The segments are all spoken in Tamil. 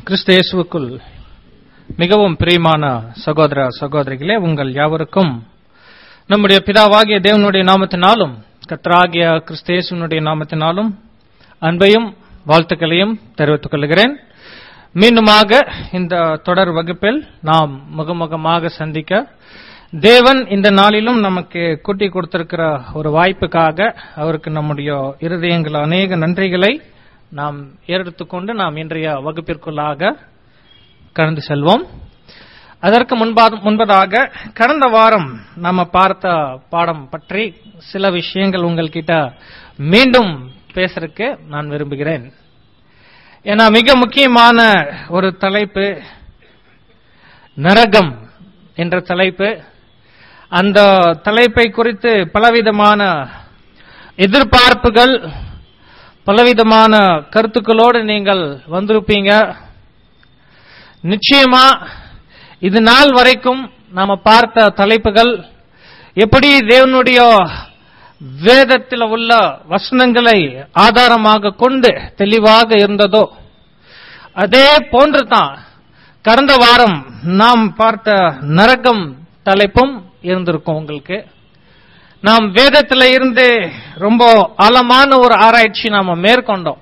கிறிஸ்து இயேசுவுக்குள் மிகவும் பிரியமான சகோதர சகோதரிகளே உங்கள் யாவருக்கும் நம்முடைய பிதாவாகிய தேவனுடைய நாமத்தினாலும் கர்த்தராகிய கிறிஸ்து இயேசுவினுடைய நாமத்தினாலும் அன்பையும் வாழ்த்துக்களையும் தெரிவித்துக் கொள்கிறேன் மீண்டுமாக இந்த தொடர் வகுப்பில் நாம் முகமுகமாக சந்திக்க தேவன் இந்த நாளிலும் நமக்கு கூட்டி கொடுத்திருக்கிற ஒரு வாய்ப்புக்காக அவருக்கு நம்முடைய இருதயங்கள் அநேக நன்றிகளை நாம் ஏறெடுத்துக்கொண்டு நாம் இன்றைய வகுப்பிற்குள்ளாக கடந்து செல்வோம் அதற்கு முன்பா- முன்பதாக கடந்த வாரம் நாம பார்த்த பாடம் பற்றி சில விஷயங்கள் உங்கள்கிட்ட மீண்டும் பேசுறதுக்கு நான் விரும்புகிறேன் ஏன்னா மிக முக்கியமான ஒரு தலைப்பு நரகம் என்ற தலைப்பு அந்த தலைப்பை குறித்து பலவிதமான எதிர்பார்ப்புகள் பலவிதமான கருத்துக்களோடு நீங்கள் வந்திருப்பீங்க நிச்சயமா இது நாள் வரைக்கும் நாம பார்த்த தலைப்புகள் எப்படி தேவனுடைய வேதத்தில் உள்ள வசனங்களை ஆதாரமாக கொண்டு தெளிவாக இருந்ததோ அதே போன்று தான் கடந்த வாரம் நாம் பார்த்த நரகம் தலைப்பும் இருந்திருக்கும் உங்களுக்கு நாம் வேதத்துல இருந்து ரொம்ப ஆழமான ஒரு ஆராய்ச்சி நாம மேற்கொண்டோம்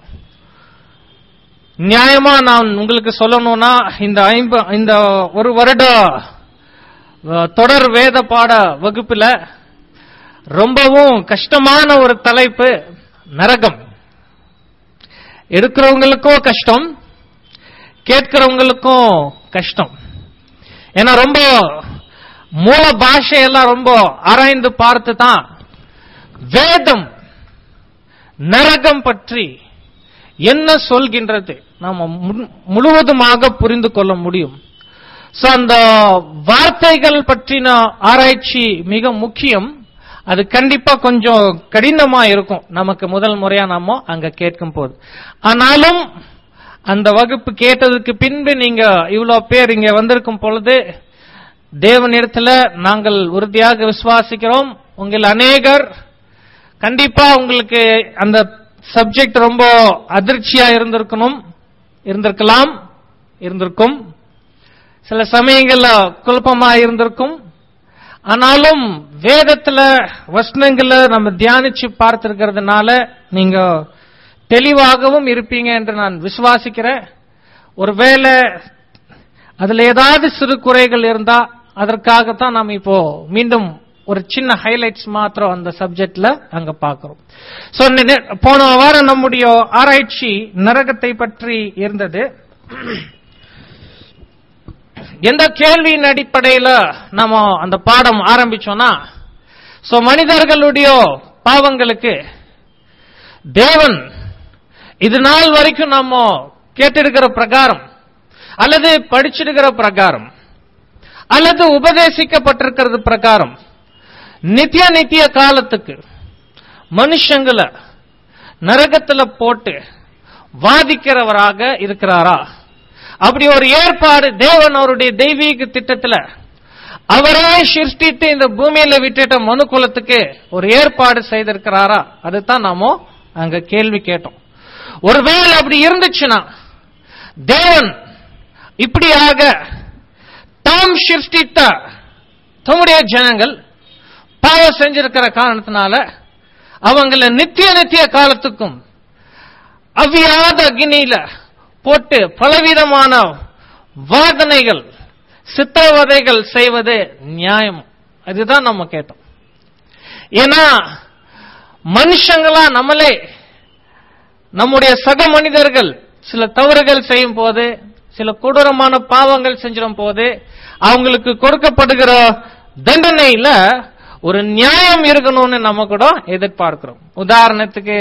நியாயமா நான் உங்களுக்கு சொல்லணும்னா இந்த ஐம்ப இந்த ஒரு வருட அஹ், தொடர் வேத பாட வகுப்புல ரொம்பவும் கஷ்டமான ஒரு தலைப்பு நரகம் எடுக்கிறவங்களுக்கும் கஷ்டம் கேட்கிறவங்களுக்கும் கஷ்டம் ஏன்னா ரொம்ப மூல பாஷையெல்லாம் ரொம்ப ஆராய்ந்து பார்த்து தான் வேதம் நரகம் பற்றி என்ன சொல்கின்றது நாம மு- முழுவதுமாக புரிந்து கொள்ள முடியும் சோ அந்த வார்த்தைகள் பற்றின ஆராய்ச்சி மிக முக்கியம் அது கண்டிப்பா கொஞ்சம் கடினமா இருக்கும் நமக்கு முதல் முறையா நாம அங்க கேட்கும் போது ஆனாலும் அந்த வகுப்பு கேட்டதுக்கு பின்பு நீங்க இவ்வளவு பேர் இங்க வந்திருக்கும் பொழுது தேவனிடத்துல நாங்கள் உறுதியாக விசுவாசிக்கிறோம் உங்கள் அநேகர் கண்டிப்பா உங்களுக்கு அந்த சப்ஜெக்ட் ரொம்ப அதிர்ச்சியா இருந்திருக்கணும் இருந்திருக்கலாம் இருந்திருக்கும் சில சமயங்கள்ல குழப்பமா இருந்திருக்கும் ஆனாலும் வேதத்துல வசனங்களை நம்ம தியானிச்சு பார்த்திருக்கிறதுனால நீங்க தெளிவாகவும் இருப்பீங்க என்று நான் விசுவாசிக்கிறேன் ஒருவேளை அதுல ஏதாவது சிறு குறைகள் இருந்தா அதற்காகத்தான் நாம் இப்போ மீண்டும் ஒரு சின்ன ஹைலைட்ஸ் மாத்திரம் அந்த சப்ஜெக்ட்ல அங்க பார்க்கிறோம் சோ போன வாரம் நம்முடைய ஆராய்ச்சி நரகத்தை பற்றி இருந்தது எந்த கேள்வியின் அடிப்படையில நம்ம அந்த பாடம் ஆரம்பிச்சோம்னா சோ மனிதர்களுடைய பாவங்களுக்கு தேவன் இது நாள் வரைக்கும் நாம கேட்டிருக்கிற பிரகாரம் அல்லது படிச்சிருக்கிற பிரகாரம் அல்லது உபதேசிக்கப்பட்டிருக்கிறது பிரகாரம் நித்திய நித்திய காலத்துக்கு மனுஷங்களை நரகத்துல போட்டு வாதிக்கிறவராக இருக்கிறாரா அப்படி ஒரு ஏற்பாடு தேவன் அவருடைய தெய்வீக திட்டத்துல அவரே சிருஷ்டித்து இந்த பூமியில விட்டுட்ட மனு குலத்துக்கு ஒரு ஏற்பாடு செய்திருக்கிறாரா அதுதான் நாம அங்க கேள்வி கேட்டோம் ஒருவேளை அப்படி இருந்துச்சுன்னா தேவன் இப்படியாக தாம் சிருஷ்டித்த தம்முடைய ஜனங்கள் பாவம் செஞ்சிருக்கிற காரணத்தினால அவங்கள நித்திய நித்திய காலத்துக்கும் அவ்வியாத அக்னியில போட்டு பலவிதமான வாதனைகள் சித்திரவதைகள் செய்வது நியாயம் அதுதான் நம்ம கேட்டோம் ஏன்னா மனுஷங்களா நம்மளே நம்முடைய சக மனிதர்கள் சில தவறுகள் செய்யும் போது சில கொடூரமான பாவங்கள் செஞ்சிடும் போது அவங்களுக்கு கொடுக்கப்படுகிற தண்டனையில ஒரு நியாயம் இருக்கணும்னு நம்ம கூட எதிர்பார்க்கிறோம் உதாரணத்துக்கு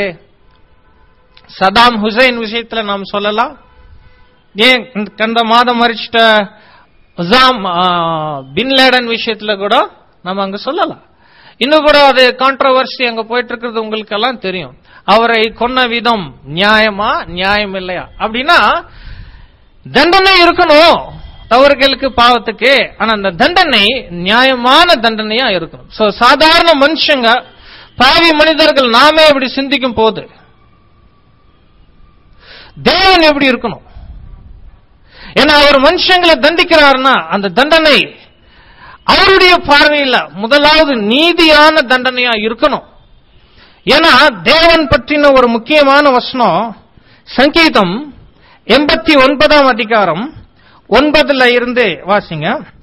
சதாம் ஹுசைன் விஷயத்துல நாம் சொல்லலாம் ஏன் இந்த- கடந்த மாதம் மறிச்சிட்ட உசாம் ஆ, பின் லேடன் விஷயத்துல கூட நம்ம அங்க சொல்லலாம் இன்னும் கூட அது கான்ட்ரவர்சி அங்க போயிட்டு இருக்கிறது உங்களுக்கு எல்லாம் தெரியும் அவரை கொன்ன விதம் நியாயமா நியாயம் இல்லையா அப்படின்னா தண்டனை இருக்கணும் தவறுகளுக்கு பாவத்துக்கு ஆனா அந்த தண்டனை நியாயமான தண்டனையா இருக்கணும் சோ சாதாரண மனுஷங்க பாவி மனிதர்கள் நாமே இப்படி சிந்திக்கும் போது தேவன் எப்படி இருக்கணும் ஏன்னா அவர் மனுஷங்களை தண்டிக்கிறாருன்னா அந்த தண்டனை அவருடைய பார்வையில முதலாவது நீதியான தண்டனையா இருக்கணும் ஏன்னா தேவன் பற்றின ஒரு முக்கியமான வசனம் சங்கீதம் எண்பத்தி ஒன்பதாம் அதிகாரம் ஒன்பதுல இருந்து வாசிங்க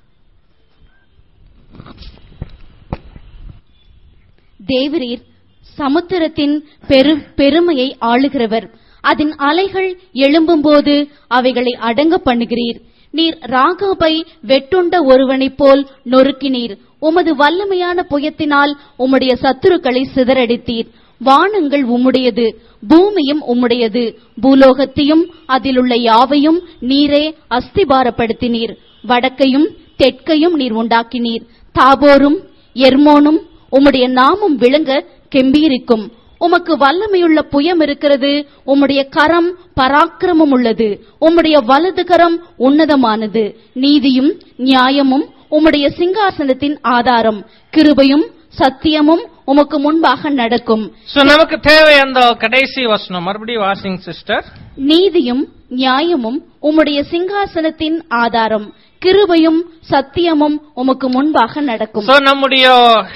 தேவரீர் சமுத்திரத்தின் பெரு பெருமையை ஆளுகிறவர் அதன் அலைகள் எழும்பும்போது அவைகளை அடங்க பண்ணுகிறீர் நீர் ராகாபை வெட்டுண்ட ஒருவனைப் போல் நொறுக்கினீர் உமது வல்லமையான புயத்தினால் உம்முடைய சத்துருக்களை சிதறடித்தீர் வானங்கள் உம்முடையது பூமியும் உம்முடையது பூலோகத்தையும் அதிலுள்ள யாவையும் நீரே அஸ்திபாரப்படுத்தினீர் வடக்கையும் தெற்கையும் நீர் உண்டாக்கினீர் தாபோரும் எர்மோனும் உம்முடைய நாமம் விளங்க கெம்பீரிக்கும் உமக்கு வல்லமையுள்ள புயம் இருக்கிறது உம்முடைய கரம் பராக்கிரமம் உள்ளது உம்முடைய வலது கரம் உன்னதமானது நீதியும் நியாயமும் உம்முடைய சிங்காசனத்தின் ஆதாரம் கிருபையும் சத்தியமும் உமக்கு முன்பாக நடக்கும் சோ நமக்கு தேவை அந்த கடைசி வசனம் மறுபடியும் வாசிங் சிஸ்டர் நீதியும் நியாயமும் உம்முடைய சிங்காசனத்தின் ஆதாரம் கிருபையும் சத்தியமும் உமக்கு முன்பாக நடக்கும் சோ நம்முடைய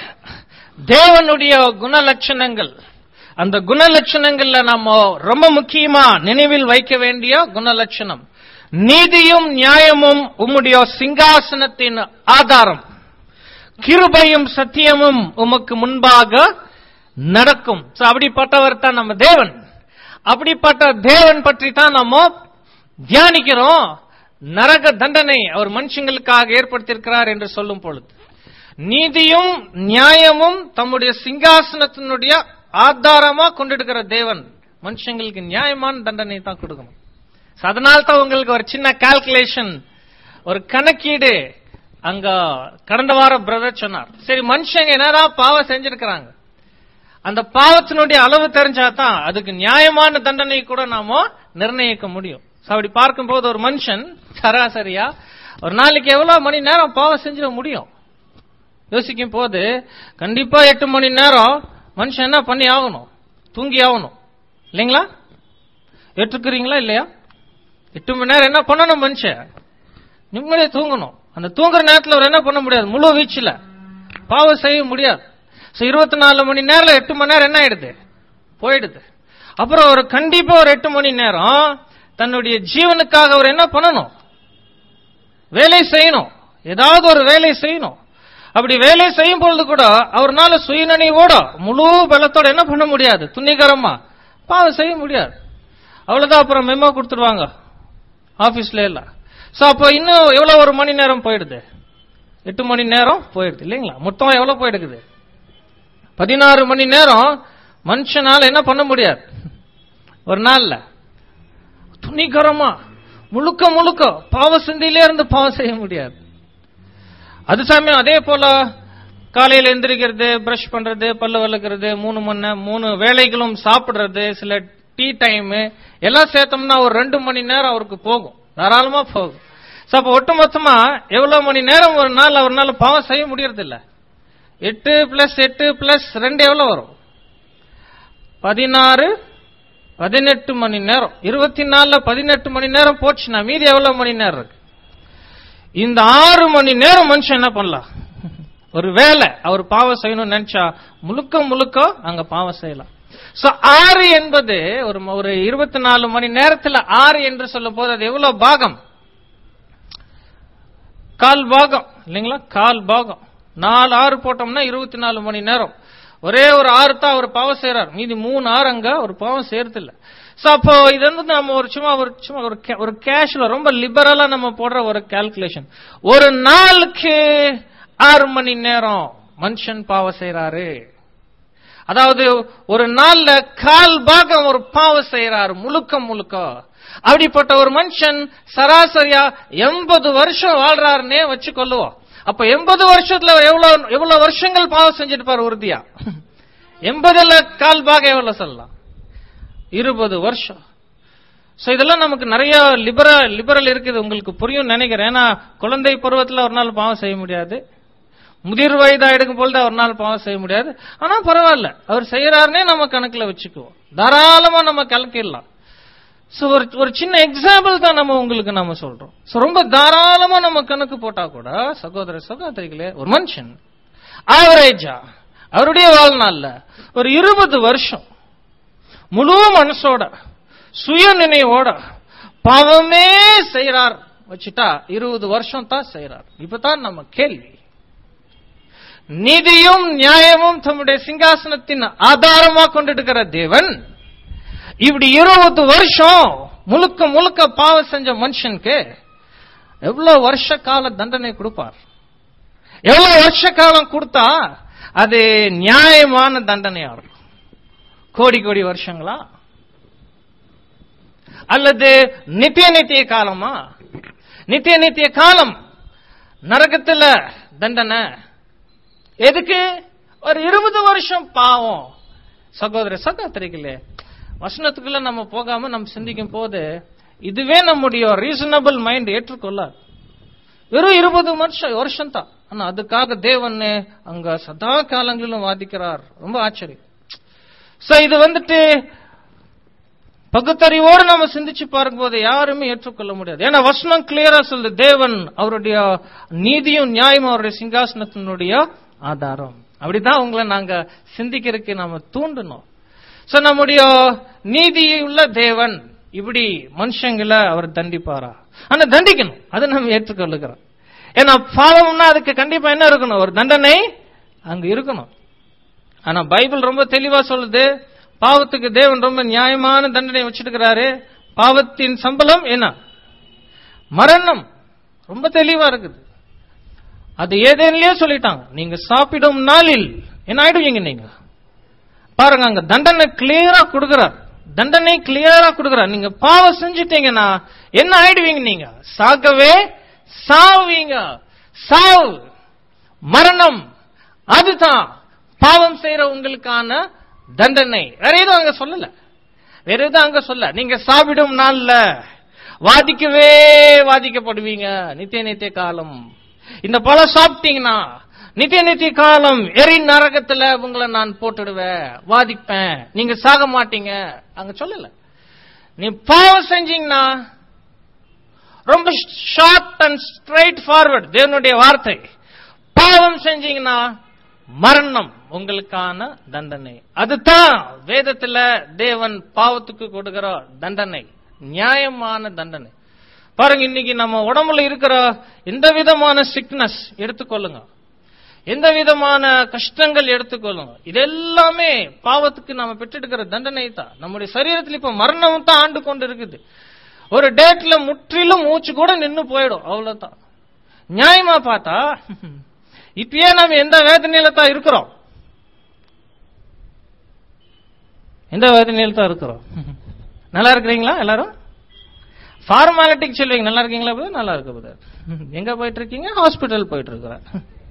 தேவனுடைய குணலட்சணங்கள் அந்த குணலட்சணங்கள்ல நம்ம ரொம்ப முக்கியமா நினைவில் வைக்க வேண்டிய குணலட்சணம் நீதியும் நியாயமும் உம்முடைய சிங்காசனத்தின் ஆதாரம் கிருபையும் சத்தியமும் உமக்கு முன்பாக நடக்கும் So, அப்படிப்பட்டவர் தான் நம்ம தேவன் அப்படிப்பட்ட தேவன் பற்றி தான் நம்ம தியானிக்கிறோம் நரக தண்டனை அவர் மனுஷங்களுக்காக ஏற்படுத்தியிருக்கிறார் என்று சொல்லும் பொழுது நீதியும் நியாயமும் தம்முடைய சிங்காசனத்தினுடைய ஆதாரமா கொண்டிருக்கிற தேவன் மனுஷங்களுக்கு நியாயமான தண்டனை தான் கொடுக்கணும் So, அதனால தான் உங்களுக்கு ஒரு சின்ன கால்குலேஷன் ஒரு கணக்கீடு அங்க கடந்த வாரம் பிரதர் சொன்னார் சரி மனுஷங்க என்னதான் பாவம் செஞ்சிருக்கிறாங்க அந்த பாவத்தினுடைய அளவு தெரிஞ்சாதான் அதுக்கு நியாயமான தண்டனை கூட நாம நிர்ணயிக்க முடியும் So, அப்படி பார்க்கும்போது ஒரு மனுஷன் சராசரியா ஒரு நாளைக்கு எவ்வளவு மணி நேரம் பாவம் செஞ்சிட முடியும் யோசிக்கும் போது கண்டிப்பா எட்டு மணி நேரம் மனுஷன் என்ன பண்ணி ஆகணும் தூங்கி ஆகணும் இல்லைங்களா ஏற்றுக்கிறீங்களா இல்லையா எட்டு மணி நேரம் என்ன பண்ணணும் மனுஷன் நிம்மதியா தூங்கணும் அந்த தூங்குற நேரத்துல அவர் என்ன பண்ண முடியாது முழு வீச்சுல பாவம் செய்ய முடியாது சோ இருபத்தி நாலு மணி நேரம் எட்டு மணி நேரம் என்ன ஆயிடுது போயிடுது அப்புறம் ஒரு கண்டிப்பா ஒரு எட்டு மணி நேரம் தன்னுடைய ஜீவனுக்காக அவர் என்ன பண்ணணும் வேலை செய்யணும் ஏதாவது ஒரு வேலை செய்யணும் அப்படி வேலை செய்யும் பொழுது கூட அவர்னால சுயநினைவோட முழு பலத்தோட என்ன பண்ண முடியாது துணிகரமா பாவம் செய்ய முடியாது அவ்வளவுதான் அப்புறம் மெமோ கொடுத்துருவாங்க ஆபீஸ்ல எல்லாம் சோ அப்போ இன்னும் எவ்வளவு ஒரு மணி நேரம் போயிடுது எட்டு மணி நேரம் போயிடுது இல்லைங்களா மொத்தம் எவ்வளவு போயிடுக்குது பதினாறு மணி நேரம் மனுஷனால என்ன பண்ண முடியாது ஒரு நாள்ல துணிகரமா முழுக்க முழுக்க பாவ சிந்தையிலே இருந்து பாவம் செய்ய முடியாது அது சமயம் அதே போல காலையில எந்திரிக்கிறது பிரஷ் பண்றது பல்லு வளர்க்கறது மூணு மணி நேரம் மூணு வேலைகளும் சாப்பிடுறது சில டீ டைம் எல்லாம் சேர்த்தோம்னா ஒரு ரெண்டு மணி நேரம் அவருக்கு போகும் தாராளமா போகும் சோ அப்ப ஒட்டுமொத்தமா எவ்வளவு மணி நேரம் ஒரு நாள் அவர்னால பாவம் செய்ய முடியறது இல்ல எட்டு பிளஸ் எட்டு பிளஸ் ரெண்டு எவ்வளவு வரும் பதினாறு பதினெட்டு மணி நேரம் இருபத்தி நாலுல பதினெட்டு மணி நேரம் போச்சுன்னா மீதி எவ்வளவு மணி நேரம் இருக்கு இந்த ஆறு மணி நேரம் மனுஷன் என்ன பண்ணலாம் ஒரு வேலை அவர் பாவம் செய்யணும்னு நினைச்சா முழுக்க முழுக்க அங்க பாவம் செய்யலாம் சோ ஆறு என்பது ஒரு ஒரு இருபத்தி நாலு மணி நேரத்துல ஆறு என்று சொல்லும் போது அது எவ்வளவு பாகம் கால் பாகம் இல்லைங்களா கால் பாகம் நாலு ஆறு போட்டோம்னா இருபத்தி நாலு மணி நேரம் ஒரே ஒரு ஆறு தான் அவர் பாவம் செய்யறார் மீதி மூணு ஆறு அங்க ஒரு பாவம் செய்யறது இல்ல சோ அப்போ இது வந்து நம்ம ஒரு சும்மா ஒரு சும்மா ஒரு ca- ஒரு கேஷ்ல ரொம்ப லிபரலா நம்ம போடுற ஒரு கால்குலேஷன் ஒரு நாளுக்கு ஆறு மணி நேரம் மனுஷன் பாவம் செய்யறாரு அதாவது ஒரு நாள்ல கால் பாகம் ஒரு பாவம் செய்யறாரு முழுக்க முழுக்க அப்படிப்பட்ட ஒரு மனுஷன் சராசரியா எண்பது வருஷம் வாழ்றாருன்னே வச்சு கொள்ளுவோம் அப்ப எண்பது வருஷத்துல எவ்வளவு எவ்வளவு வருஷங்கள் பாவம் செஞ்சிருப்பார் உறுதியா எண்பதுல கால் பாகம் எவ்வளவு சொல்லலாம் இருபது வருஷம் சோ இதெல்லாம் நமக்கு நிறைய லிபரல் லிபரல் இருக்குது உங்களுக்கு புரியும் நினைக்கிறேன் ஏன்னா குழந்தை பருவத்துல ஒரு நாள் பாவம் செய்ய முடியாது முதிர் வயதா எடுக்கும் பொழுது ஒரு நாள் பாவம் செய்ய முடியாது ஆனா பரவாயில்ல அவர் செய்யறாருன்னே நம்ம கணக்குல வச்சுக்குவோம் தாராளமா நம்ம கலக்கிடலாம் சோ ஒரு ஒரு சின்ன எக்ஸாம்பிள் தான் நம்ம உங்களுக்கு நம்ம சொல்றோம் சோ ரொம்ப தாராளமா நம்ம கணக்கு போட்டா கூட சகோதர சகோதரிகளே ஒரு மனுஷன் ஆவரேஜா அவருடைய வாழ்நாள்ல ஒரு இருபது வருஷம் முழு மனசோட சுய நினைவோட பாவமே செய்யறார் வச்சுட்டா இருபது வருஷம் தான் செய்யறார் இப்பதான் நம்ம கேள்வி நீதியும் நியாயமும் தம்முடைய சிங்காசனத்தின் ஆதாரமா கொண்டிருக்கிற தேவன் இப்படி இருபது வருஷம் முழுக்க முழுக்க பாவம் செஞ்ச மனுஷனுக்கு எவ்வளவு வருஷ கால தண்டனை கொடுப்பார் எவ்வளவு வருஷ காலம் கொடுத்தா அது நியாயமான தண்டனையா இருக்கும் கோடி கோடி வருஷங்களா அல்லது நித்திய நித்திய காலமா நித்திய நித்திய காலம் நரகத்துல தண்டனை எதுக்கு ஒரு இருபது வருஷம் பாவம் சகோதர சகோதரிகளே வசனத்துக்குள்ள நம்ம போகாம நம்ம சிந்திக்கும் போது இதுவே நம்முடைய ரீசனபிள் மைண்ட் ஏற்றுக்கொள்ளாது வெறும் இருபது வருஷம் வருஷம் தான் ஆனா அதுக்காக தேவன் அங்க சதா காலங்களிலும் வாதிக்கிறார் ரொம்ப ஆச்சரியம் சோ இது வந்துட்டு பகுத்தறிவோடு நம்ம சிந்திச்சு பார்க்கும்போது யாருமே ஏற்றுக்கொள்ள முடியாது ஏன்னா வசனம் கிளியரா சொல்லுது தேவன் அவருடைய நீதியும் நியாயமும் அவருடைய சிங்காசனத்தினுடைய ஆதாரம் அப்படிதான் உங்களை நாங்க சிந்திக்கிறதுக்கு நாம தூண்டணும் சோ நம்முடைய நீதி உள்ள தேவன் இப்படி மனுஷங்களை அவர் தண்டிப்பாரா ஆனா தண்டிக்கணும் அதை நம்ம ஏற்றுக்கொள்ளுகிறோம் ஏன்னா பாவம்னா அதுக்கு கண்டிப்பா என்ன இருக்கணும் ஒரு தண்டனை அங்க இருக்கணும் ஆனா பைபிள் ரொம்ப தெளிவா சொல்லுது பாவத்துக்கு தேவன் ரொம்ப நியாயமான தண்டனை வச்சிருக்கிறாரு பாவத்தின் சம்பளம் என்ன மரணம் ரொம்ப தெளிவா இருக்குது அது ஏதேனிலே சொல்லிட்டாங்க நீங்க சாப்பிடும் நாளில் என்ன ஆயிடுவீங்க நீங்க பாருங்க அங்க தண்டனை கிளியரா கொடுக்கிறார் தண்டனை கிளியரா கொடுக்கிறார் நீங்க பாவம் செஞ்சிட்டீங்கன்னா என்ன ஆயிடுவீங்க நீங்க சாகவே சாவீங்க சாவு மரணம் அதுதான் பாவம் செய்யற உங்களுக்கான தண்டனை வேற எதுவும் அங்க சொல்லல வேற எதுவும் அங்க சொல்ல நீங்க சாப்பிடும் நாள்ல வாதிக்கவே வாதிக்கப்படுவீங்க நித்திய நித்திய காலம் இந்த பழம் சாப்பிட்டீங்கன்னா நித்திய நித்திய காலம் எரி நரகத்துல உங்களை நான் போட்டுடுவேன் வாதிப்பேன் நீங்க சாக மாட்டீங்க அங்க சொல்லல நீ பாவம் செஞ்சீங்கன்னா ரொம்ப ஷார்ட் அண்ட் ஸ்ட்ரைட் ஃபார்வர்ட் தேவனுடைய வார்த்தை பாவம் செஞ்சீங்கன்னா மரணம் உங்களுக்கான தண்டனை அதுதான் வேதத்துல தேவன் பாவத்துக்கு கொடுக்கிற தண்டனை நியாயமான தண்டனை பாருங்க இன்னைக்கு நம்ம உடம்புல இருக்கிற எந்த விதமான சிக்னஸ் எடுத்துக்கொள்ளுங்க எந்த விதமான கஷ்டங்கள் எடுத்துக்கொள்ளுங்க இது எல்லாமே பாவத்துக்கு நாம பெற்றெடுக்கிற தண்டனை தான் நம்முடைய சரீரத்தில் இப்ப மரணம் தான் ஆண்டு கொண்டு இருக்குது ஒரு டேட்ல முற்றிலும் மூச்சு கூட நின்னு போயிடும் அவ்வளவுதான் நியாயமா பார்த்தா இப்பயே நம்ம எந்த வேதனையில தான் இருக்கிறோம் எந்த வேதனையில தான் இருக்கிறோம் நல்லா இருக்கிறீங்களா எல்லாரும் ஃபார்மாலிட்டிக்கு சொல்லுவீங்க நல்லா இருக்கீங்களா brother? நல்லா இருக்கு brother. எங்க போயிட்டு இருக்கீங்க ஹாஸ்பிட்டல் போயிட்டு இருக்கிறேன்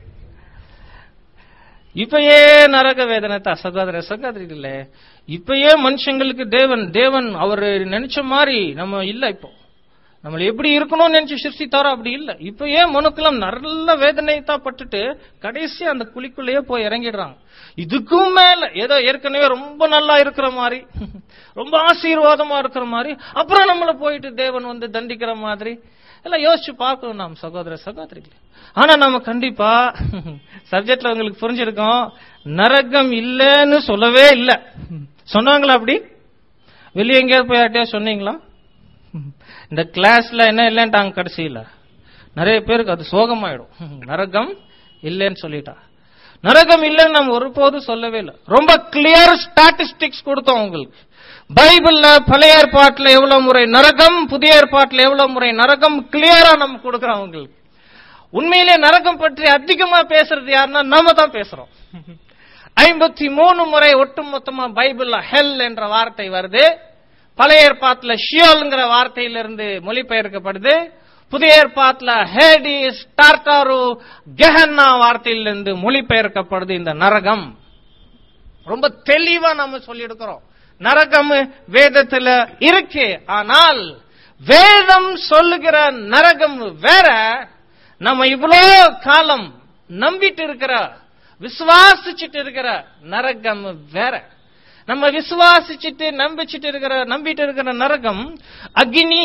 இப்பயே நரக வேதனை தான் சகோதர சகோதரிகளே இப்பயே மனுஷங்களுக்கு தேவன் தேவன் அவர் நினைச்ச மாதிரி நம்ம இல்ல இப்போ நம்மள எப்படி இருக்கணும்னு நினைச்சு சிருஷ்டித்தாரோ அப்படி இல்ல இப்பயே மனுக்கெல்லாம் நல்ல வேதனை தான் பட்டுட்டு கடைசி அந்த குழிக்குள்ளேயே போய் இறங்கிடுறாங்க இதுக்கும் மேல ஏதோ ஏற்கனவே ரொம்ப நல்லா இருக்கிற மாதிரி ரொம்ப ஆசீர்வாதமா இருக்கிற மாதிரி அப்புறம் நம்மள போயிட்டு தேவன் வந்து தண்டிக்கிற மாதிரி எல்லாம் யோசிச்சு பார்க்கணும் நாம் சகோதர சகோதரிகளே ஆனா நம்ம கண்டிப்பா சப்ஜெக்ட்ல உங்களுக்கு புரிஞ்சிருக்கோம் நரகம் இல்லைன்னு சொல்லவே இல்லை சொன்னாங்களா அப்படி வெளியே எங்கேயாவது போய் யார்ட்டையா சொன்னீங்களா இந்த கிளாஸ்ல என்ன இல்லைன்ட்டாங்க கடைசியில நிறைய பேருக்கு அது சோகமாயிடும் நரகம் இல்லைன்னு சொல்லிட்டா நரகம் இல்லைன்னு நம்ம ஒருபோதும் சொல்லவே இல்லை ரொம்ப கிளியர் ஸ்டாட்டிஸ்டிக்ஸ் கொடுத்தோம் உங்களுக்கு பைபிள்ல பழைய ஏற்பாட்டுல எவ்வளவு முறை நரகம் புதிய ஏற்பாட்டுல எவ்வளவு முறை நரகம் கிளியரா நம்ம கொடுக்கிறோம் உங்களுக்கு உண்மையிலே நரகம் பற்றி அதிகமா பேசுறது யாருன்னா நாம தான் பேசுறோம் ஐம்பத்தி மூணு முறை ஒட்டுமொத்தமா பைபிள்ல ஹெல் என்ற வார்த்தை வருது பழைய ஏற்பாட்டுல ஷியோல்ங்கிற வார்த்தையிலிருந்து மொழிபெயர்க்கப்படுது புதிய ஏற்பாட்டுல ஹேடிஸ் டார்டாரு கெஹன்னா வார்த்தையிலிருந்து மொழிபெயர்க்கப்படுது இந்த நரகம் ரொம்ப தெளிவா நம்ம சொல்லி எடுக்கிறோம் நரகம் வேதத்துல இருக்கு ஆனால் வேதம் சொல்லுகிற நரகம் வேற நம்ம இவ்வளோ காலம் நம்பிட்டு இருக்கிற விசுவாசிச்சுட்டு இருக்கிற நரகம் வேற நம்ம விசுவாசிச்சுட்டு நம்பிச்சிட்டு இருக்கிற நம்பிட்டு இருக்கிற நரகம் அக்னி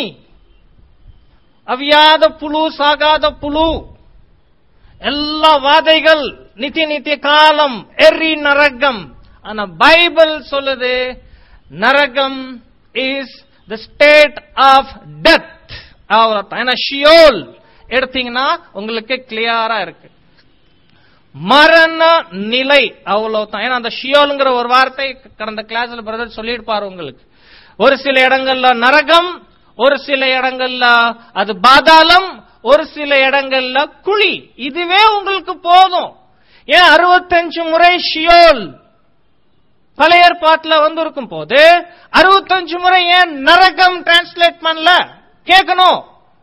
அவியாத புழு சாகாத புழு எல்லா வாதைகள் நித்திய நித்திய காலம் எரி நரகம் ஆனா பைபிள் சொல்லுது நரகம் is the state of death அவ்வளவுதான் ஏன்னா ஷியோல் எடுத்தீங்கன்னா உங்களுக்கு கிளியரா இருக்கு மரண நிலை அவ்வளவுதான் ஏன்னா அந்த ஷியோலுங்கிற ஒரு வார்த்தை கடந்த கிளாஸ்ல பிரதர் சொல்லியிருப்பாரு உங்களுக்கு ஒரு சில இடங்கள்ல நரகம் ஒரு சில இடங்கள்ல அது பாதாளம் ஒரு சில இடங்கள்ல குழி இதுவே உங்களுக்கு போதும் ஏன் அறுபத்தஞ்சு முறை ஷியோல் பழைய ஏற்பாட்டுல வந்திருக்கும் போது அறுபத்தஞ்சு முறை ஏன் நரகம் டிரான்ஸ்லேட் பண்ணல கேட்கணும்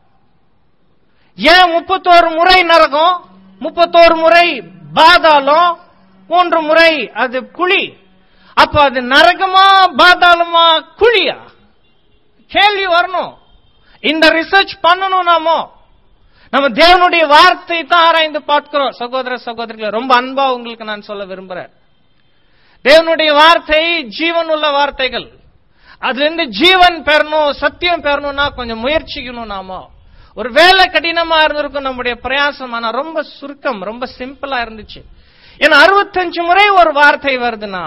ஏன் முப்பத்தோரு முறை நரகம் முப்பத்தோரு முறை பாதாளம் மூன்று முறை அது குழி அப்ப அது நரகமா பாதாளமா குழியா கேள்வி வரணும் இந்த ரிசர்ச் பண்ணணும் நாமோ நம்ம தேவனுடைய வார்த்தை தான் ஆராய்ந்து பார்க்கிறோம் சகோதர சகோதரிகளை ரொம்ப அன்பா உங்களுக்கு நான் சொல்ல விரும்புறேன் தேவனுடைய வார்த்தை ஜீவன் உள்ள வார்த்தைகள் அதுல இருந்து ஜீவன் பெறணும் சத்தியம் பெறணும்னா கொஞ்சம் முயற்சிக்கணும் நாம ஒரு வேலை கடினமா இருந்திருக்கும் நம்முடைய பிரயாசம் ஆனா ரொம்ப சுருக்கம் ரொம்ப சிம்பிளா இருந்துச்சு ஏன்னா அறுபத்தஞ்சு முறை ஒரு வார்த்தை வருதுன்னா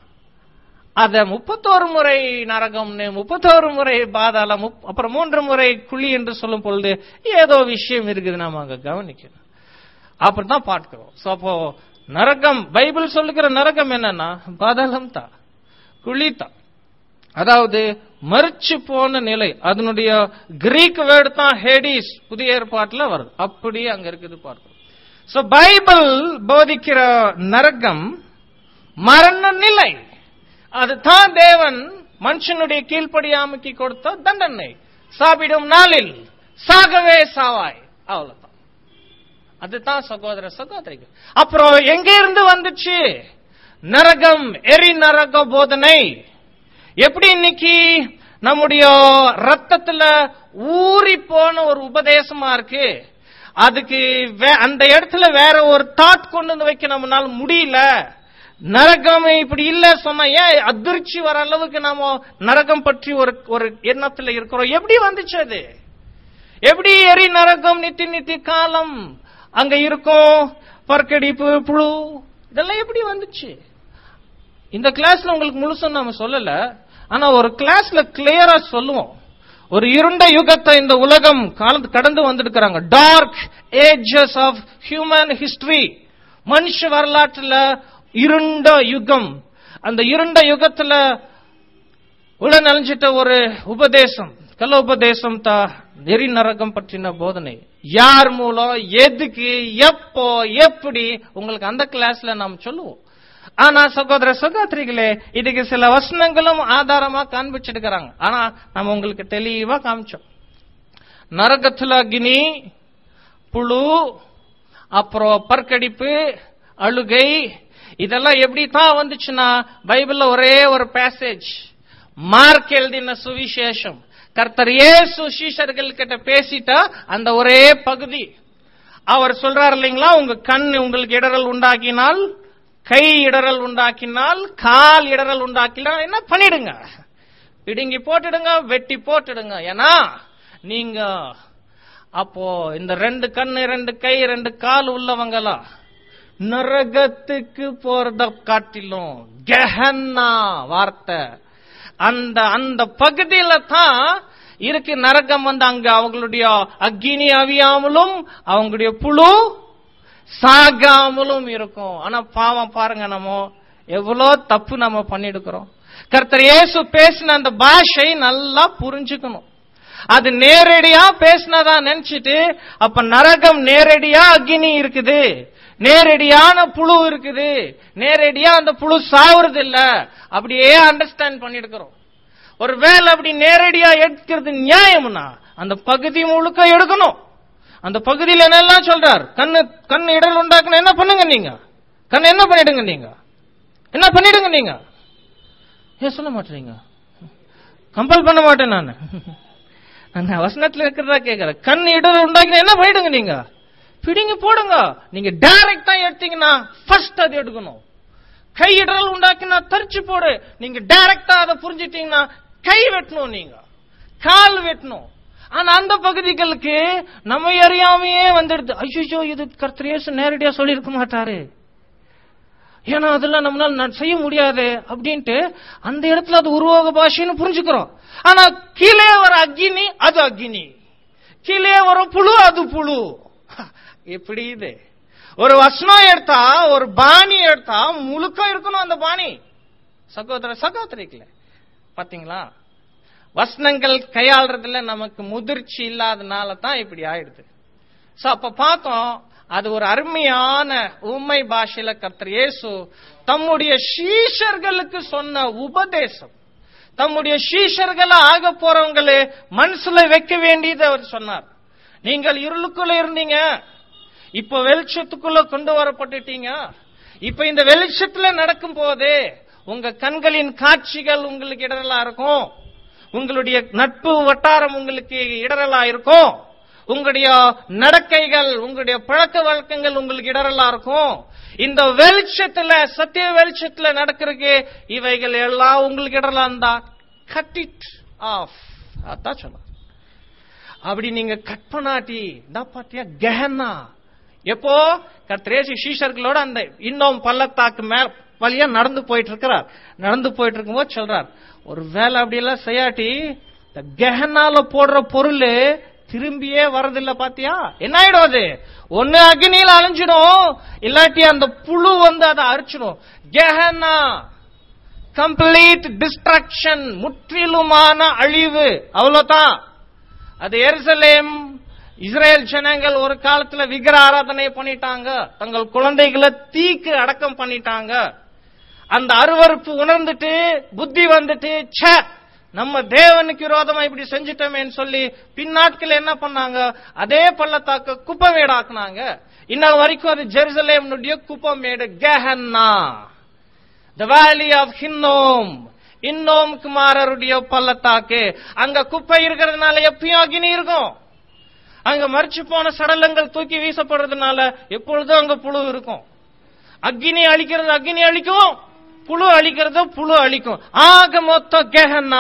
அத முப்பத்தோரு முறை நரகம்னு முப்பத்தோரு முறை பாதாளம் முப்- அப்புறம் மூன்று முறை குழி என்று சொல்லும் பொழுது ஏதோ விஷயம் இருக்குது நாம அங்க கவனிக்கணும் அப்படித்தான் பார்க்கிறோம் சோ அப்போ நரகம் பைபிள் சொல்லுகிற நரகம் என்னன்னா பாதாளம் தான் குழி தான் அதாவது மறிச்சு போன நிலை அதனுடைய கிரீக் வேர்டு தான் ஹேடிஸ் புதிய ஏற்பாட்டுல வருது அப்படியே அங்க இருக்குது பார்க்கிறோம் சோ பைபிள் போதிக்கிற நரகம் மரண நிலை அதுதான் தேவன் மனுஷனுடைய கீழ்ப்படியாமைக்கு கொடுத்த தண்டனை சாப்பிடும் நாளில் சாகவே சாவாய் அவ்வளவுதான் அதுதான் சகோதர சகோதரிகள் அப்புறம் எங்க இருந்து வந்துச்சு நரகம் எரி நரக போதனை எப்படி இன்னைக்கு நம்முடைய ரத்தத்துல ஊறி போன ஒரு உபதேசமா இருக்கு அதுக்கு வே- அந்த இடத்துல வேற ஒரு தாட் கொண்டு வந்து வைக்க நம்மளால முடியல நரகம் இப்படி இல்ல சொன்னா ஏன் அதிர்ச்சி வர அளவுக்கு நாம நரகம் பற்றி ஒரு ஒரு எண்ணத்துல இருக்கிறோம் எப்படி வந்துச்சு அது எப்படி எரி நரகம் நித்தி நித்தி காலம் அங்க இருக்கும் பற்கடிப்பு புழு இதெல்லாம் எப்படி வந்துச்சு இந்த கிளாஸ்ல உங்களுக்கு முழுசும் நாம சொல்லல ஆனா ஒரு கிளாஸ்ல கிளியரா சொல்லுவோம் ஒரு இருண்ட யுகத்தை இந்த உலகம் காலத்து கடந்து வந்திருக்கிறாங்க dark ages of human history மனுஷ வரலாற்றுல இருண்ட யுகம் அந்த இருண்ட யுகத்துல உள்ள நனைஞ்சிட்ட ஒரு உபதேசம் கல உபதேசம் தா நெறி நரகம் பற்றின போதனை யார் மூலம் எதுக்கு எப்போ எப்படி உங்களுக்கு அந்த கிளாஸ்ல நாம் சொல்லுவோம் ஆனா சகோதர சகோதரிகளே இதுக்கு சில வசனங்களும் ஆதாரமா காண்பிச்சிருக்கிறாங்க ஆனா நம்ம உங்களுக்கு தெளிவா காமிச்சோம் நரகத்துல அக்னி புழு அப்புறம் பற்கடிப்பு அழுகை இதெல்லாம் எப்படி தான் வந்துச்சுன்னா பைபிள்ல ஒரே ஒரு பேசேஜ் மார்க் எழுதின சுவிசேஷம் கர்த்தர் இயேசு சீஷர்கள் கிட்ட பேசிட்டா அந்த ஒரே பகுதி அவர் சொல்றார் இல்லைங்களா உங்க கண் உங்களுக்கு இடரல் உண்டாக்கினால் கை இடரல் உண்டாக்கினால் கால் இடரல் உண்டாக்கினால் என்ன பண்ணிடுங்க பிடுங்கி போட்டுடுங்க வெட்டி போட்டுடுங்க ஏன்னா நீங்க அப்போ இந்த ரெண்டு கண்ணு ரெண்டு கை ரெண்டு கால் உள்ளவங்களா நரகத்துக்கு போறத காட்டிலும் கெஹன்னா வார்த்தை அந்த அந்த பகுதியில தான் இருக்கு நரகம் வந்து அங்க அவங்களுடைய அக்னி அவியாமலும் அவங்களுடைய புழு சாகாமலும் இருக்கும் ஆனா பாவம் பாருங்க நம்ம எவ்வளோ தப்பு நம்ம பண்ணிடுக்கிறோம் கர்த்தர் இயேசு பேசின அந்த பாஷை நல்லா புரிஞ்சுக்கணும் அது நேரடியா பேசினதா நினைச்சிட்டு அப்ப நரகம் நேரடியா அக்னி இருக்குது நேரடியான புழு இருக்குது நேரடியா அந்த புழு சாவுறது இல்ல அப்படியே அண்டர்ஸ்டாண்ட் பண்ணிருக்கிறோம் ஒருவேளை அப்படி நேரடியா எடுக்கிறது நியாயம்னா அந்த பகுதி முழுக்க எடுக்கணும் அந்த பகுதியில் என்னெல்லாம் சொல்றார் கண்ணு கண் இடல் உண்டாக்கணும் என்ன பண்ணுங்க நீங்க கண் என்ன பண்ணிடுங்க நீங்க என்ன பண்ணிடுங்க நீங்க ஏன் சொல்ல மாட்டீங்க கம்பல் பண்ண மாட்டேன் நான் நான் வசனத்துல இருக்கிறதா கேக்குறேன் கண் இடல் உண்டாக்கினா என்ன பண்ணிடுங்க நீங்க பிடிங்க போடுங்க நீங்க டைரக்டா எடுத்தீங்கன்னா ஃபர்ஸ்ட் அது எடுக்கணும் கையிடல் உண்டாக்கினா தரிச்சு போடு நீங்க டைரக்டா அதை புரிஞ்சிட்டீங்கன்னா கை வெட்டணும் நீங்க கால் வெட்டணும் ஆனா அந்த பகுதிகளுக்கு நம்ம அறியாமையே வந்துடுது ஐயோ இது கர்த்தரேசு நேரடியா சொல்லியிருக்க மாட்டாரு ஏன்னா அதெல்லாம் நம்மளால ந- செய்ய முடியாது அப்படின்ட்டு அந்த இடத்துல அது உருவாக பாஷைன்னு புரிஞ்சுக்கிறோம் ஆனா கீழே வர அக்னி அது அக்னி கீழே வர புழு அது புழு எப்படி இது ஒரு வசனம் எடுத்தா ஒரு பாணி எடுத்தா முழுக்க இருக்கணும் அந்த பாணி சகோதர சகோதரிக்கல பாத்தீங்களா வசனங்கள் கையாளுறதுல நமக்கு முதிர்ச்சி இல்லாதனால தான் இப்படி ஆயிடுது சோ அப்ப பார்த்தோம் அது ஒரு அருமையான உண்மை பாஷையில கர்த்தர் இயேசு தம்முடைய சீஷர்களுக்கு சொன்ன உபதேசம் தம்முடைய சீஷர்களா ஆக போறவங்களே மனசுல வைக்க வேண்டியது அவர் சொன்னார் நீங்கள் இருளுக்குள்ள இருந்தீங்க இப்ப வெளிச்சத்துக்குள்ள கொண்டு வரப்பட்டுட்டீங்க இப்ப இந்த வெளிச்சத்துல நடக்கும் போது உங்க கண்களின் காட்சிகள் உங்களுக்கு இடரலா இருக்கும் உங்களுடைய நட்பு வட்டாரம் உங்களுக்கு இடரலா இருக்கும் உங்களுடைய நடக்கைகள் உங்களுடைய பழக்க வழக்கங்கள் உங்களுக்கு இடரலா இருக்கும் இந்த வெளிச்சத்துல சத்திய வெளிச்சத்துல நடக்கிறதுக்கு இவைகள் எல்லாம் உங்களுக்கு இடரலா இருந்தா கட் இட் ஆஃப் அதான் சொன்னார் அப்படி நீங்க கட் பண்ணாட்டி இந்த பாத்தியா கெஹனா எப்போ கத்திரேசி சீஷர்களோட அந்த இன்னும் பள்ளத்தாக்கு மேல் வழியா நடந்து போயிட்டு இருக்கிறார் நடந்து போயிட்டு இருக்கும்போது சொல்றார் ஒரு வேலை அப்படி எல்லாம் செய்யாட்டி இந்த கெஹனால போடுற பொருள் திரும்பியே வரதில்ல பாத்தியா என்ன ஆயிடும் அது ஒண்ணு அக்னியில அழிஞ்சிடும் இல்லாட்டி அந்த புழு வந்து அதை அரிச்சிடும் கெஹனா கம்ப்ளீட் டிஸ்ட்ரக்ஷன் முற்றிலுமான அழிவு அவ்வளவுதான் அது எருசலேம் இஸ்ரேல் ஜனங்கள் ஒரு காலத்துல விக்கிர ஆராதனை பண்ணிட்டாங்க தங்கள் குழந்தைகளை தீக்கு அடக்கம் பண்ணிட்டாங்க அந்த அருவருப்பு உணர்ந்துட்டு புத்தி வந்துட்டு ச்சே நம்ம தேவனுக்கு விரோதமா இப்படி செஞ்சுட்டோமேன்னு சொல்லி பின்னாட்கள் என்ன பண்ணாங்க அதே பள்ளத்தாக்க குப்பமேடாக்குனாங்க இன்னும் வரைக்கும் அது ஜெருசலேம்னுடைய குப்பமேடு கெஹன்னா த வேலி ஆஃப் ஹின்னோம் இன்னோம் குமாரருடைய பள்ளத்தாக்கு அங்க குப்பை இருக்கிறதுனால எப்பயும் அக்னி இருக்கும் அங்க மறிச்சு போன சடலங்கள் தூக்கி வீசப்படுறதுனால எப்பொழுதும் அங்க புழு இருக்கும் அக்னி அழிக்கிறது அக்னி அழிக்கும் புழு அழிக்கிறது புழு அழிக்கும் ஆக மொத்த கெஹன்னா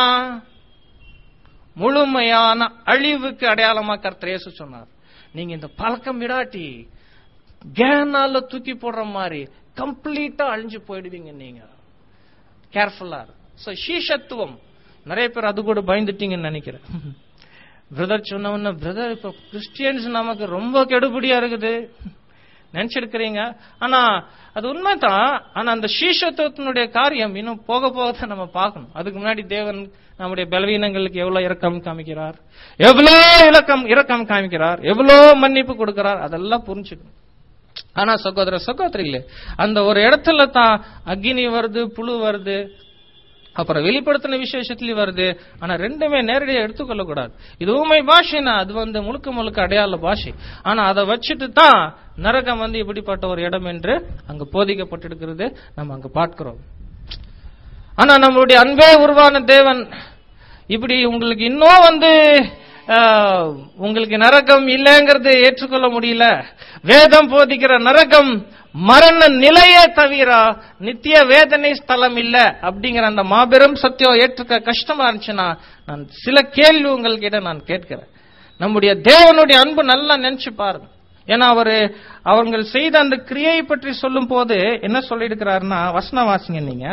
முழுமையான அழிவுக்கு அடையாளமா கர்த்தர் இயேசு சொன்னார் நீங்க இந்த பழக்கம் விடாட்டி கேனால தூக்கி போடுற மாதிரி கம்ப்ளீட்டா அழிஞ்சு போயிடுவீங்க நீங்க கேர்ஃபுல்லா சோ சீஷத்துவம் நிறைய பேர் அது கூட பயந்துட்டீங்கன்னு நினைக்கிறேன் பிரதர் சொன்ன உடனே பிரதர் இப்ப கிறிஸ்டியன்ஸ் நமக்கு ரொம்ப கெடுபடியா இருக்குது நினைச்சிருக்கிறீங்க ஆனா அது உண்மைதான் ஆனா அந்த சீஷத்துவத்தினுடைய காரியம் இன்னும் போக போக தான் நம்ம பார்க்கணும் அதுக்கு முன்னாடி தேவன் நம்முடைய பலவீனங்களுக்கு எவ்வளவு இரக்கம் காமிக்கிறார் எவ்வளவு இலக்கம் இரக்கம் காமிக்கிறார் எவ்வளவு மன்னிப்பு கொடுக்கிறார் அதெல்லாம் புரிஞ்சுக்கணும் ஆனா சகோதர சகோதரிகளே அந்த ஒரு இடத்துல தான் அக்னி வருது புழு வருது அப்புறம் வெளிப்படுத்தின விசேஷத்துலயும் வருது ஆனா ரெண்டுமே நேரடியா எடுத்துக்கொள்ள கூடாது இது ஊமை பாஷைனா அது வந்து முழுக்க முழுக்க அடையாள பாஷை ஆனா அதை வச்சுட்டு தான் நரகம் வந்து இப்படிப்பட்ட ஒரு இடம் என்று அங்க போதிக்கப்பட்டிருக்கிறது நம்ம அங்க பார்க்கிறோம் ஆனா நம்மளுடைய அன்பே உருவான தேவன் இப்படி உங்களுக்கு இன்னும் வந்து ஆஹ், உங்களுக்கு நரகம் இல்லைங்கிறது ஏற்றுக்கொள்ள முடியல வேதம் போதிக்கிற நரகம் மரண நிலையே தவிர நித்திய வேதனை ஸ்தலம் இல்ல அப்படிங்கிற அந்த மாபெரும் சத்தியம் ஏற்றுக்க கஷ்டமா இருந்துச்சுன்னா நான் சில கேள்வி உங்கள்கிட்ட நான் கேட்கிறேன் நம்முடைய தேவனுடைய அன்பு நல்லா நினைச்சு பாருங்க ஏன்னா அவரு அவங்கள் செய்த அந்த கிரியை பற்றி சொல்லும் போது என்ன சொல்லியிருக்கிறாருன்னா வசன வாசிங்க நீங்க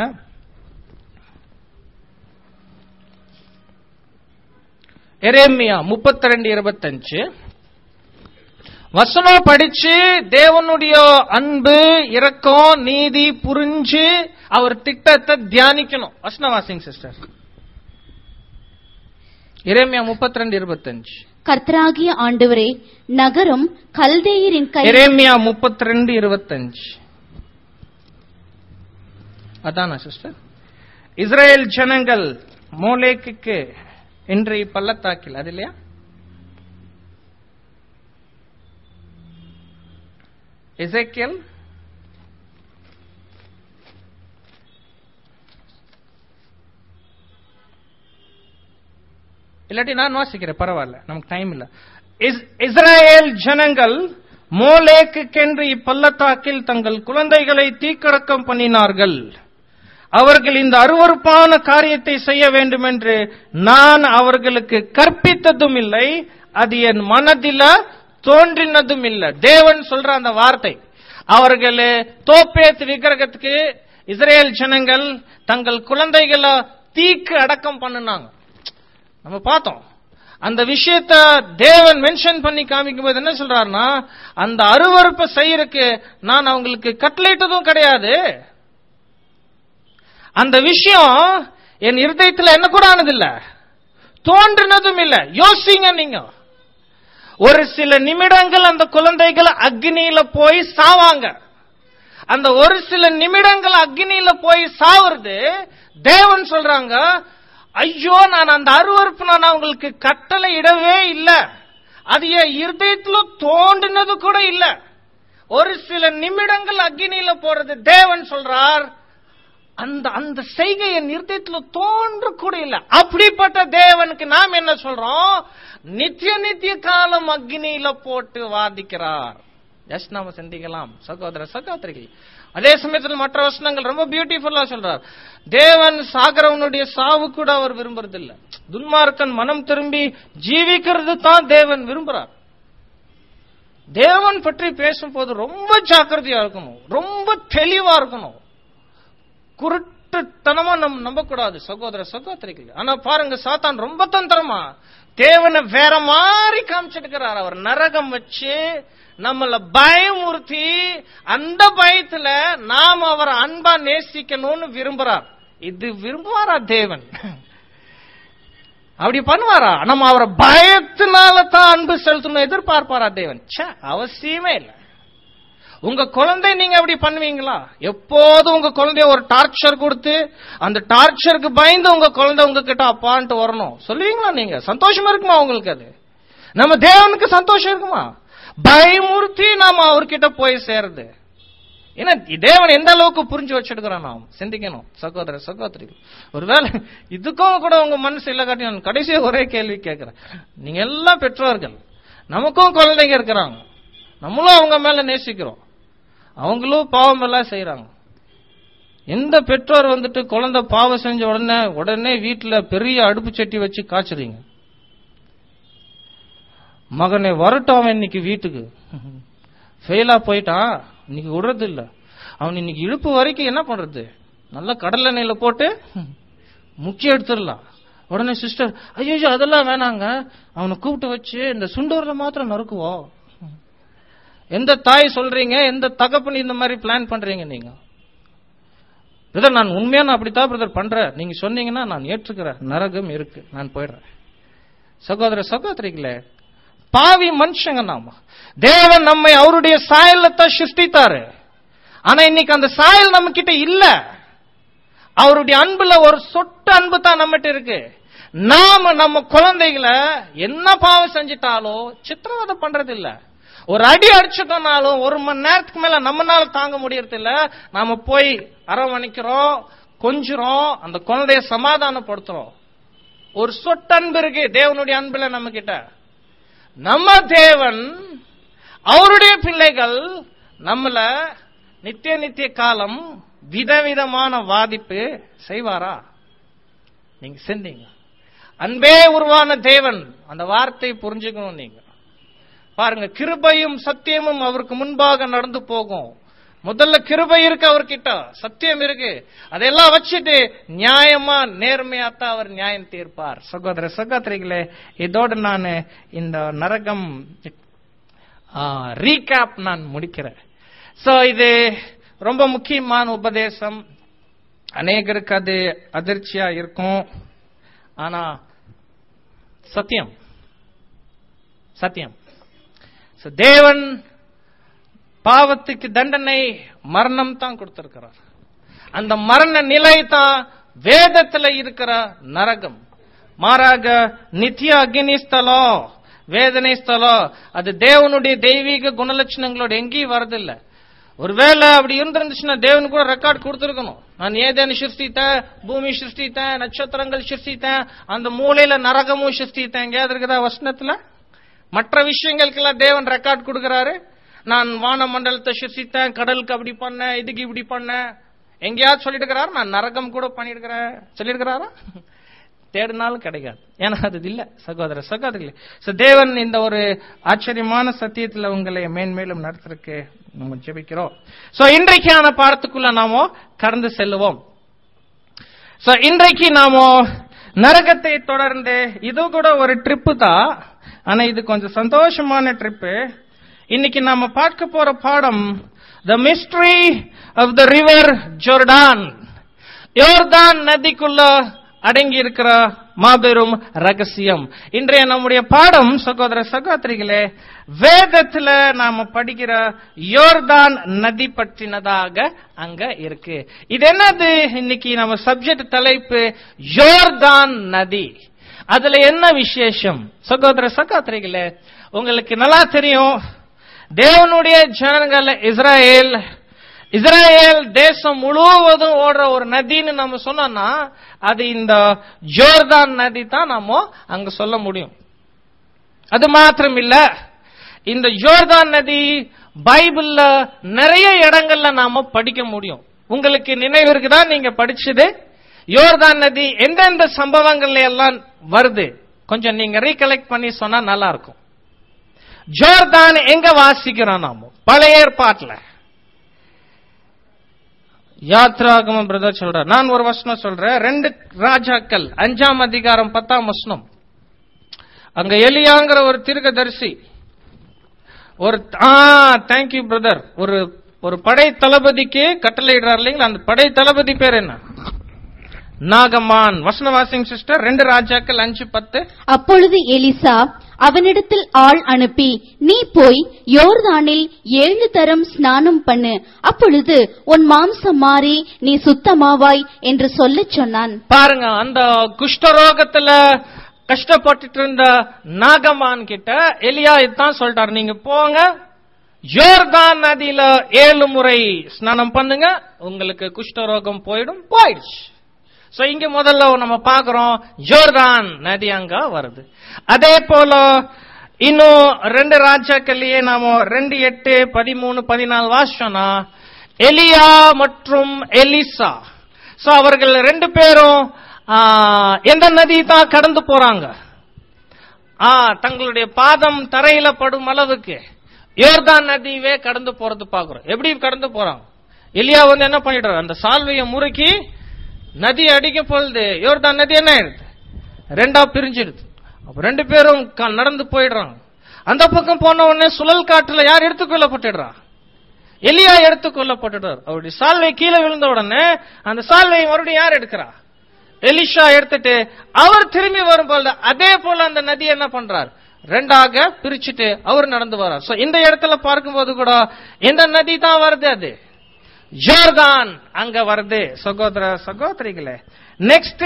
எரேமியா முப்பத்தி ரெண்டு இருபத்தஞ்சு வசனம் படிச்சு தேவனுடைய அன்பு இரக்கம் நீதி புரிஞ்சு அவர் திட்டத்தை தியானிக்கணும் வசனம் வாசிங்க சிஸ்டர் எரேமியா முப்பத்தி ரெண்டு இருபத்தஞ்சு கர்த்தராகிய ஆண்டவரே நகரம் கல்தேயரின் கை எரேமியா முப்பத்தி ரெண்டு இருபத்தஞ்சு அதானா சிஸ்டர் இஸ்ரேல் ஜனங்கள் மோலேக்குக்கு இன்றைய பள்ளத்தாக்கில் அது இல்லையா எசேக்கியல் இல்லாட்டி நான் வாசிக்கிறேன் பரவாயில்ல நமக்கு டைம் இல்ல இஸ்- இஸ்ரேல் ஜனங்கள் மோலேக்குக்கென்று இப்பள்ளத்தாக்கில் தங்கள் குழந்தைகளை தீக்கடக்கம் பண்ணினார்கள் அவர்கள் இந்த அருவருப்பான காரியத்தை செய்ய வேண்டும் என்று நான் அவர்களுக்கு கற்பித்ததும் இல்லை அது என் மனதில தோன்றினதும் இல்லை தேவன் சொல்ற அந்த வார்த்தை அவர்கள் தோப்பேத் விக்கிரகத்துக்கு இஸ்ரேல் ஜனங்கள் தங்கள் குழந்தைகளை தீக்கு அடக்கம் பண்ணினாங்க நம்ம பார்த்தோம் அந்த விஷயத்த தேவன் மென்ஷன் பண்ணி காமிக்கும் போது என்ன சொல்றாருன்னா அந்த அருவருப்பை செய்யறதுக்கு நான் அவங்களுக்கு கட்டளையிட்டதும் கிடையாது அந்த விஷயம் என் இருதயத்துல என்ன கூட ஆனதில்ல தோன்றினதும் இல்ல யோசிங்க நீங்க ஒரு சில நிமிடங்கள் அந்த குழந்தைகள் அக்னியில போய் சாவாங்க அந்த ஒரு சில நிமிடங்கள் அக்னியில போய் சாவுறது தேவன் சொல்றாங்க ஐயோ நான் அந்த அருவறுப்பு நான் அவங்களுக்கு கட்டளை இடவே இல்ல அது என் இருதயத்துல தோண்டினது கூட இல்ல ஒரு சில நிமிடங்கள் அக்னியில போறது தேவன் சொல்றார் அந்த அந்த செய்கை என் இருதயத்துல தோன்ற கூட இல்ல அப்படிப்பட்ட தேவனுக்கு நாம் என்ன சொல்றோம் நித்திய நித்திய காலம் அக்னியில போட்டு வாதிக்கிறார் ஜஸ்ட் நாம சிந்திக்கலாம் சகோதர சகோதரிகள் அதே சமயத்தில் மற்ற வசனங்கள் ரொம்ப பியூட்டிஃபுல்லா சொல்றார் தேவன் சாகரவனுடைய சாவு கூட அவர் விரும்புறதில்ல துன்மார்க்கன் மனம் திரும்பி ஜீவிக்கிறது தான் தேவன் விரும்புறார் தேவன் பற்றி பேசும்போது ரொம்ப ஜாக்கிரதையா இருக்கணும் ரொம்ப தெளிவா இருக்கணும் குருட்டுத்தனமா நம் நம்பக்கூடாது சகோதர சகோதரிகள் ஆனா பாருங்க சாத்தான் ரொம்ப தந்திரமா தேவனை வேற மாதிரி காமிச்சிருக்கிறார் அவர் நரகம் வச்சு நம்மள பயமுறுத்தி அந்த பயத்துல நாம் அவரை அன்பா நேசிக்கணும்னு விரும்புறார் இது விரும்புவாரா தேவன் அப்படி பண்ணுவாரா நம்ம அவரை பயத்தினால தான் அன்பு செலுத்தணும் எதிர்பார்ப்பாரா தேவன் ச்சே, அவசியமே இல்லை உங்க குழந்தை நீங்க அப்படி பண்ணுவீங்களா எப்போதும் உங்க குழந்தைய ஒரு டார்ச்சர் கொடுத்து அந்த டார்ச்சருக்கு பயந்து உங்க குழந்தை உங்ககிட்ட அப்பான்ட்டு வரணும் சொல்லுவீங்களா நீங்க சந்தோஷமா இருக்குமா உங்களுக்கு அது நம்ம தேவனுக்கு சந்தோஷம் இருக்குமா பயமுறுத்தி நாம அவர்கிட்ட போய் சேருது ஏன்னா தேவன் எந்த அளவுக்கு புரிஞ்சு வச்சிருக்கிறோம் நாம் சிந்திக்கணும் சகோதர சகோதரிகள் ஒருவேளை இதுக்கும் கூட உங்க மனசு இல்ல காட்டி நான் கடைசியா ஒரே கேள்வி கேட்கிறேன் நீங்க எல்லாம் பெற்றோர்கள் நமக்கும் குழந்தைங்க இருக்கிறாங்க நம்மளும் அவங்க மேல நேசிக்கிறோம் அவங்களும் பாவம் எல்லாம் செய்யறாங்க எந்த பெற்றோர் வந்துட்டு குழந்தை பாவம் செஞ்ச உடனே உடனே வீட்டுல பெரிய அடுப்பு சட்டி வச்சு காய்ச்சுறீங்க மகனை வரட்டும் அவன் இன்னைக்கு வீட்டுக்கு ஃபெயிலா போயிட்டான் இன்னைக்கு விடுறது இல்ல அவன் இன்னைக்கு இழுப்பு வரைக்கும் என்ன பண்றது நல்ல கடலை எண்ணெயில போட்டு முக்கிய எடுத்துடலாம் உடனே சிஸ்டர் ஐயோ அதெல்லாம் வேணாங்க அவனை கூப்பிட்டு வச்சு இந்த சுண்டூர்ல மாத்திரம் நறுக்குவோம் எந்த தாய் சொல்றீங்க எந்த தகப்பன் இந்த மாதிரி பிளான் பண்றீங்க நீங்க பிரதர் நான் உண்மையா நான் அப்படித்தான் பிரதர் பண்றேன் நீங்க சொன்னீங்கன்னா நான் ஏற்றுக்கிறேன் நரகம் இருக்கு நான் போயிடுறேன் சகோதர சகோதரிகளே பாவி மனுஷங்க நாம தேவன் நம்மை அவருடைய சாயலத்தான் சிருஷ்டித்தாரு ஆனா இன்னைக்கு அந்த சாயல் நம்ம கிட்ட இல்ல அவருடைய அன்புல ஒரு சொட்டு அன்பு தான் நம்மகிட்ட இருக்கு நாம நம்ம குழந்தைகளை என்ன பாவம் செஞ்சிட்டாலும் சித்திரவதை பண்றது இல்ல ஒரு அடி அடிச்சிட்டோம்னாலும் ஒரு மணி நேரத்துக்கு மேல நம்மனால தாங்க முடியறது இல்ல நாம போய் அரவணைக்கிறோம் கொஞ்சுறோம் அந்த குழந்தைய சமாதானப்படுத்துறோம் ஒரு சொட்டு அன்பு இருக்கு தேவனுடைய அன்புல நம்ம கிட்ட நம்ம தேவன் அவருடைய பிள்ளைகள் நம்மள நித்திய நித்திய காலம் விதவிதமான வாதிப்பு செய்வாரா நீங்க செஞ்சீங்க அன்பே உருவான தேவன் அந்த வார்த்தை புரிஞ்சுக்கணும் நீங்க பாருங்க கிருபையும் சத்தியமும் அவருக்கு முன்பாக நடந்து போகும் முதல்ல கிருபை இருக்கு அவர்கிட்ட சத்தியம் இருக்கு அதெல்லாம் வச்சுட்டு நியாயமா நேர்மையா தான் அவர் நியாயம் தீர்ப்பார் சகோதர சகோதரிகளே இதோடு நான் இந்த நரகம் ரீகேப் நான் முடிக்கிறேன் சோ இது ரொம்ப முக்கியமான உபதேசம் அநேகருக்கு அது அதிர்ச்சியா இருக்கும் ஆனா சத்தியம் சத்தியம் So, தேவன் பாவத்துக்கு தண்டனை மரணம் தான் கொடுத்திருக்கிறார் அந்த மரண நிலை தான் வேதத்துல இருக்கிற நரகம் மாறாக நித்திய அக்னி ஸ்தலம் வேதனை ஸ்தலம் அது தேவனுடைய தெய்வீக குணலட்சணங்களோட எங்கேயும் வரதில்லை ஒருவேளை அப்படி இருந்திருந்துச்சுன்னா தேவன் கூட ரெக்கார்ட் கொடுத்திருக்கணும் நான் ஏதேன்னு சிருஷ்டித்தேன் பூமி சிருஷ்டித்தேன் நட்சத்திரங்கள் சிருஷ்டித்தேன் அந்த மூலையில நரகமும் சிருஷ்டித்தேன் எங்கேயாவது இருக்குதா வசனத்துல மற்ற விஷயங்களுக்கெல்லாம் தேவன் ரெக்கார்ட் கொடுக்கிறாரு நான் வான மண்டலத்தை சுசித்தேன் கடலுக்கு அப்படி பண்ணேன் இதுக்கு இப்படி பண்ணேன் எங்கேயாவது சொல்லிட்டு இருக்கிறாரு நான் நரகம் கூட பண்ணிருக்கிறேன் சொல்லியிருக்கிறாரா தேடினாலும் கிடைக்காது ஏன்னா அது இல்ல சகோதர சகோதரிகளே So, தேவன் இந்த ஒரு ஆச்சரியமான சத்தியத்துல உங்களை மேன்மேலும் நடத்துறதுக்கு நம்ம ஜெபிக்கிறோம் சோ இன்றைக்கான பாடத்துக்குள்ள நாம கடந்து செல்லுவோம் சோ இன்றைக்கு நாம நரகத்தை தொடர்ந்து இது கூட ஒரு ட்ரிப்பு தான் ஆனா இது கொஞ்சம் சந்தோஷமான ட்ரிப்பு இன்னைக்கு நாம பார்க்க போற பாடம் the mystery of the river Jordan யோர்தான் நதிக்குள்ள அடங்கி இருக்கிற மாபெரும் ரகசியம் இன்றைய நம்முடைய பாடம் சகோதர சகோதரிகளே வேதத்துல நாம படிக்கிற யோர்தான் நதி பற்றினதாக அங்க இருக்கு இது என்னது இன்னைக்கு நம்ம சப்ஜெக்ட் தலைப்பு யோர்தான் நதி அதுல என்ன விசேஷம் சகோதர சகோதரிகளே உங்களுக்கு நல்லா தெரியும் தேவனுடைய ஜனங்கள் இஸ்ராயேல் இஸ்ரேல் தேசம் முழுவதும் ஓடுற ஒரு நதின்னு நம்ம சொன்னோம்னா அது இந்த ஜோர்தான் நதி தான் நாம அங்க சொல்ல முடியும் அது மாத்திரம் இல்ல இந்த ஜோர்தான் நதி பைபிள்ல நிறைய இடங்கள்ல நாம படிக்க முடியும் உங்களுக்கு நினைவு இருக்குதா நீங்க படிச்சது யோர்தான் நதி எந்தெந்த சம்பவங்கள்ல எல்லாம் வருது கொஞ்சம் நீங்க ரீகலெக்ட் பண்ணி சொன்னா நல்லா இருக்கும் ஜோர்தான் எங்க வாசிக்கிறோம் நாம பழைய ஏற்பாட்டுல யாத்ராகமம் பிரதர் சொல்ற நான் ஒரு வசனம் சொல்றேன் ரெண்டு ராஜாக்கள் அஞ்சாம் அதிகாரம் பத்தாம் வசனம் அங்க எலியாங்கிற ஒரு தீர்க்கதரிசி ஒரு ஆ தேங்க்யூ பிரதர் ஒரு ஒரு படை தளபதிக்கு கட்டளையிடுறார் இல்லைங்களா அந்த படை தளபதி பேர் என்ன நாகமான் வசனவாசிங் சிஸ்டர் ரெண்டு ராஜாக்கள் அஞ்சு பத்து அப்பொழுது எலிசா அவனிடத்தில் ஆள் அனுப்பி நீ போய் யோர்தானில் ஏழு தரம் ஸ்நானம் பண்ணு அப்பொழுது உன் மாம்சம் மாறி நீ சுத்தமாவாய் என்று சொல்லச் சொன்னான் பாருங்க அந்த குஷ்டரோகத்துல கஷ்டப்பட்டுட்டு இருந்த நாகமான் கிட்ட எலியா இதுதான் சொல்லிட்டாரு நீங்க போங்க யோர்தான் நதியில ஏழு முறை ஸ்நானம் பண்ணுங்க உங்களுக்கு குஷ்டரோகம் போயிடும் போயிடுச்சு சோ இங்க முதல்ல நம்ம பாக்குறோம் ஜோர்தான் நதி அங்க வருது அதே போல இன்னும் ரெண்டு ராஜாக்கள்லயே நாம ரெண்டு எட்டு பதிமூணு பதினாலு வருஷம்னா எலியா மற்றும் எலிசா சோ அவர்கள் ரெண்டு பேரும் ஆ, எந்த நதி தான் கடந்து போறாங்க ஆ தங்களுடைய பாதம் தரையில படும் அளவுக்கு யோர்தான் நதியவே கடந்து போறது பாக்குறோம் எப்படி கடந்து போறாங்க எலியா வந்து என்ன பண்ணிடுறாரு அந்த சால்வையை முறுக்கி நதி அடிக்க பொழுது யோர்தான் நதி என்ன ஆயிடுது ரெண்டா பிரிஞ்சிடுது அப்ப ரெண்டு பேரும் க- நடந்து போயிடுறாங்க அந்த பக்கம் போன உடனே சுழல் காட்டுல யார் எடுத்துக்கொள்ளப்பட்டுடுறா எலியா எடுத்துக்கொள்ளப்பட்டுடுறார் அவருடைய சால்வை கீழே விழுந்த உடனே அந்த சால்வை மறுபடியும் யார் எடுக்கிறா எலிஷா எடுத்துட்டு அவர் திரும்பி வரும்போது அதே போல அந்த நதி என்ன பண்றார் ரெண்டாக பிரிச்சுட்டு அவர் நடந்து வரார் சோ இந்த இடத்துல பார்க்கும்போது கூட எந்த நதி தான் வருது அது ஜோர்தான் அங்க வருது சகோதர சகோதரிகளே நெக்ஸ்ட்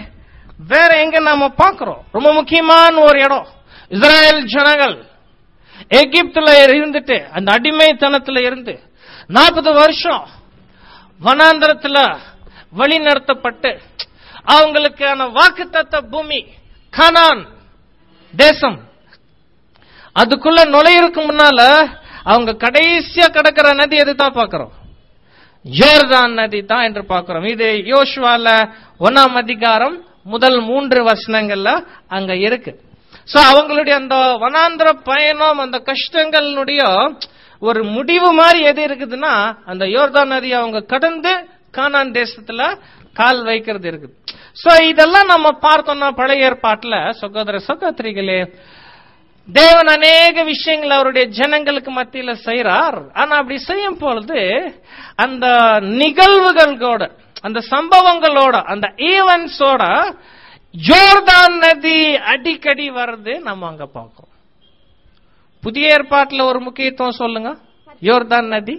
வேற எங்க நாம பார்க்கிறோம் ரொம்ப முக்கியமான ஒரு இடம் இஸ்ரேல் ஜனங்கள் எகிப்துல இருந்துட்டு அந்த அடிமைத்தனத்துல இருந்து நாற்பது வருஷம் வனாந்தரத்துல வழி நடத்தப்பட்டு அவங்களுக்கான வாக்குத்தத்த பூமி கனான் தேசம் அதுக்குள்ள நுழையிறதுக்கு முன்னால அவங்க கடைசியா கிடக்கிற நதி எதுதான் பார்க்கிறோம் ஜோர்தான் நதி தான் என்று பார்க்கிறோம் இது யோசுவால ஒன்னாம் அதிகாரம் முதல் மூன்று வசனங்கள்ல அங்க இருக்கு சோ அவங்களுடைய அந்த வனாந்திர பயணம் அந்த கஷ்டங்களுடைய ஒரு முடிவு மாதிரி எது இருக்குதுன்னா அந்த யோர்தான் நதி அவங்க கடந்து கானான் தேசத்துல கால் வைக்கிறது இருக்குது சோ இதெல்லாம் நம்ம பார்த்தோம்னா பழைய ஏற்பாட்டுல சகோதர சகோதரிகளே தேவன் அநேக விஷயங்கள் அவருடைய ஜனங்களுக்கு மத்தியில செய்றார் ஆனா அப்படி செய்யும் பொழுது அந்த நிகழ்வுகளோட அந்த சம்பவங்களோட அந்த ஈவென்ட்ஸோட ஜோர்தான் நதி அடிக்கடி வர்றது நம்ம அங்க பார்க்கிறோம் புதிய ஏற்பாட்டுல ஒரு முக்கியத்துவம் சொல்லுங்க யோர்தான் நதி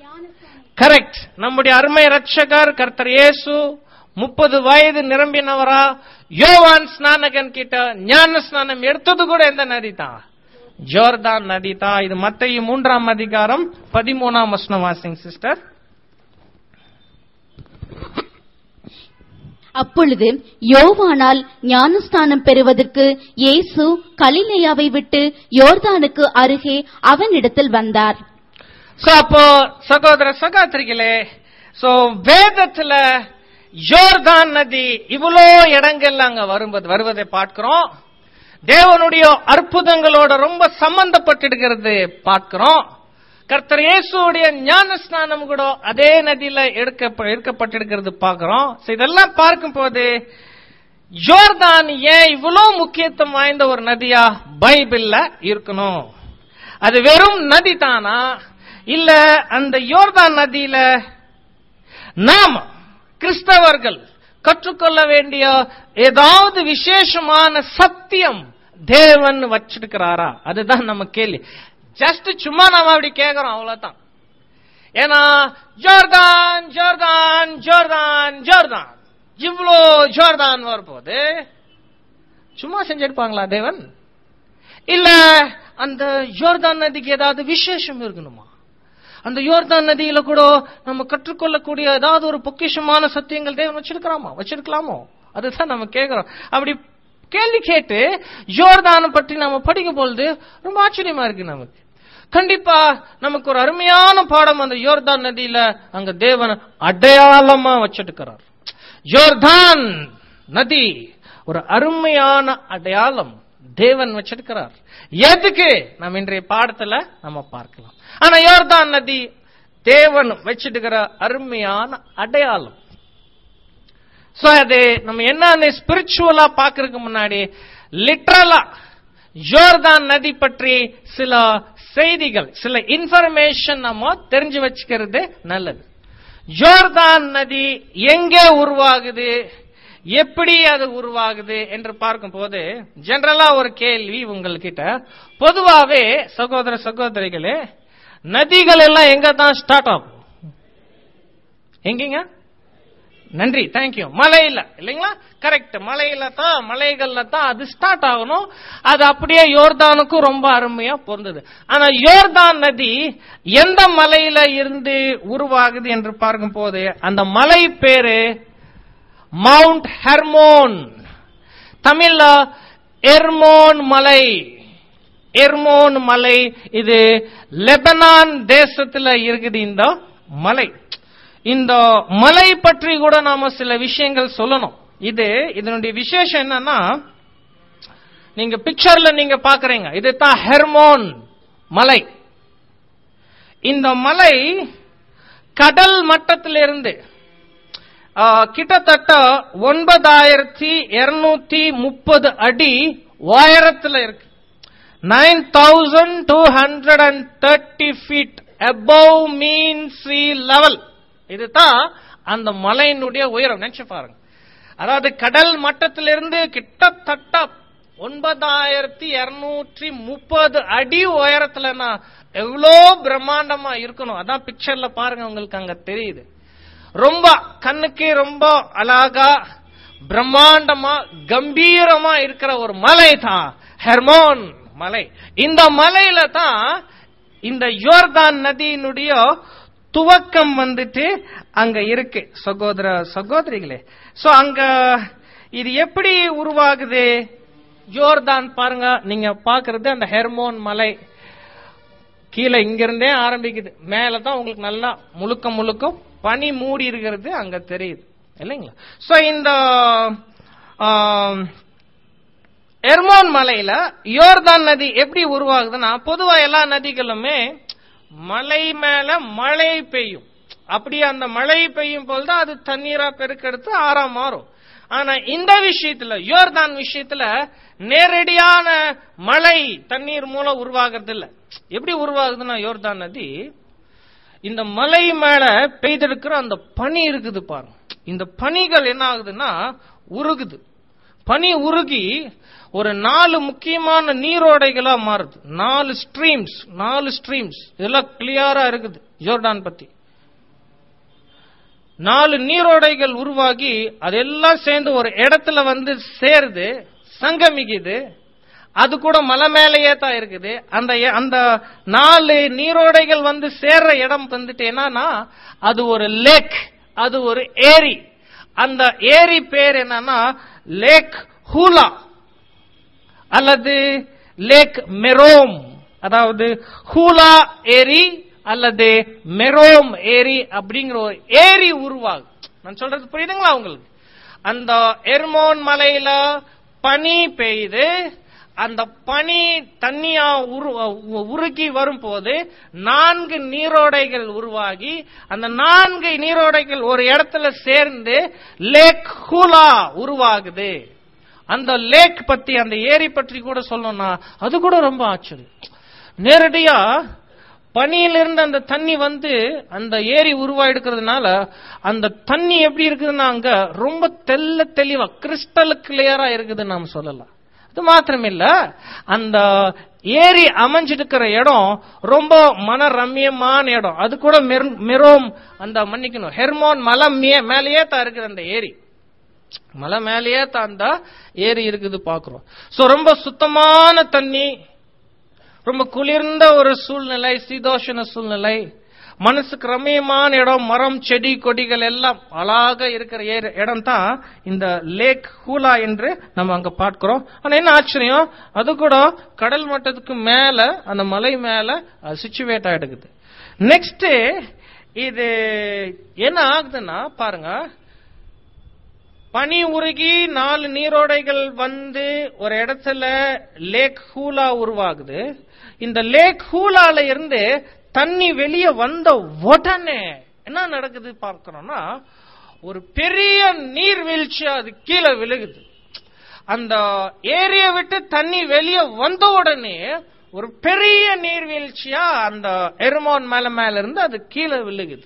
கரெக்ட் நம்முடைய அருமை ரட்சகர் கர்த்தர் இயேசு முப்பது வயது நிரம்பினவரா யோவான் ஸ்நானகன் கிட்ட ஞான ஸ்நானம் எடுத்தது கூட எந்த நதி தான் ஜோர்தான் நதி தான் இது மத்திய மூன்றாம் அதிகாரம் பதிமூணாம் வசனம் வாசிங் சிஸ்டர் அப்பொழுது யோவானால் ஞானஸ்தானம் பெறுவதற்கு இயேசு கலிலேயாவை விட்டு யோர்தானுக்கு அருகே அவனிடத்தில் வந்தார் சோ அப்போ சகோதர சகோதரிகளே சோ வேதத்துல யோர்தான் நதி இவ்வளோ இடங்கள்ல அங்க வருவது வருவதை பார்க்கிறோம் தேவனுடைய அற்புதங்களோட ரொம்ப சம்பந்தப்பட்டிருக்கிறது பார்க்கிறோம் கர்த்தர் இயேசுடைய ஞான ஸ்நானம் கூட அதே நதியில எடுக்க எடுக்கப்பட்டிருக்கிறது பார்க்கிறோம் So இதெல்லாம் பார்க்கும் போது யோர்தான் ஏன் இவ்வளவு முக்கியத்துவம் வாய்ந்த ஒரு நதியா பைபிள்ல இருக்கணும் அது வெறும் நதி தானா இல்ல அந்த யோர்தான் நதியில நாம கிறிஸ்தவர்கள் கற்றுக்கொள்ள வேண்டிய ஏதாவது விசேஷமான சத்தியம் தேவன் வச்சிருக்கிறாரா அதுதான் நம்ம கேள்வி ஜஸ்ட் சும்மா நாம அப்படி கேக்குறோம் அவ்வளவுதான் ஏன்னா ஜோர்தான் ஜோர்தான் ஜோர்தான் ஜோர்தான் இவ்வளோ ஜோர்தான் வரப்போது சும்மா செஞ்சிருப்பாங்களா தேவன் இல்ல அந்த யோர்தான் நதிக்கு ஏதாவது விசேஷம் இருக்கணுமா அந்த யோர்தான் நதியில கூட நம்ம கற்றுக்கொள்ளக்கூடிய ஏதாவது ஒரு பொக்கிஷமான சத்தியங்கள் தேவன் வச்சிருக்கலாமா வச்சிருக்கலாமோ அதுதான் நம்ம கேட்கிறோம் அப்படி கேள்வி கேட்டு யோர்தானை பற்றி நாம படிக்கும் பொழுது ரொம்ப ஆச்சரியமா இருக்கு நமக்கு கண்டிப்பா நமக்கு ஒரு அருமையான பாடம் அந்த யோர்தான் நதியில அங்க தேவன் அடையாளமா வச்சிருக்கிறார் யோர்தான் நதி ஒரு அருமையான அடையாளம் தேவன் வச்சிருக்கிறார் எதுக்கு நம்ம இன்றைய பாடத்துல நம்ம பார்க்கலாம் ஆனா யோர்தான் நதி தேவன் வச்சிருக்கிற அருமையான அடையாளம் சோ அது நம்ம என்ன ஸ்பிரிச்சுவலா பாக்குறதுக்கு முன்னாடி லிட்ரலா யோர்தான் நதி பற்றி சில செய்திகள் சில இன்ஃபர்மேஷன் நம்ம தெரிஞ்சு வச்சுக்கிறது நல்லது ஜோர்தான் நதி எங்கே உருவாகுது எப்படி அது உருவாகுது என்று பார்க்கும் போது ஜெனரலா ஒரு கேள்வி உங்கள்கிட்ட பொதுவாவே சகோதர சகோதரிகளே நதிகள் எல்லாம் எங்க தான் ஸ்டார்ட் ஆகும் எங்கீங்க நன்றி தேங்க்யூ மலையில இல்லைங்களா கரெக்ட் மலையில தான் மலைகள்ல தான் அது ஸ்டார்ட் ஆகணும் அது அப்படியே யோர்தானுக்கும் ரொம்ப அருமையா பொருந்தது ஆனா யோர்தான் நதி எந்த மலையில இருந்து உருவாகுது என்று பார்க்கும் போது அந்த மலை பேரு மவுண்ட் ஹெர்மோன் தமிழ்ல எர்மோன் மலை எர்மோன் மலை இது லெபனான் தேசத்துல இருக்குது இந்த மலை இந்த மலை பற்றி கூட நாம சில விஷயங்கள் சொல்லணும் இது இதனுடைய விசேஷம் என்னன்னா நீங்க பிக்சர்ல நீங்க பாக்குறீங்க இதுதான் ஹெர்மோன் மலை இந்த மலை கடல் மட்டத்திலிருந்து ஆ, கிட்டத்தட்ட ஒன்பதாயிரத்தி இருநூத்தி முப்பது அடி உயரத்துல இருக்கு nine thousand two hundred and thirty feet above mean sea level இதுதான் அந்த மலையினுடைய உயரம் நினைச்சு பாருங்க அதாவது கடல் மட்டத்திலிருந்து கிட்டத்தட்ட ஒன்பதாயிரத்தி இருநூற்றி முப்பது அடி உயரத்துலனா எவ்வளோ பிரம்மாண்டமா இருக்கணும் அதான் பிக்சர்ல பாருங்க உங்களுக்கு அங்க தெரியுது ரொம்ப கண்ணுக்கு ரொம்ப அழகா பிரம்மாண்டமா கம்பீரமா இருக்கிற ஒரு மலை தான் ஹெர்மோன் மலை இந்த மலையில தான் இந்த யோர்தான் நதியினுடைய துவக்கம் வந்துட்டு அங்க இருக்கு சகோதர சகோதரிகளே சோ அங்க இது எப்படி உருவாகுது ஜோர்தான் பாருங்க நீங்க பாக்குறது அந்த ஹெர்மோன் மலை கீழே இங்க இருந்தே ஆரம்பிக்குது மேல தான் உங்களுக்கு நல்லா முழுக்க முழுக்க பனி மூடி இருக்கிறது அங்க தெரியுது இல்லைங்களா சோ இந்த ஆம், எர்மோன் மலையில யோர்தான் நதி எப்படி உருவாகுதுன்னா பொதுவா எல்லா நதிகளுமே மலை மேல மழை பெய்யும் அப்படி அந்த மழை பெய்யும் போதுதான் அது தண்ணீரா பெருக்கெடுத்து ஆறா மாறும் ஆனா இந்த விஷயத்துல யோர்தான் விஷயத்துல நேரடியான மழை தண்ணீர் மூலம் உருவாகிறது இல்ல எப்படி உருவாகுதுன்னா யோர்தான் நதி இந்த மலை மேல பெய்திருக்கிற அந்த பனி இருக்குது பாருங்க இந்த பனிகள் என்ன ஆகுதுன்னா உருகுது பனி உருகி ஒரு நாலு முக்கியமான நீரோடைகளா மாறுது நாலு ஸ்ட்ரீம்ஸ் நாலு ஸ்ட்ரீம்ஸ் இதெல்லாம் கிளியரா இருக்குது ஜோர்டான் பத்தி நாலு நீரோடைகள் உருவாகி அதெல்லாம் சேர்ந்து ஒரு இடத்துல வந்து சேருது சங்கமிக்குது அது கூட மலை மேலேயே தான் இருக்குது அந்த எ- அந்த நாலு நீரோடைகள் வந்து சேர்ற இடம் வந்துட்டு என்னன்னா அது ஒரு லேக் அது ஒரு ஏரி அந்த ஏரி பேர் என்னன்னா லேக் ஹூலா அல்லது லேக் மெரோம் அதாவது ஹூலா ஏரி அல்லது மெரோம் ஏரி அப்படிங்கிற ஒரு ஏரி உருவாகும் நான் சொல்றது புரியுதுங்களா உங்களுக்கு அந்த எர்மோன் மலையில பனி பெய்து அந்த பனி தண்ணியா உரு- உருகி வரும்போது நான்கு நீரோடைகள் உருவாகி அந்த நான்கு நீரோடைகள் ஒரு இடத்துல சேர்ந்து லேக் ஹூலா உருவாகுது அந்த லேக் பத்தி அந்த ஏரி பற்றி கூட சொல்லணும்னா அது கூட ரொம்ப ஆச்சரியம் நேரடியா பனியிலிருந்து அந்த தண்ணி வந்து அந்த ஏரி உருவாயிடுக்கிறதுனால அந்த தண்ணி எப்படி இருக்குதுன்னா அங்க ரொம்ப தெல்ல தெளிவா கிறிஸ்டல் கிளியரா இருக்குதுன்னு நாம் சொல்லலாம் அது மாத்திரமில்ல அந்த ஏரி அமைஞ்சிருக்கிற இடம் ரொம்ப மன ரம்யமான இடம் அது கூட மெர்- மெரோம் அந்த மன்னிக்கணும் ஹெர்மோன் மலை மே- மேலேயே தான் இருக்குது அந்த ஏரி மலை மேலேயே தான் அந்த ஏரி இருக்குது பாக்குறோம் சோ ரொம்ப சுத்தமான தண்ணி ரொம்ப குளிர்ந்த ஒரு சூழ்நிலை சீதோஷண சூழ்நிலை மனசுக்கு ரம்மியமான இடம் மரம் செடி கொடிகள் எல்லாம் அழகாக இருக்கிற ஏரி- இடம் தான் இந்த லேக் ஹூலா என்று நம்ம அங்க பார்க்கிறோம் ஆனா என்ன ஆச்சரியம் அது கூட கடல் மட்டத்துக்கு மேல அந்த மலை மேல சிச்சுவேட் ஆயிடுக்குது நெக்ஸ்ட் இது என்ன ஆகுதுன்னா பாருங்க பனி உருகி நாலு நீரோடைகள் வந்து ஒரு இடத்துல லேக் ஹூலா உருவாகுது இந்த லேக் ஹூலால இருந்து தண்ணி வெளியே வந்த உடனே என்ன நடக்குது பார்க்கிறோம்னா ஒரு பெரிய நீர்வீழ்ச்சி அது கீழே விழுகுது அந்த ஏரியை விட்டு தண்ணி வெளியே வந்த உடனே ஒரு பெரிய நீர்வீழ்ச்சியா அந்த எருமோன் மேல மேல இருந்து அது கீழே விழுகுது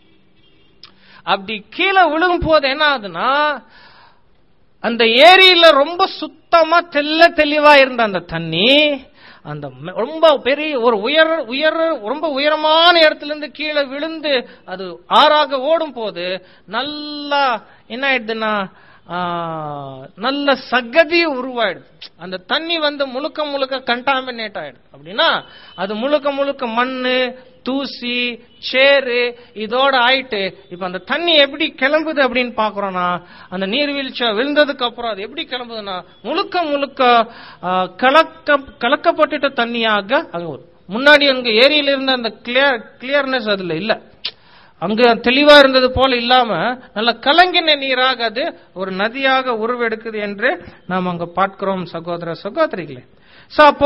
அப்படி கீழே விழுகும் போது என்ன ஆகுதுன்னா அந்த ஏரியில ரொம்ப சுத்தமா தெல்ல தெளிவா இருந்த அந்த தண்ணி அந்த ம- ரொம்ப பெரிய ஒரு உயர் உயர் ரொம்ப உயரமான இடத்துல இருந்து கீழே விழுந்து அது ஆறாக ஓடும் போது நல்லா என்ன ஆயிடுதுன்னா ஆ, நல்ல சகதி உருவாயிடுது அந்த தண்ணி வந்து முழுக்க முழுக்க கண்டாமினேட் ஆயிடுது அப்படின்னா அது முழுக்க முழுக்க மண்ணு தூசி சேரு இதோட ஆயிட்டு இப்ப அந்த தண்ணி எப்படி கிளம்புது அப்படின்னு பாக்குறோம்னா அந்த நீர்வீழ்ச்சி விழுந்ததுக்கு அப்புறம் அது எப்படி கிளம்புதுன்னா முழுக்க முழுக்க ஆ, கலக்க கலக்கப்பட்டுட்ட தண்ணியாக அங்க வரும் முன்னாடி அங்க ஏரியில இருந்த அந்த கிளியர் கிளியர்னஸ் அதுல இல்ல அங்க தெளிவா இருந்தது போல இல்லாம நல்ல கலங்கின நீராக அது ஒரு நதியாக உருவெடுக்குது என்று நாம் அங்க பார்க்கிறோம் சகோதர சகோதரிகளே சோ அப்போ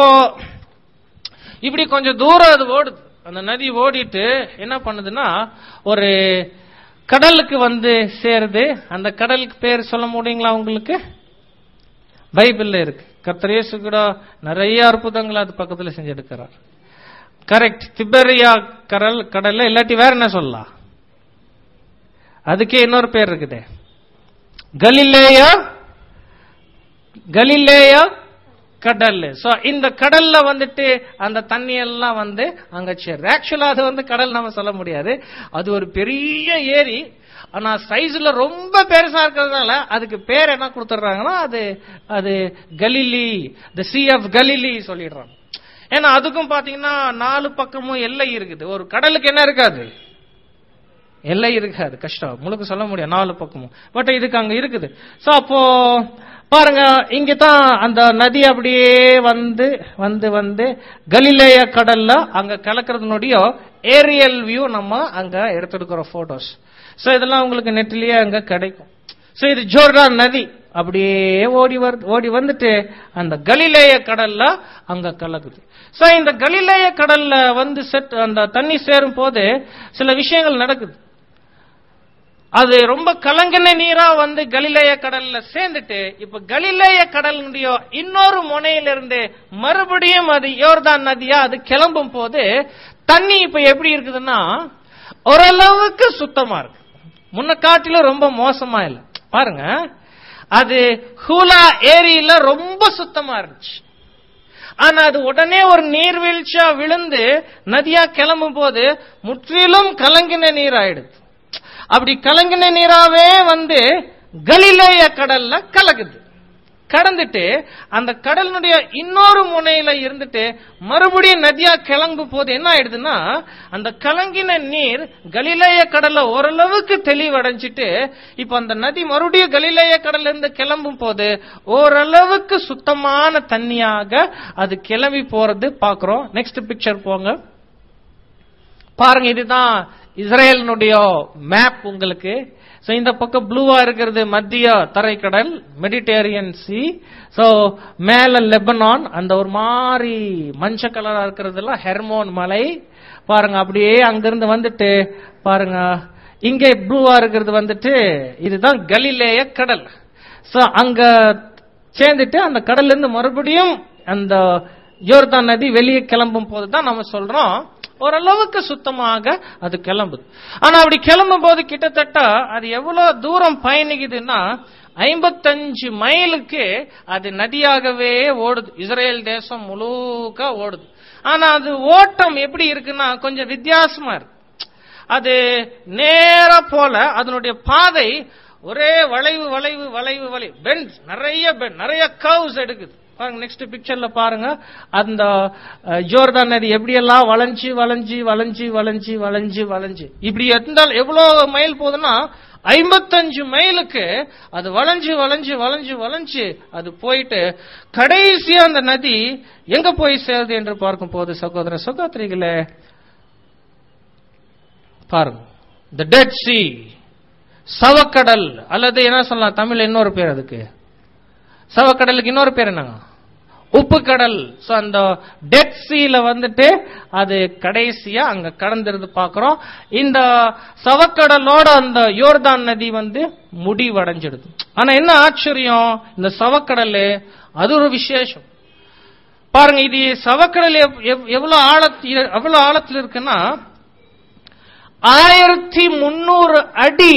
இப்படி கொஞ்சம் தூரம் அது ஓடுது அந்த நதி ஓடிட்டு என்ன பண்ணுதுன்னா ஒரு கடலுக்கு வந்து சேருது அந்த கடலுக்கு பேர் சொல்ல முடியுங்களா உங்களுக்கு பைபிள்ல இருக்கு கர்த்தர் இயேசு கூட நிறைய அற்புதங்களை அது பக்கத்துல செஞ்செடுக்கிறார் கரெக்ட் திபெரியா கடல் கடல்ல இல்லாட்டி வேற என்ன சொல்லலாம் அதுக்கே இன்னொரு பேர் இருக்குது கலிலேயா கலிலேயா கடல் சோ இந்த கடல்ல வந்துட்டு அந்த தண்ணி எல்லாம் வந்து அங்க சேருது ஆக்சுவலா அது வந்து கடல் நம்ம சொல்ல முடியாது அது ஒரு பெரிய ஏரி ஆனா சைஸ்ல ரொம்ப பெருசா இருக்கிறதுனால அதுக்கு பேர் என்ன கொடுத்துடுறாங்கன்னா அது அது Galilee the sea of Galilee சொல்லிடுறாங்க ஏன்னா அதுக்கும் பாத்தீங்கன்னா நாலு பக்கமும் எல்லை இருக்குது ஒரு கடலுக்கு என்ன இருக்காது எல்லை இருக்காது கஷ்டம் முழுக்க சொல்ல முடியாது நாலு பக்கமும் பட் இதுக்கு அங்க இருக்குது சோ அப்போ பாருங்க இங்க தான் அந்த நதி அப்படியே வந்து வந்து வந்து கலிலேய கடல்ல அங்க கலக்கிறதுனுடைய ஏரியல் வியூ நம்ம அங்க எடுத்துருக்கிறோம் போட்டோஸ் சோ இதெல்லாம் உங்களுக்கு நெட்லயே அங்க கிடைக்கும் சோ இது ஜோர்டான் நதி அப்படியே ஓடி வருது ஓடி வந்துட்டு அந்த கலிலேய கடல்ல அங்க கலக்குது சோ இந்த கலிலேய கடல்ல வந்து செட் அந்த தண்ணி சேரும் போது சில விஷயங்கள் நடக்குது அது ரொம்ப கலங்கின நீரா வந்து கலிலேய கடல்ல சேர்ந்துட்டு இப்ப கலிலேய கடலுடைய இன்னொரு முனையிலிருந்து மறுபடியும் அது யோர்தான் நதியா அது கிளம்பும் போது தண்ணி இப்ப எப்படி இருக்குதுன்னா ஓரளவுக்கு சுத்தமா இருக்கு முன்ன காட்டிலும் ரொம்ப மோசமா இல்ல பாருங்க அது ஹூலா ஏரியில ரொம்ப சுத்தமா இருந்துச்சு ஆனா அது உடனே ஒரு நீர்வீழ்ச்சியா விழுந்து நதியா கிளம்பும் போது முற்றிலும் கலங்கின நீர் ஆயிடுது அப்படி கலங்கின நீராவே வந்து கலிலேய கடல்ல கலக்குது கடந்துட்டு அந்த கடலினுடைய இன்னொரு முனையில இருந்துட்டு மறுபடியும் நதியா கிளம்பும் போது என்ன ஆயிடுதுன்னா அந்த கலங்கின நீர் கலிலேய கடல்ல ஓரளவுக்கு தெளிவடைஞ்சிட்டு இப்ப அந்த நதி மறுபடியும் கலிலேய கடல்ல இருந்து கிளம்பும் போது ஓரளவுக்கு சுத்தமான தண்ணியாக அது கிளம்பி போறது பாக்குறோம் நெக்ஸ்ட் பிக்சர் போங்க பாருங்க இதுதான் இஸ்ரேலினுடைய மேப் உங்களுக்கு சோ இந்த பக்கம் ப்ளூவா இருக்கிறது மத்திய தரைக்கடல் மெடிடேரியன் சி சோ மேல லெபனான் அந்த ஒரு மாதிரி மஞ்ச கலரா இருக்கிறதெல்லாம் ஹெர்மோன் மலை பாருங்க அப்படியே அங்கிருந்து வந்துட்டு பாருங்க இங்கே ப்ளூவா இருக்கிறது வந்துட்டு இதுதான் கலிலேய கடல் சோ அங்க சேர்ந்துட்டு அந்த கடல்ல இருந்து மறுபடியும் அந்த யோர்தான் நதி வெளியே கிளம்பும் போது தான் நம்ம சொல்றோம் ஓரளவுக்கு சுத்தமாக அது கிளம்புது ஆனா அப்படி கிளம்பும் போது கிட்டத்தட்ட அது எவ்வளவு தூரம் பயணிக்குதுன்னா ஐம்பத்தஞ்சு மைலுக்கு அது நதியாகவே ஓடுது இஸ்ரேல் தேசம் முழுக்க ஓடுது ஆனா அது ஓட்டம் எப்படி இருக்குன்னா கொஞ்சம் வித்தியாசமா இருக்கு அது நேரா போல அதனுடைய பாதை ஒரே வளைவு வளைவு வளைவு வளைவு பெண்ட் நிறைய பெண்ட் நிறைய கர்வ்ஸ் எடுக்குது பாருங்க நெக்ஸ்ட் பிக்சர்ல பாருங்க அந்த அஹ், ஜோர்தான் நதி எப்படியெல்லாம் வளைஞ்சு வளைஞ்சு வளைஞ்சு வளைஞ்சு வளைஞ்சு வளைஞ்சு இப்படி இருந்தால் எவ்வளவு மைல் போகுதுன்னா ஐம்பத்தஞ்சு மைலுக்கு அது வளைஞ்சு வளைஞ்சு வளைஞ்சு வளைஞ்சு அது போயிட்டு கடைசியா அந்த நதி எங்க போய் சேருது என்று பார்க்கும் போது சகோதர சகோதரிகளே பாருங்க த டெட் சி சவக்கடல் அல்லது என்ன சொல்லலாம் தமிழ்ல இன்னொரு பேர் அதுக்கு சவக்கடலுக்கு இன்னொரு பேர் என்னங்க உப்பு கடல் சோ அந்த டெட் சீல வந்துட்டு அது கடைசியா அங்க கடந்திருந்து பாக்குறோம் இந்த சவக்கடலோட அந்த யோர்தான் நதி வந்து முடிவடைஞ்சிடுது ஆனா என்ன ஆச்சரியம் இந்த சவக்கடல் அது ஒரு விசேஷம் பாருங்க இது சவக்கடல் எவ்- எவ்- எவ்வளவு ஆழத்தில் எவ்வளவு ஆழத்தில் இருக்குன்னா ஆயிரத்தி முன்னூறு அடி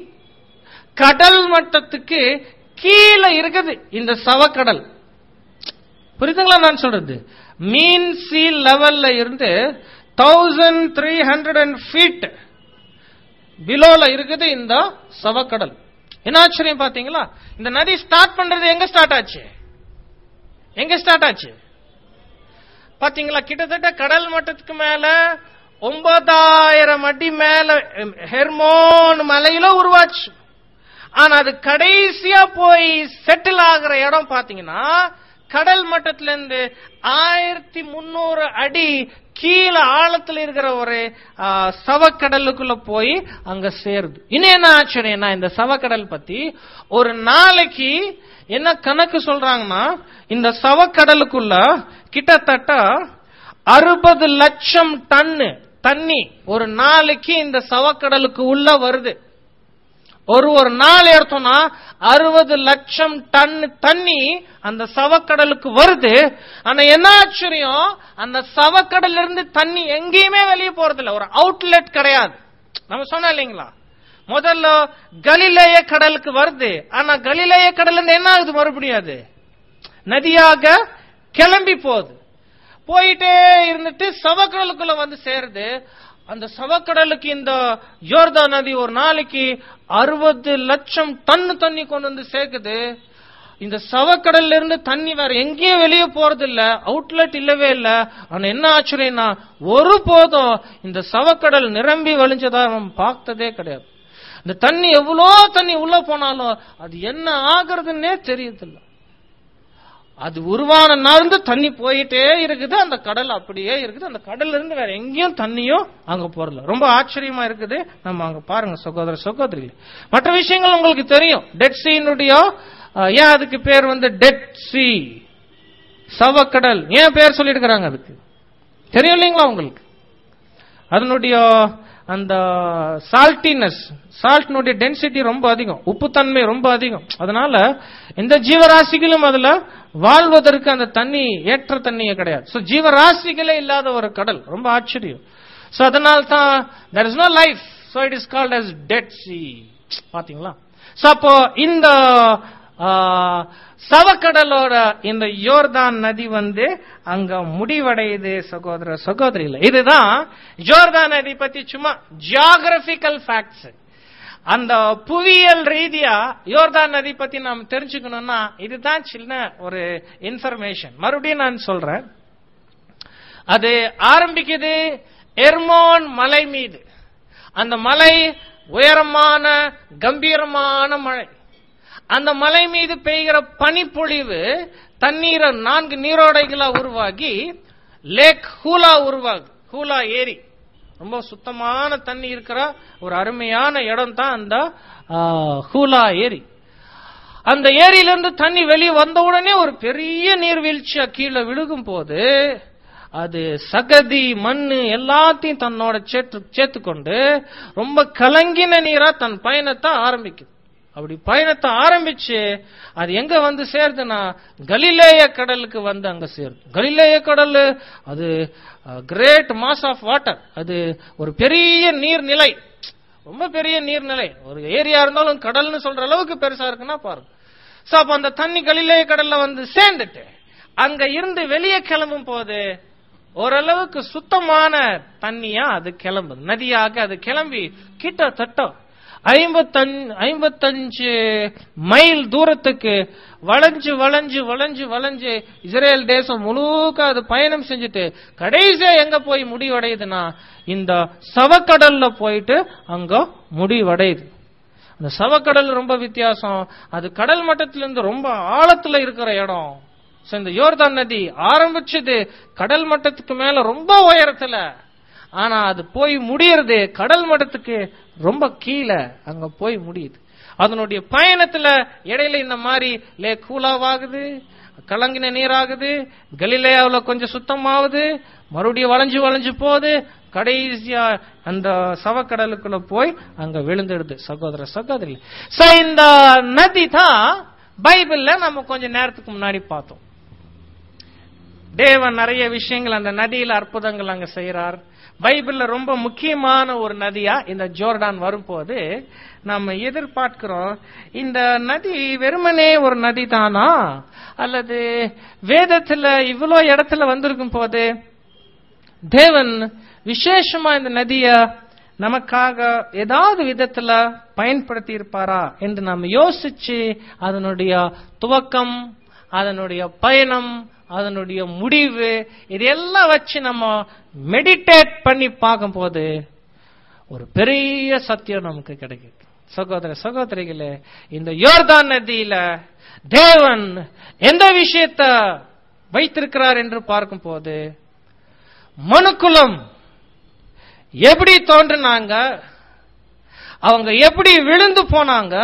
கடல் மட்டத்துக்கு கீழே இருக்குது இந்த சவக்கடல் புரியுதுங்களா நான் சொல்றது மீன் சி லெவல்ல இருந்து thousand three hundred and feet பிலோல இருக்குது இந்த சவக்கடல் என்ன ஆச்சரியம் பாத்தீங்களா இந்த நதி ஸ்டார்ட் பண்றது எங்க ஸ்டார்ட் ஆச்சு எங்க ஸ்டார்ட் ஆச்சு பாத்தீங்களா கிட்டத்தட்ட கடல் மட்டத்துக்கு மேல ஒன்பதாயிரம் அடி மேல எம், ஹெர்மோன் மலையில உருவாச்சு ஆனா அது கடைசியா போய் செட்டில் ஆகுற இடம் பாத்தீங்கன்னா கடல் மட்டத்துல இருந்து ஆயிரத்தி முன்னூறு அடி கீழே ஆழத்துல இருக்கிற ஒரு ஆ, சவக்கடலுக்குள்ள போய் அங்க சேருது இன்னும் என்ன ஆச்சரியம்னா இந்த சவக்கடல் பத்தி ஒரு நாளைக்கு என்ன கணக்கு சொல்றாங்கன்னா இந்த சவக்கடலுக்குள்ள கிட்டத்தட்ட அறுபது லட்சம் டன்னு தண்ணி ஒரு நாளைக்கு இந்த சவக்கடலுக்கு உள்ள வருது ஒரு ஒரு நாள் எடுத்தோம்னா அறுபது லட்சம் டன் தண்ணி அந்த சவக்கடலுக்கு வருது ஆனா என்ன ஆச்சரியம் அந்த சவக்கடல்ல இருந்து தண்ணி எங்கேயுமே வெளியே போறதில்ல ஒரு அவுட்லெட் கிடையாது நம்ம சொன்னோம் இல்லைங்களா முதல்ல கலிலேய கடலுக்கு வருது ஆனா கலிலேய கடல்ல இருந்து என்ன ஆகுது மறுபடியும் அது நதியாக கிளம்பி போகுது போயிட்டே இருந்துட்டு சவக்கடலுக்குள்ள வந்து சேருது அந்த சவக்கடலுக்கு இந்த யோர்தா நதி ஒரு நாளைக்கு அறுபது லட்சம் டன் தண்ணி கொண்டு வந்து சேர்க்குது இந்த சவக்கடல்ல இருந்து தண்ணி வேற எங்கேயும் வெளியே போறது இல்ல அவுட்லெட் இல்லவே இல்ல ஆனா என்ன ஆச்சரியம்னா ஒரு போதும் இந்த சவக்கடல் நிரம்பி வழிஞ்சதா நம்ம பார்த்ததே கிடையாது இந்த தண்ணி எவ்வளோ தண்ணி உள்ள போனாலும் அது என்ன ஆகுறதுன்னே தெரியதில்லை அது உருவான நாள்ந்து தண்ணி போயிட்டே இருக்குது அந்த கடல் அப்படியே இருக்குது அந்த கடல்ல இருந்து வேற எங்கேயும் தண்ணியும் அங்க போறல ரொம்ப ஆச்சரியமா இருக்குது நம்ம அங்க பாருங்க சகோதர சகோதரிகள் மற்ற விஷயங்கள் உங்களுக்கு தெரியும் டெட் சீனுடைய ஏன் அதுக்கு பேர் வந்து டெட் சி சவக்கடல் ஏன் பேர் சொல்லியிருக்கிறாங்க அதுக்கு தெரியும் இல்லைங்களா உங்களுக்கு அதனுடைய அந்த சால்ட்டினஸ் சால்ட்னுடைய டென்சிட்டி ரொம்ப அதிகம் உப்புத்தன்மை ரொம்ப அதிகம் அதனால எந்த ஜீவராசிகளும் அதுல வாழ்வதற்கு அந்த தண்ணி ஏற்ற தண்ணியே கிடையாது சோ ஜீவராசிகளே இல்லாத ஒரு கடல் ரொம்ப ஆச்சரியம் சோ அதனால தான் there is no life so it is called as dead sea பாத்தீங்களா சோ அப்போ இந்த ஆ, சவக்கடலோட இந்த யோர்தான் நதி வந்து அங்க முடிவடையுது சகோதர சகோதரிகள் இதுதான் யோர்தான் நதி பத்தி சும்மா ஜியாகிரபிக்கல் ஃபேக்ட்ஸ் அந்த புவியியல் ரீதியா யோர்தான் நதி பத்தி நாம் தெரிஞ்சுக்கணும்னா இதுதான் சின்ன ஒரு இன்ஃபர்மேஷன் மறுபடியும் நான் சொல்றேன் அது ஆரம்பிக்குது எர்மோன் மலை மீது அந்த மலை உயரமான கம்பீரமான மழை அந்த மலை மீது பெய்கிற பனிப்பொழிவு தண்ணீரை நான்கு நீரோடைகளா உருவாகி லேக் ஹூலா உருவாகு ஹூலா ஏரி ரொம்ப சுத்தமான தண்ணி இருக்கிற ஒரு அருமையான இடம் தான் அந்த ஆ, ஹூலா ஏரி அந்த ஏரியிலிருந்து தண்ணி வெளியே வந்த உடனே ஒரு பெரிய நீர்வீழ்ச்சியா கீழே விழுகும் போது அது சகதி மண்ணு எல்லாத்தையும் தன்னோட சேர்த்து சேர்த்துக்கொண்டு ரொம்ப கலங்கின நீரா தன் பயணத்தை ஆரம்பிக்குது அப்படி பயணத்தை ஆரம்பிச்சு அது எங்க வந்து சேருதுன்னா கலிலேய கடலுக்கு வந்து அங்க சேருது கலிலேய கடல் அது கிரேட் மாஸ் ஆஃப் வாட்டர் அது ஒரு பெரிய நீர்நிலை ரொம்ப பெரிய நீர்நிலை ஒரு ஏரியா இருந்தாலும் கடல்னு சொல்ற அளவுக்கு பெருசா இருக்குன்னா பாருங்க சோ அப்ப அந்த தண்ணி கலிலேய கடல்ல வந்து சேர்ந்துட்டு அங்க இருந்து வெளியே கிளம்பும் போது ஓரளவுக்கு சுத்தமான தண்ணியா அது கிளம்புது நதியாக அது கிளம்பி கிட்டத்தட்ட ஐம்பத்தஞ்சு ஐம்பத்தஞ்சு மைல் தூரத்துக்கு வளைஞ்சு வளைஞ்சு வளைஞ்சு வளைஞ்சு இஸ்ரேல் தேசம் முழுக்க அது பயணம் செஞ்சுட்டு கடைசியா எங்க போய் முடிவடையுதுன்னா இந்த சவக்கடல்ல போயிட்டு அங்க முடிவடையுது அந்த சவக்கடல் ரொம்ப வித்தியாசம் அது கடல் மட்டத்திலிருந்து ரொம்ப ஆழத்துல இருக்கிற இடம் So, இந்த யோர்தான் நதி ஆரம்பிச்சது கடல் மட்டத்துக்கு மேல ரொம்ப உயரத்துல ஆனா அது போய் முடியறது கடல் மட்டத்துக்கு ரொம்ப கீழே அங்க போய் முடியுது அதனுடைய பயணத்துல இடையில இந்த மாதிரி லே கூலாவாகுது கலங்கின நீராகுது கலிலேயாவுல கொஞ்சம் சுத்தமாகுது மறுபடியும் வளைஞ்சு வளைஞ்சு போகுது கடைசியா அந்த சவக்கடலுக்குள்ள போய் அங்க விழுந்துடுது சகோதர சகோதரி சோ இந்த நதி தான் பைபிள்ல நம்ம கொஞ்ச நேரத்துக்கு முன்னாடி பார்த்தோம் தேவன் நிறைய விஷயங்கள் அந்த நதியில அற்புதங்கள் அங்க செய்யறார் பைபிள்ல ரொம்ப முக்கியமான ஒரு நதியா இந்த ஜோர்டான் வரும்போது நம்ம எதிர்பார்க்கிறோம் இந்த நதி வெறுமனே ஒரு நதி தானா அல்லது வேதத்துல இவ்வளோ இடத்துல வந்திருக்கும் போது தேவன் விசேஷமா இந்த நதிய நமக்காக ஏதாவது விதத்துல பயன்படுத்தி இருப்பாரா என்று நாம் யோசிச்சு அதனுடைய துவக்கம் அதனுடைய பயணம் அதனுடைய முடிவு இதெல்லாம் வச்சு நம்ம மெடிடேட் பண்ணி பார்க்கும்போது ஒரு பெரிய சத்தியம் நமக்கு கிடைக்குது சகோதர சகோதரிகளே இந்த யோர்தான் நதியில தேவன் எந்த விஷயத்த வைத்திருக்கிறார் என்று பார்க்கும்போது மனுக்குலம் எப்படி தோன்றினாங்க அவங்க எப்படி விழுந்து போனாங்க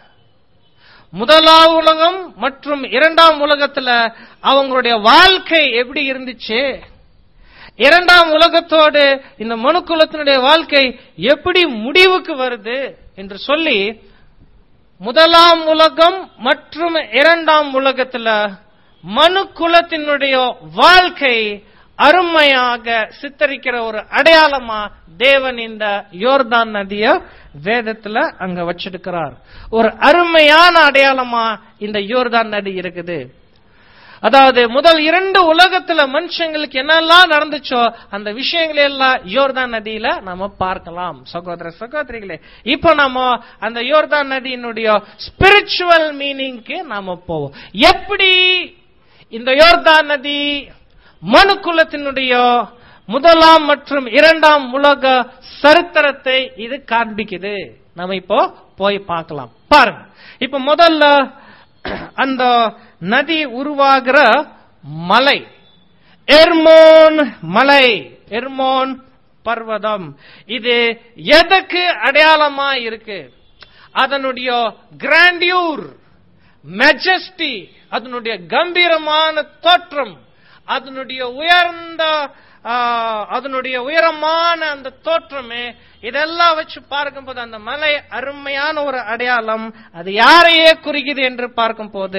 முதலாம் உலகம் மற்றும் இரண்டாம் உலகத்துல அவங்களுடைய வாழ்க்கை எப்படி இருந்துச்சு இரண்டாம் உலகத்தோடு இந்த மனுக்குலத்தினுடைய வாழ்க்கை எப்படி முடிவுக்கு வருது என்று சொல்லி முதலாம் உலகம் மற்றும் இரண்டாம் உலகத்துல மனு குலத்தினுடைய வாழ்க்கை அருமையாக சித்தரிக்கிற ஒரு அடையாளமா தேவன் இந்த யோர்தான் நதிய வேதத்துல அங்க வச்சிருக்கிறார் ஒரு அருமையான அடையாளமா இந்த யோர்தான் நதி இருக்குது அதாவது முதல் இரண்டு உலகத்துல மனுஷங்களுக்கு என்னெல்லாம் நடந்துச்சோ அந்த விஷயங்களை எல்லாம் யோர்தான் நதியில நாம பார்க்கலாம் சகோதர சகோதரிகளே இப்போ நாம அந்த யோர்தான் நதியினுடைய ஸ்பிரிச்சுவல் மீனிங்க்கு நாம போவோம் எப்படி இந்த யோர்தான் நதி மனு குலத்தினுடைய முதலாம் மற்றும் இரண்டாம் உலக சரித்திரத்தை இது காண்பிக்குது நம்ம இப்போ போய் பார்க்கலாம் பாருங்க இப்ப முதல்ல அந்த நதி உருவாகிற மலை எர்மோன் மலை எர்மோன் பர்வதம் இது எதுக்கு அடையாளமா இருக்கு அதனுடைய கிராண்டியூர் மெஜஸ்டி அதனுடைய கம்பீரமான தோற்றம் அதனுடைய உயர்ந்த ஆ, அதனுடைய உயரமான அந்த தோற்றமே இதெல்லாம் வச்சு பார்க்கும்போது அந்த மலை அருமையான ஒரு அடையாளம் அது யாரையே குறிக்குது என்று பார்க்கும்போது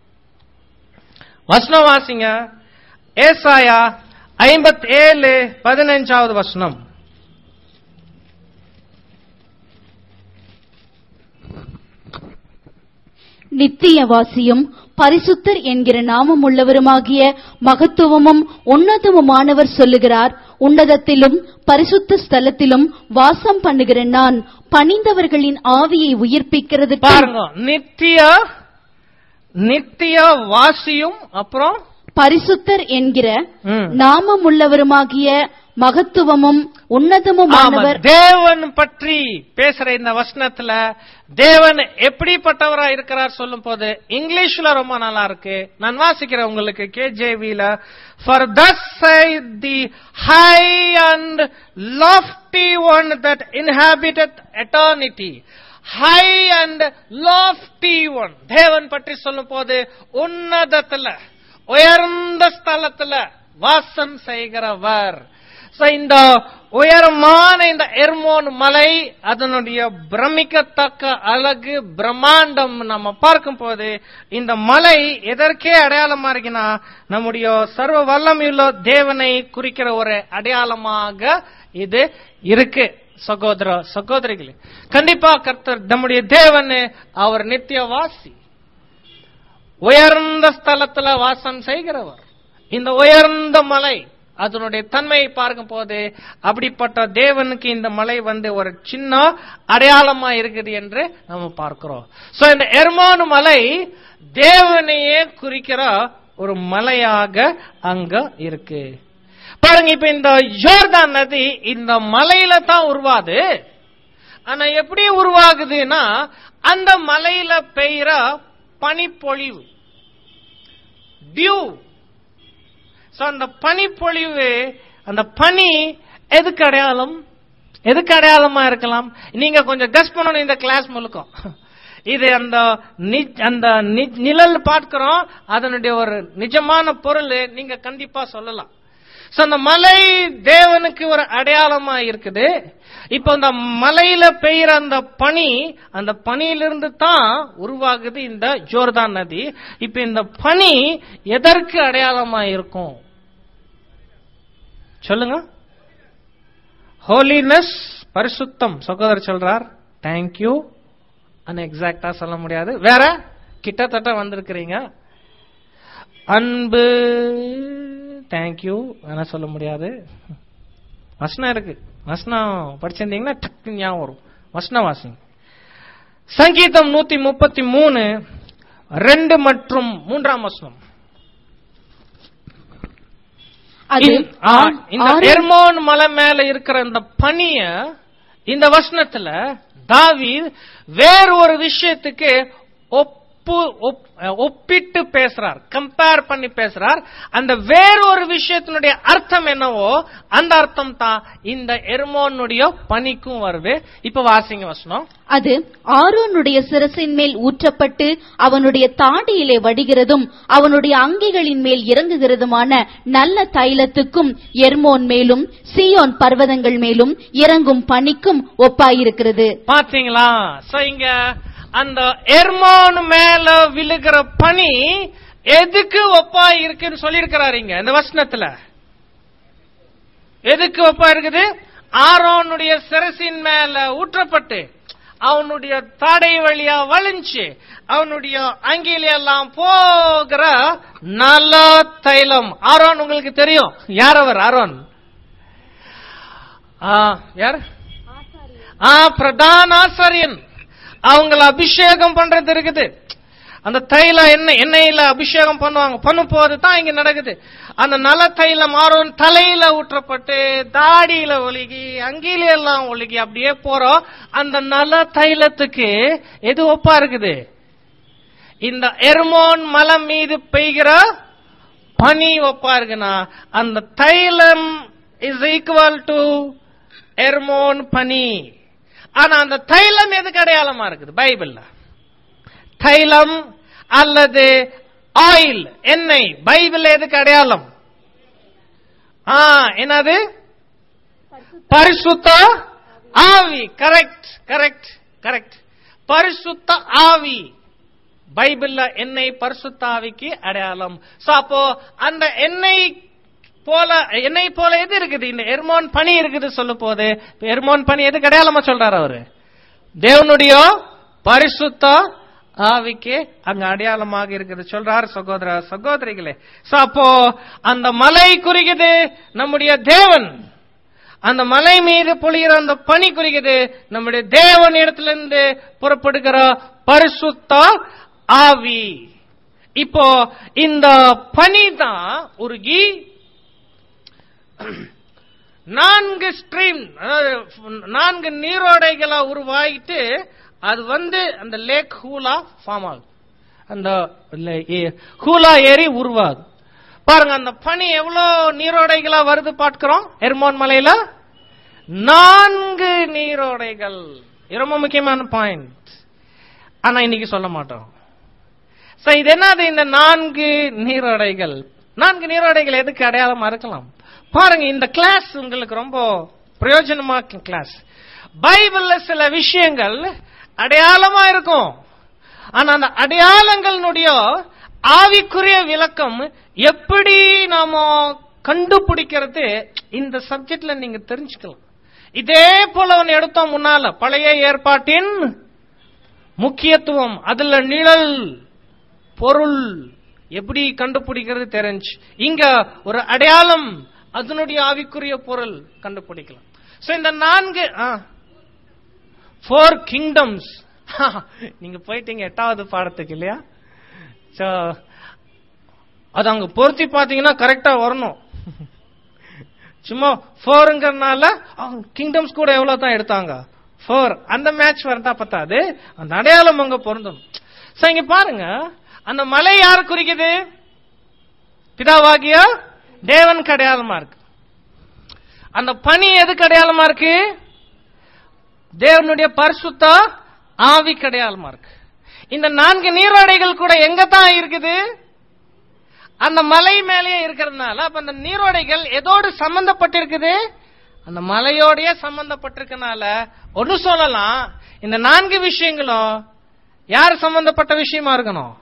வசனம் வாசிங்க ஏசாயா ஐம்பத்தி ஏழு பதினஞ்சாவது வசனம் நித்தியவாசியும் பரிசுத்தர் என்கிற நாமம் உள்ளவருமாகிய மகத்துவமும் உன்னதமுமானவர் சொல்லுகிறார் உன்னதத்திலும் பரிசுத்த ஸ்தலத்திலும் வாசம் பண்ணுகிற நான் பணிந்தவர்களின் ஆவியை உயிர்ப்பிக்கிறதுக்கு பாருங்க நித்திய நித்திய வாசியும் அப்புறம் பரிசுத்தர் என்கிற ம், நாமம் உள்ளவருமாகிய மகத்துவமும் ஆமா, உன்னதமுமானவர் தேவன் பற்றி பேசுற இந்த வசனத்துல தேவன் எப்படிப்பட்டவரா இருக்கிறார் சொல்லும் போது இங்கிலீஷ்ல ரொம்ப நல்லா இருக்கு நான் வாசிக்கிறேன் உங்களுக்கு கேஜேவில for thus the high and lofty one that inhabited eternity high and lofty one தேவன் பற்றி சொல்லும் போது உன்னதத்துல உயர்ந்த ஸ்தலத்துல வாசம் செய்கிறவர் So, இந்த உயரமான இந்த எர்மோன் மலை அதனுடைய பிரமிக்கத்தக்க அழகு பிரம்மாண்டம் நம்ம பார்க்கும் போது இந்த மலை எதற்கே அடையாளமா இருக்குன்னா நம்முடைய சர்வ வல்லமையுள்ள தேவனை குறிக்கிற ஒரு அடையாளமாக இது இருக்கு சகோதர சகோதரிகளே கண்டிப்பா கர்த்தர் நம்முடைய தேவன் அவர் நித்தியவாசி உயர்ந்த ஸ்தலத்துல வாசம் செய்கிறவர் இந்த உயர்ந்த மலை அதனுடைய தன்மையை பார்க்கும் போது அப்படிப்பட்ட தேவனுக்கு இந்த மலை வந்து ஒரு சின்ன அடையாளமா இருக்குது என்று நம்ம பார்க்கிறோம் சோ இந்த எர்மோன் மலை தேவனையே குறிக்கிற ஒரு மலையாக அங்க இருக்கு பாருங்க இப்ப இந்த ஜோர்தான் நதி இந்த மலையில தான் உருவாது ஆனா எப்படி உருவாகுதுன்னா அந்த மலையில பெய்கிற பனிப்பொழிவு டியூ சோ அந்த பனிப்பொழிவு அந்த பனி எதுக்கு அடையாளம் எதுக்கு அடையாளமா இருக்கலாம் நீங்க கொஞ்சம் கஸ் பண்ணணும் இந்த கிளாஸ் முழுக்கும் இது அந்த நி- அந்த நி- நிழல் பார்க்கிறோம் அதனுடைய ஒரு நிஜமான பொருள் நீங்க கண்டிப்பா சொல்லலாம் சோ அந்த மலை தேவனுக்கு ஒரு அடையாளமா இருக்குது இப்ப அந்த மலையில பெய்யற அந்த பனி அந்த பனியிலிருந்து தான் உருவாகுது இந்த ஜோர்தான் நதி இப்ப இந்த பனி எதற்கு அடையாளமா இருக்கும் சொல்லுங்க ஹோலினஸ் பரிசுத்தம் சகோதரர் சொல்றார் தேங்க்யூ ஆனா எக்ஸாக்டா சொல்ல முடியாது வேற கிட்டத்தட்ட வந்திருக்கிறீங்க அன்பு தேங்க்யூ வேணா சொல்ல முடியாது வசனம் இருக்கு வசனம் படிச்சிருந்தீங்கன்னா டக்கு ஞாபகம் வரும் வசனம் வாசிங்க சங்கீதம் நூத்தி முப்பத்தி மூணு ரெண்டு மற்றும் மூன்றாம் வசனம் அது இந்த- ஆ, இந்த ஆறு- எர்மோன் மலை மேல இருக்கிற இந்த பனிய இந்த வசனத்துல தாவீது வேறு ஒரு விஷயத்துக்கு ஒப்பு ஒப்- ஒப்பிட்டு பேசுறார் கம்பேர் பண்ணி பேசுறார் அந்த வேறு ஒரு விஷயத்தினுடைய அர்த்தம் என்னவோ அந்த அர்த்தம் தான் இந்த எர்மோனுடைய பனிக்கும் வருது இப்ப வாசிங்க வசனம் அது ஆரோனுடைய சிரசின் மேல் ஊற்றப்பட்டு அவனுடைய தாடியிலே வடிகிறதும் அவனுடைய அங்கிகளின் மேல் இறங்குகிறதுமான நல்ல தைலத்துக்கும் எர்மோன் மேலும் சீயோன் பர்வதங்கள் மேலும் இறங்கும் பனிக்கும் ஒப்பாயிருக்கிறது பாத்தீங்களா சோ இங்க அந்த எர்மோன் மேல விழுகிற பனி எதுக்கு ஒப்பா இருக்குன்னு சொல்லியிருக்கிறாரு இங்க இந்த வசனத்துல எதுக்கு ஒப்பா இருக்குது ஆரோனுடைய சிரசின் மேல ஊற்றப்பட்டு அவனுடைய தாடை வழியா வலிஞ்சு அவனுடைய அங்கில எல்லாம் போகிற நல்ல தைலம் ஆரோன் உங்களுக்கு தெரியும் யார் அவர் ஆரோன் ஆ, யார் ஆ பிரதான ஆசாரியன் அவங்கள அபிஷேகம் பண்றது இருக்குது அந்த தைல எண்ணெய் எண்ணெயில அபிஷேகம் பண்ணுவாங்க பண்ணும் போது தான் இங்க நடக்குது அந்த நல தைலம் ஆரோன் தலையில ஊற்றப்பட்டு தாடியில ஒழுகி அங்கில எல்லாம் ஒழுகி அப்படியே போறோம் அந்த நல தைலத்துக்கு எது ஒப்பா இருக்குது இந்த எர்மோன் மலை மீது பெய்கிற பனி ஒப்பா இருக்குன்னா அந்த தைலம் இஸ் ஈக்குவல் டு எர்மோன் பனி ஆனா அந்த தைலம் எதுக்கு அடையாளமா இருக்குது பைபிள்ல தைலம் அல்லது ஆயில் எண்ணெய் பைபிள் எதுக்கு அடையாளம் ஆ என்னது பரிசுத்த ஆவி கரெக்ட் கரெக்ட் கரெக்ட் பரிசுத்த ஆவி பைபிள்ல எண்ணெய் பரிசுத்த ஆவிக்கு அடையாளம் சோ அப்போ அந்த எண்ணெய் போல எண்ணெய் போல எது இருக்குது இந்த எர்மோன் பனி இருக்குது சொல்லும் போது இப்ப எர்மோன் பனி எதுக்கு அடையாளமா சொல்றாரு அவரு தேவனுடைய பரிசுத்த ஆவிக்கு அங்க அடையாளமாக இருக்குது சொல்றார் சகோதர சகோதரிகளே சோ அப்போ அந்த மலை குறிக்குது நம்முடைய தேவன் அந்த மலை மீது பொழிகிற அந்த பனி குறிக்குது நம்முடைய தேவன் இடத்திலிருந்து புறப்படுகிற பரிசுத்த ஆவி இப்போ இந்த பனி தான் உருகி நான்கு ஸ்ட்ரீம் அதாவது நான்கு நீரோடைகளா உருவாகிட்டு அது வந்து அந்த லேக் ஹூலா ஃபார்ம் ஆகுது அந்த லே- ஏ- ஹூலா ஏரி உருவாகுது பாருங்க அந்த பனி எவ்வளவு நீரோடைகளா வருது பார்க்கிறோம் எர்மோன் மலையில நான்கு நீரோடைகள் இது ரொம்ப முக்கியமான பாயிண்ட் ஆனா இன்னைக்கு சொல்ல மாட்டோம் சோ இது என்னது இந்த நான்கு நீரோடைகள் நான்கு நீரோடைகள் எதுக்கு அடையாளமா இருக்கலாம் பாருங்க இந்த கிளாஸ் உங்களுக்கு ரொம்ப பிரயோஜனமா கிளாஸ் பைபிள்ல சில விஷயங்கள் அடையாளமா இருக்கும் ஆனா அந்த அடையாளங்களுடைய ஆவிக்குரிய விளக்கம் எப்படி நாம கண்டுபிடிக்கிறது இந்த சப்ஜெக்ட்ல நீங்க தெரிஞ்சுக்கலாம் இதே போல ஒன்னு எடுத்தோம் முன்னால பழைய ஏற்பாட்டின் முக்கியத்துவம் அதுல நிழல் பொருள் எப்படி கண்டுபிடிக்கிறது தெரிஞ்சு இங்க ஒரு அடையாளம் அதனுடைய ஆவிக்குரிய பொருள் கண்டுபிடிக்கலாம் சோ இந்த நான்கு ஃபோர் கிங்டம்ஸ் நீங்க போயிட்டீங்க எட்டாவது பாடத்துக்கு இல்லையா சோ அது அங்க பொருத்தி பாத்தீங்கன்னா கரெக்டா வரணும் சும்மா ஃபோருங்கிறனால கிங்டம்ஸ் கூட எவ்வளவு தான் எடுத்தாங்க ஃபோர் அந்த மேட்ச் வரதா பத்தாது அந்த அடையாளம் அங்க பொருந்தும் சோ இங்க பாருங்க அந்த மலை யாரு குறிக்குது பிதாவாகிய தேவனுக்கு அடையாளமா இருக்கு அந்த பனி எதுக்கு அடையாளமா இருக்கு தேவனுடைய பரிசுத்த ஆவிக்கு அடையாளமா இருக்கு இந்த நான்கு நீரோடைகள் கூட எங்க தான் இருக்குது அந்த மலை மேலேயே இருக்கிறதுனால அப்ப அந்த நீரோடைகள் எதோடு சம்பந்தப்பட்டிருக்குது அந்த மலையோடய சம்பந்தப்பட்டிருக்கனால ஒன்னு சொல்லலாம் இந்த நான்கு விஷயங்களும் யார் சம்பந்தப்பட்ட விஷயமா இருக்கணும்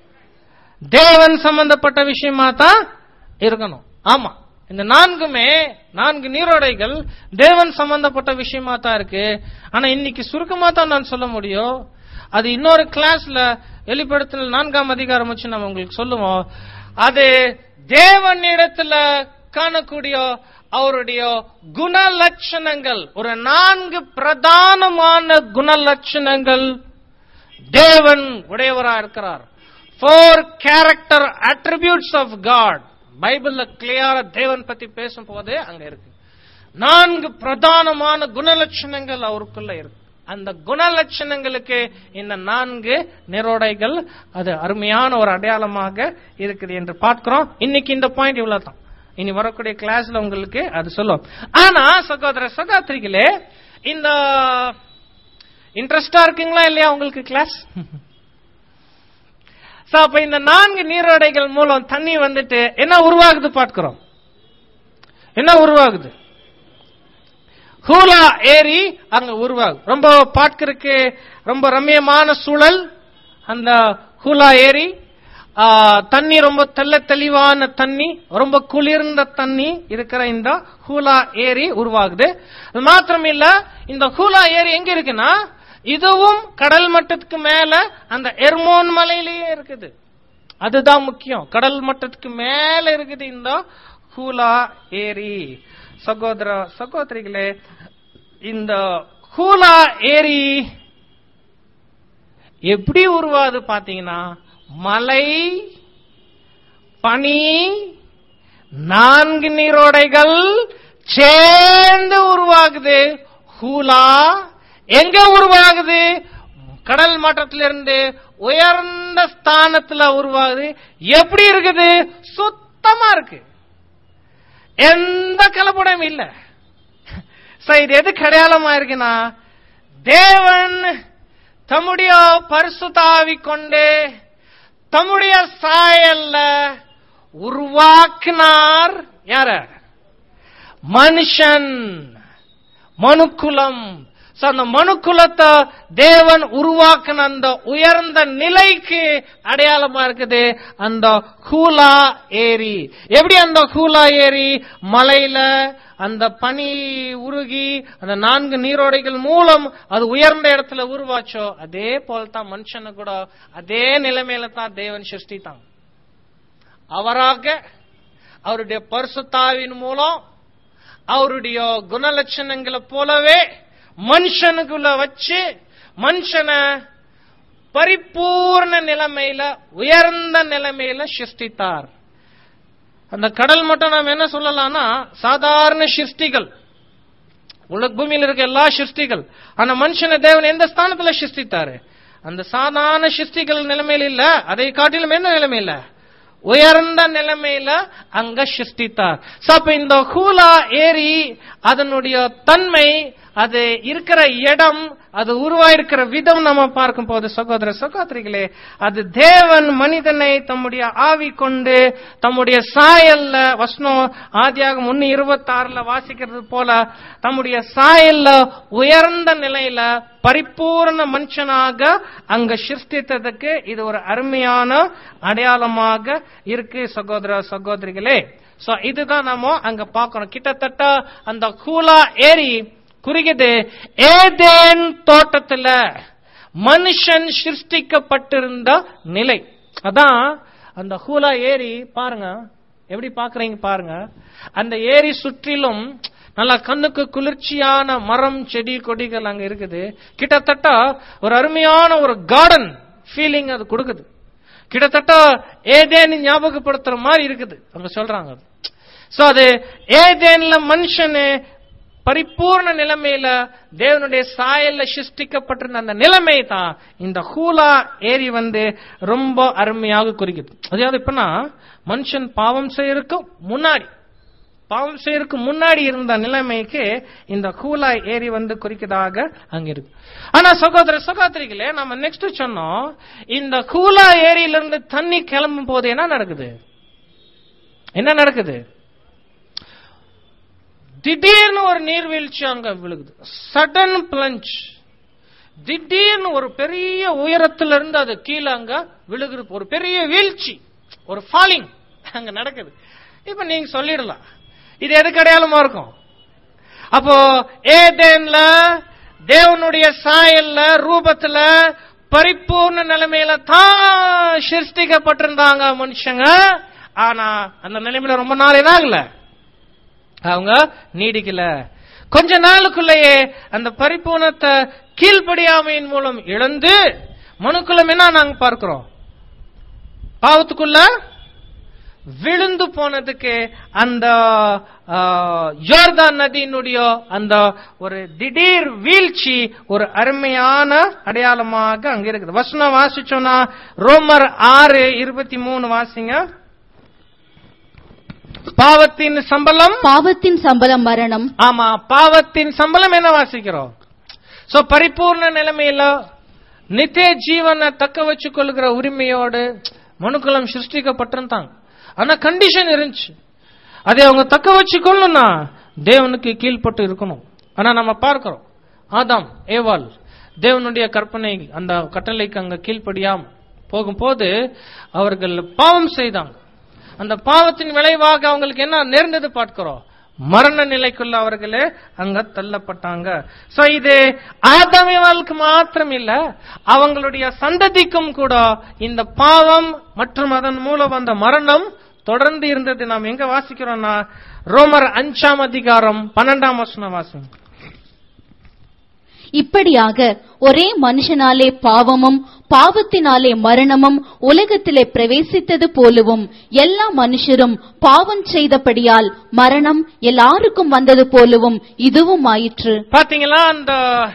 தேவன் சம்பந்தப்பட்ட விஷயமா தான் இருக்கணும் ஆமா இந்த நான்குமே நான்கு நீரோடைகள் தேவன் சம்பந்தப்பட்ட விஷயமா தான் இருக்கு ஆனா இன்னைக்கு சுருக்கமா தான் நான் சொல்ல முடியும் அது இன்னொரு கிளாஸ்ல வெளிப்படுத்தின நான்காம் அதிகாரம் வச்சு நம்ம உங்களுக்கு சொல்லுவோம் அது தேவனிடத்துல காணக்கூடிய அவருடைய குணலட்சணங்கள் ஒரு நான்கு பிரதானமான குணலட்சணங்கள் தேவன் உடையவரா இருக்கிறார் four character attributes of God பைபிள்ல கிளியரா தேவன் பத்தி பேசும்போது அங்க இருக்கு நான்கு பிரதானமான குணலட்சணங்கள் அவருக்குள்ள இருக்கு அந்த குணலட்சணங்களுக்கு இந்த நான்கு நிரோடைகள் அது அருமையான ஒரு அடையாளமாக இருக்குது என்று பார்க்கிறோம் இன்னைக்கு இந்த பாயிண்ட் இவ்வளவு தான் இனி வரக்கூடிய கிளாஸ்ல உங்களுக்கு அது சொல்லும் ஆனா சகோதர சகோதரிகளே இந்த இன்ட்ரெஸ்டா இருக்குங்களா இல்லையா உங்களுக்கு கிளாஸ் சோ அப்ப இந்த நான்கு நீரோடைகள் மூலம் தண்ணி வந்துட்டு என்ன உருவாகுது பார்க்கிறோம் என்ன உருவாகுது ஹூலா ஏரி அங்க உருவாகும் ரொம்ப பார்க்கறதுக்கு ரொம்ப ரம்மியமான சூழல் அந்த ஹூலா ஏரி ஆ, தண்ணி ரொம்ப தெள்ள தெளிவான தண்ணி ரொம்ப குளிர்ந்த தண்ணி இருக்கிற இந்த ஹூலா ஏரி உருவாகுது அது மாத்திரம் இல்ல இந்த ஹூலா ஏரி எங்க இருக்குன்னா இதுவும் கடல் மட்டத்துக்கு மேல அந்த எர்மோன் மலையிலேயே இருக்குது அதுதான் முக்கியம் கடல் மட்டத்துக்கு மேல இருக்குது இந்த ஹூலா ஏரி சகோதர சகோதரிகளே இந்த ஹூலா ஏரி எப்படி உருவாது பாத்தீங்கன்னா மலை பனி நான்கு நீரோடைகள் சேர்ந்து உருவாகுது ஹூலா எங்க உருவாகுது கடல் மட்டத்திலிருந்து உயர்ந்த ஸ்தானத்துல உருவாகுது எப்படி இருக்குது சுத்தமா இருக்கு எந்த கலப்படம் இல்ல சோ இது எது அடையாளமா இருக்குன்னா தேவன் தம்முடைய பரிசுத்தாவி கொண்டு தம்முடைய சாயல்ல உருவாக்கினார் யார மனுஷன் மனுக்குலம் So, அந்த மனுக்குலத்தை தேவன் உருவாக்கின அந்த உயர்ந்த நிலைக்கு அடையாளமா இருக்குது அந்த ஹூலா ஏரி எப்படி அந்த ஹூலா ஏரி மலையில அந்த பனி உருகி அந்த நான்கு நீரோடைகள் மூலம் அது உயர்ந்த இடத்துல உருவாச்சோ அதே போலதான் மனுஷனை கூட அதே நிலைமையில தான் தேவன் சிருஷ்டித்தாங்க அவராக அவருடைய பரிசுத்தாவின் மூலம் அவருடைய குணலட்சணங்களை போலவே மனுஷனுக்குள்ள வச்சு மனுஷனை பரிபூர்ண நிலைமையில உயர்ந்த நிலைமையில சிருஷ்டித்தார் அந்த கடல் மட்டும் நாம் என்ன சொல்லலாம்னா சாதாரண சிருஷ்டிகள் உலக பூமியில இருக்க எல்லா சிருஷ்டிகள் ஆனா மனுஷனை தேவன் எந்த ஸ்தானத்துல சிருஷ்டித்தாரு அந்த சாதாரண சிருஷ்டிகள் நிலைமையில இல்ல அதை காட்டிலும் என்ன நிலைமையில உயர்ந்த நிலைமையில அங்க சிருஷ்டித்தார் So, அப்ப இந்த ஹூலா ஏரி அதனுடைய தன்மை அது இருக்கிற இடம் அது உருவாயிருக்கிற விதம் நம்ம பார்க்கும் போது சகோதர சகோதரிகளே அது தேவன் மனிதனை தம்முடைய ஆவி கொண்டு தம்முடைய சாயல்ல வசனம் ஆதியாக முன்னு இருபத்தி ஆறுல வாசிக்கிறது போல தம்முடைய சாயல்ல உயர்ந்த நிலையில பரிபூர்ண மனுஷனாக அங்க சிருஷ்டித்ததுக்கு இது ஒரு அருமையான அடையாளமாக இருக்கு சகோதர சகோதரிகளே சோ இதுதான் நாம அங்க பார்க்கணும் கிட்டத்தட்ட அந்த கூலா ஏரி குறிக்குது ஏதேன் தோட்டத்துல மனுஷன் சிருஷ்டிக்கப்பட்டிருந்த நிலை அதான் அந்த ஹூலா ஏரி பாருங்க எப்படி பாக்குறீங்க பாருங்க அந்த ஏரி சுற்றிலும் நல்லா கண்ணுக்கு குளிர்ச்சியான மரம் செடி கொடிகள் அங்க இருக்குது கிட்டத்தட்ட ஒரு அருமையான ஒரு கார்டன் ஃபீலிங் அது கொடுக்குது கிட்டத்தட்ட ஏதேன்னு ஞாபகப்படுத்துற மாதிரி இருக்குது அங்க சொல்றாங்க அது சோ அது ஏதேன்ல மனுஷனு பரிபூர்ண நிலைமையில தேவனுடைய சாயல்ல சிருஷ்டிக்கப்பட்டிருந்த அந்த நிலைமை தான் இந்த ஹூலா ஏரி வந்து ரொம்ப அருமையாக குறிக்குது அதாவது இப்பனா மனுஷன் பாவம் செய்யறதுக்கு முன்னாடி பாவம் செய்யறதுக்கு முன்னாடி இருந்த நிலைமைக்கு இந்த ஹூலா ஏரி வந்து குறிக்கதாக அங்க இருக்கு ஆனா சகோதர சகோதரிகளே நம்ம நெக்ஸ்ட் சொன்னோம் இந்த ஹூலா ஏரியிலிருந்து தண்ணி கிளம்பும் போது என்ன நடக்குது என்ன நடக்குது திடீர்னு ஒரு நீர்வீழ்ச்சி அங்க விழுகுது சடன் பிளஞ்ச் திடீர்னு ஒரு பெரிய உயரத்துல இருந்து அது கீழே அங்க விழுகுது ஒரு பெரிய வீழ்ச்சி ஒரு ஃபாலிங் அங்க நடக்குது இப்ப நீங்க சொல்லிடலாம் இது எதுக்கு அடையாளமா இருக்கும் அப்போ ஏதேன்ல தேவனுடைய சாயல்ல ரூபத்துல பரிபூர்ண நிலைமையில தான் சிருஷ்டிக்கப்பட்டிருந்தாங்க மனுஷங்க ஆனா அந்த நிலைமையில ரொம்ப நாள் என்ன ஆகல அவங்க நீடிக்கல கொஞ்ச நாளுக்குள்ளேயே அந்த பரிபூர்ணத்தை கீழ்ப்படியாமையின் மூலம் இழந்து மனுக்குளம் என்ன நாங்க பார்க்கிறோம் பாவத்துக்குள்ள விழுந்து போனதுக்கு அந்த ஆ, யோர்தான் நதியினுடைய அந்த ஒரு திடீர் வீழ்ச்சி ஒரு அருமையான அடையாளமாக அங்க இருக்குது வசனம் வாசிச்சோம்னா ரோமர் ஆறு இருபத்தி மூணு வாசிங்க பாவத்தின் சம்பளம் பாவத்தின் சம்பளம் மரணம் ஆமா பாவத்தின் சம்பளம் என்ன வாசிக்கிறோம் சோ பரிபூர்ண நிலைமையில நித்திய ஜீவனை தக்க வச்சுக் கொள்கிற உரிமையோடு மனுக்குலம் சிருஷ்டிக்கப்பட்டிருந்தாங்க ஆனா கண்டிஷன் இருந்துச்சு அதை அவங்க தக்க வச்சுக்கொள்ளணும்னா தேவனுக்கு கீழ்ப்பட்டு இருக்கணும் ஆனா நம்ம பார்க்கிறோம் ஆதாம் ஏவாள் தேவனுடைய கற்பனை அந்த கட்டளைக்கு அங்க கீழ்ப்படியாம போகும்போது அவர்கள் பாவம் செய்தாங்க அந்த பாவத்தின் விளைவாக அவங்களுக்கு என்ன நேர்ந்தது பார்க்கிறோம் மரண நிலைக்குள்ள அவர்களே அங்க தள்ளப்பட்டாங்க சோ இது ஆதாமியவாளுக்கு மாத்திரம் இல்ல அவங்களுடைய சந்ததிக்கும் கூட இந்த பாவம் மற்றும் அதன் மூலம் வந்த மரணம் தொடர்ந்து இருந்தது நாம் எங்க வாசிக்கிறோம்னா ரோமர் அஞ்சாம் அதிகாரம் பன்னெண்டாம் வசனம் வாசம் இப்படியாக ஒரே மனுஷனாலே பாவமும் பாவத்தினாலே மரணமும் உலகத்திலே பிரவேசித்தது போலவும் எல்லா மனுஷரும் பாவம் செய்தபடியால் மரணம் எல்லாருக்கும் வந்தது போலவும் இதுவும் ஆயிற்று பாத்தீங்களா அந்த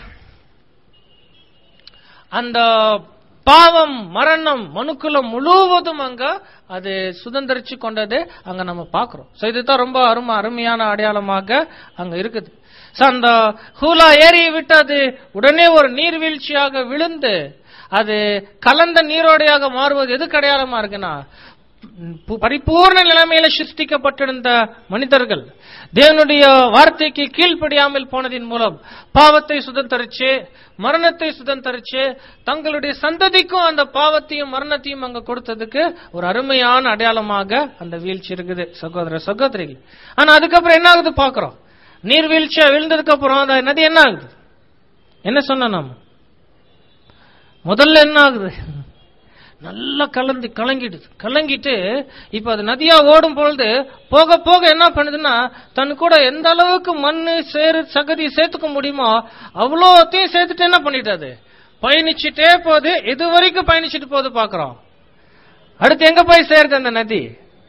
அந்த பாவம் மரணம் மனுக்குலம் முழுவதும் அங்க அது சுதந்திரிச்சு கொண்டது அங்க நம்ம பாக்குறோம் சோ இதுதான் ரொம்ப அருமை அருமையான அடையாளமாக அங்க இருக்குது சோ அந்த ஹூலா ஏரியை விட்டு அது உடனே ஒரு நீர்வீழ்ச்சியாக விழுந்து அது கலந்த நீரோடையாக மாறுவது எதுக்கு அடையாளமா இருக்குன்னா பு- பரிபூர்ண நிலைமையில சிருஷ்டிக்கப்பட்டிருந்த மனிதர்கள் தேவனுடைய வார்த்தைக்கு கீழ்ப்படியாமல் போனதின் மூலம் பாவத்தை சுதந்தரிச்சு மரணத்தை சுதந்தரிச்சு தங்களுடைய சந்ததிக்கும் அந்த பாவத்தையும் மரணத்தையும் அங்க கொடுத்ததுக்கு ஒரு அருமையான அடையாளமாக அந்த வீழ்ச்சி இருக்குது சகோதர சகோதரிகள் ஆனா அதுக்கப்புறம் என்ன ஆகுது பாக்குறோம் நீர்வீழ்ச்சியா விழுந்ததுக்கு அப்புறம் அந்த நதி என்ன ஆகுது என்ன சொன்ன நாம முதல்ல என்ன ஆகுது நல்லா கலந்து கலங்கிடுது கலங்கிட்டு இப்ப அது நதியா ஓடும் பொழுது போக போக என்ன பண்ணுதுன்னா தன் கூட எந்த அளவுக்கு மண்ணு சேறு சகதி சேர்த்துக்க முடியுமோ அவ்வளோத்தையும் சேர்த்துட்டு என்ன பண்ணிட்டு அது பயணிச்சுட்டே போகுது இது வரைக்கும் பயணிச்சுட்டு போகுது பாக்குறோம் அடுத்து எங்க போய் சேருது அந்த நதி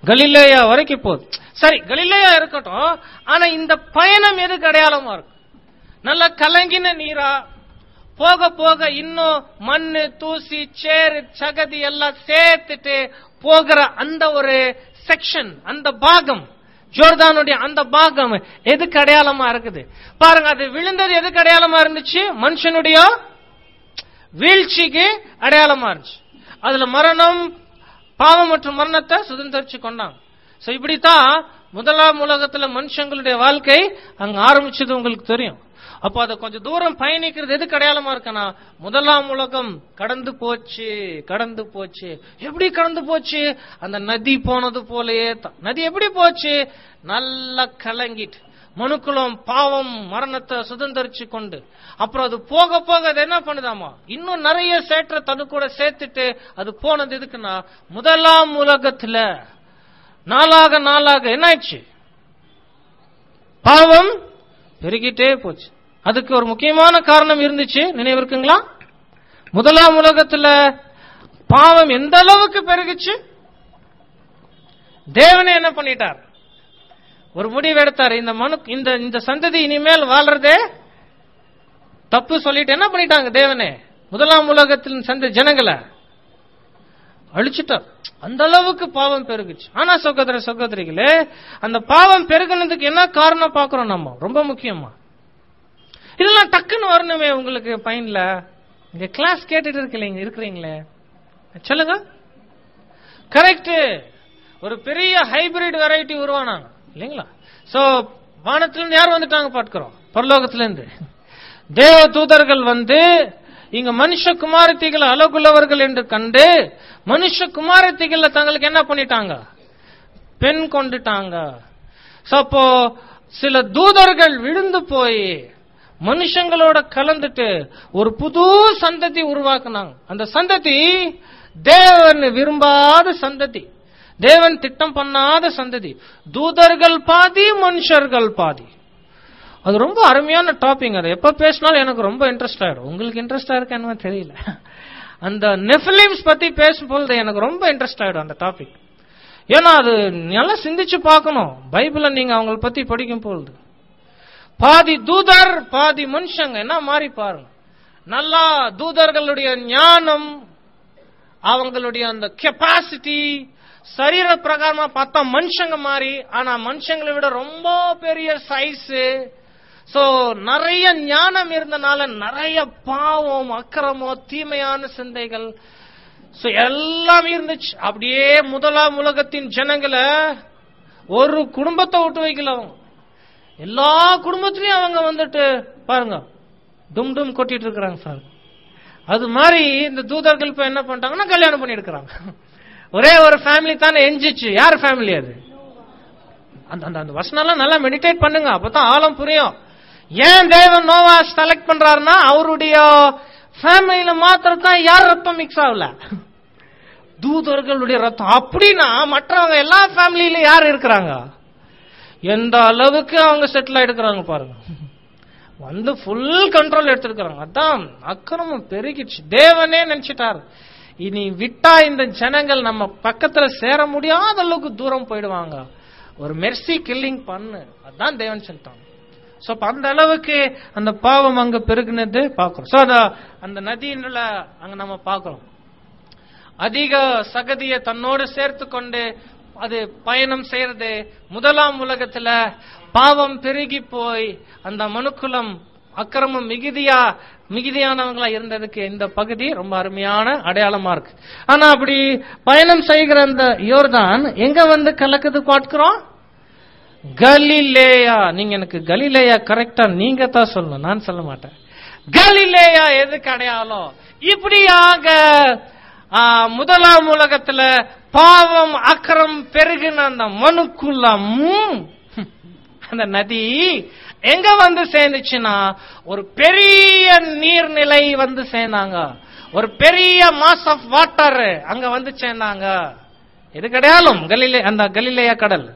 கலிலேயா வரைக்கும் போகுது சரி கலிலேயா இருக்கட்டும் ஆனா இந்த பயணம் எதுக்கு அடையாளமா இருக்கும் நல்ல கலங்கின நீரா போக போக இன்னும் மண்ணு தூசி சேறு சகதி எல்லாம் சேர்த்துட்டு போகிற அந்த ஒரு செக்ஷன் அந்த பாகம் ஜோர்தானுடைய அந்த பாகம் எதுக்கு அடையாளமா இருக்குது பாருங்க அது விழுந்தது எதுக்கு அடையாளமா இருந்துச்சு மனுஷனுடைய வீழ்ச்சிக்கு அடையாளமா இருந்துச்சு அதுல மரணம் பாவம் மற்றும் மரணத்தை சுதந்திரிச்சு கொண்டாங்க சோ இப்படித்தான் முதலாம் உலகத்துல மனுஷங்களுடைய வாழ்க்கை அங்க ஆரம்பிச்சது உங்களுக்கு தெரியும் அப்போ அதை கொஞ்சம் தூரம் பயணிக்கிறது எதுக்கு அடையாளமா இருக்குன்னா முதலாம் உலகம் கடந்து போச்சு கடந்து போச்சு எப்படி கடந்து போச்சு அந்த நதி போனது போலயே தான் நதி எப்படி போச்சு நல்லா கலங்கிட்டு மனுக்குளம் பாவம் மரணத்தை சுதந்திரிச்சு கொண்டு அப்புறம் அது போக போக அது என்ன பண்ணுதாமா இன்னும் நிறைய சேற்ற தனு கூட சேர்த்துட்டு அது போனது எதுக்குன்னா முதலாம் உலகத்துல நாளாக நாளாக என்ன ஆயிடுச்சு பாவம் பெருகிட்டே போச்சு அதுக்கு ஒரு முக்கியமான காரணம் இருந்துச்சு நினைவு இருக்குங்களா முதலாம் உலகத்துல பாவம் எந்த அளவுக்கு பெருகுச்சு தேவனே என்ன பண்ணிட்டார் ஒரு முடிவு எடுத்தார் இந்த மனு இந்த இந்த சந்ததி இனிமேல் வாழ்றதே தப்பு சொல்லிட்டு என்ன பண்ணிட்டாங்க தேவனே முதலாம் உலகத்தின் சந்த ஜனங்களை அழிச்சிட்டார் அந்த அளவுக்கு பாவம் பெருகுச்சு ஆனா சகோதர சகோதரிகளே அந்த பாவம் பெருகுனதுக்கு என்ன காரணம் பாக்குறோம் நம்ம ரொம்ப முக்கியமா இதெல்லாம் டக்குன்னு வரணுமே உங்களுக்கு பையன்ல இங்க கிளாஸ் கேட்டுட்டு இருக்கீங்க இருக்கிறீங்களே சொல்லுங்க கரெக்ட் ஒரு பெரிய ஹைபிரிட் வெரைட்டி உருவானாங்க இல்லைங்களா சோ வானத்துல இருந்து யார் வந்துட்டாங்க பாட்டுக்கிறோம் பரலோகத்துல இருந்து தேவ தூதர்கள் வந்து இங்க மனுஷ குமாரத்திகள் அழகுள்ளவர்கள் என்று கண்டு மனுஷ குமாரத்திகள் தங்களுக்கு என்ன பண்ணிட்டாங்க பெண் கொண்டுட்டாங்க So, அப்போ சில தூதர்கள் விழுந்து போய் மனுஷங்களோட கலந்துட்டு ஒரு புது சந்ததி உருவாக்குனாங்க அந்த சந்ததி தேவன் விரும்பாத சந்ததி தேவன் திட்டம் பண்ணாத சந்ததி தூதர்கள் பாதி மனுஷர்கள் பாதி அது ரொம்ப அருமையான டாபிக் அது எப்ப பேசினாலும் எனக்கு ரொம்ப இன்ட்ரெஸ்ட் ஆயிடும் உங்களுக்கு இன்ட்ரெஸ்டா இருக்கான்னு தெரியல அந்த நெஃபிலிம்ஸ் பத்தி பேசும்போது எனக்கு ரொம்ப இன்ட்ரெஸ்ட் ஆயிடும் அந்த டாபிக் ஏன்னா அது நல்லா சிந்திச்சு பார்க்கணும் பைபிள நீங்க அவங்கள பத்தி படிக்கும் பொழுது பாதி தூதர் பாதி மனுஷங்க என்ன மாறி பாருங்க நல்லா தூதர்களுடைய ஞானம் அவங்களுடைய அந்த கெப்பாசிட்டி சரீர பிரகாரமா பார்த்தா மனுஷங்க மாதிரி ஆனா மனுஷங்களை விட ரொம்ப பெரிய சைஸ் சோ நிறைய ஞானம் இருந்தனால நிறைய பாவம் அக்கிரமம் தீமையான சிந்தைகள் சோ எல்லாம் இருந்துச்சு அப்படியே முதலாம் உலகத்தின் ஜனங்களை ஒரு குடும்பத்தை விட்டு வைக்கல அவங்க எல்லா குடும்பத்திலயும் அவங்க வந்துட்டு பாருங்க டும் டும் கொட்டிட்டு இருக்கிறாங்க சார் அது மாதிரி இந்த தூதர்கள் இப்ப என்ன பண்ணிட்டாங்கன்னா கல்யாணம் பண்ணி எடுக்கிறாங்க ஒரே ஒரு ஃபேமிலி தானே எஞ்சிச்சு யார் ஃபேமிலி அது அந்த அந்த அந்த வசனம்லாம் நல்லா மெடிடேட் பண்ணுங்க அப்பதான் ஆழம் புரியும் ஏன் தேவன் நோவா செலக்ட் பண்றாருன்னா அவருடைய ஃபேமிலியில மாத்திரம் தான் யார் ரத்தம் மிக்ஸ் ஆகல தூதர்களுடைய ரத்தம் அப்படின்னா மற்றவங்க எல்லா ஃபேமிலியிலும் யார் இருக்கிறாங்க எந்த அளவுக்கு அவங்க செட்டில் ஆயிடுக்கிறாங்க பாருங்க வந்து ஃபுல் கண்ட்ரோல் எடுத்திருக்கிறாங்க அதான் அக்கிரமம் பெருகிடுச்சு தேவனே நினைச்சிட்டார் இனி விட்டா இந்த ஜனங்கள் நம்ம பக்கத்துல சேர முடியாத அளவுக்கு தூரம் போயிடுவாங்க ஒரு மெர்சி கில்லிங் பண்ணு அதான் தேவன் சொல்லிட்டாங்க சோ அந்த அளவுக்கு அந்த பாவம் அங்க பெருகுனது பாக்குறோம் சோ அந்த நதியில அங்க நம்ம பாக்குறோம் அதிக சகதியை தன்னோடு சேர்த்து கொண்டு அது பயணம் செய்யறது முதலாம் உலகத்துல பாவம் பெருகி போய் அந்த மனுக்குலம் அக்கிரமம் மிகுதியா மிகுதியானவங்களா இருந்ததுக்கு இந்த பகுதி ரொம்ப அருமையான அடையாளமா இருக்கு ஆனா அப்படி பயணம் செய்கிற அந்த யோர்தான் எங்க வந்து கலக்குது பார்க்கிறோம் கலிலேயா நீங்க எனக்கு கலிலேயா கரெக்டா நீங்க தான் சொல்லணும் நான் சொல்ல மாட்டேன் கலிலேயா எதுக்கு அடையாளம் இப்படியாக ஆ, முதலாம் உலகத்துல பாவம் அக்கரம் பெருகின அந்த மனுக்குள்ளம் அந்த நதி எங்க வந்து சேர்ந்துச்சுன்னா ஒரு பெரிய நீர்நிலை வந்து சேர்ந்தாங்க ஒரு பெரிய மாஸ் ஆஃப் வாட்டர் அங்க வந்து சேர்ந்தாங்க இது கிடையாலும் கலிலே அந்த கலிலேயா கடல்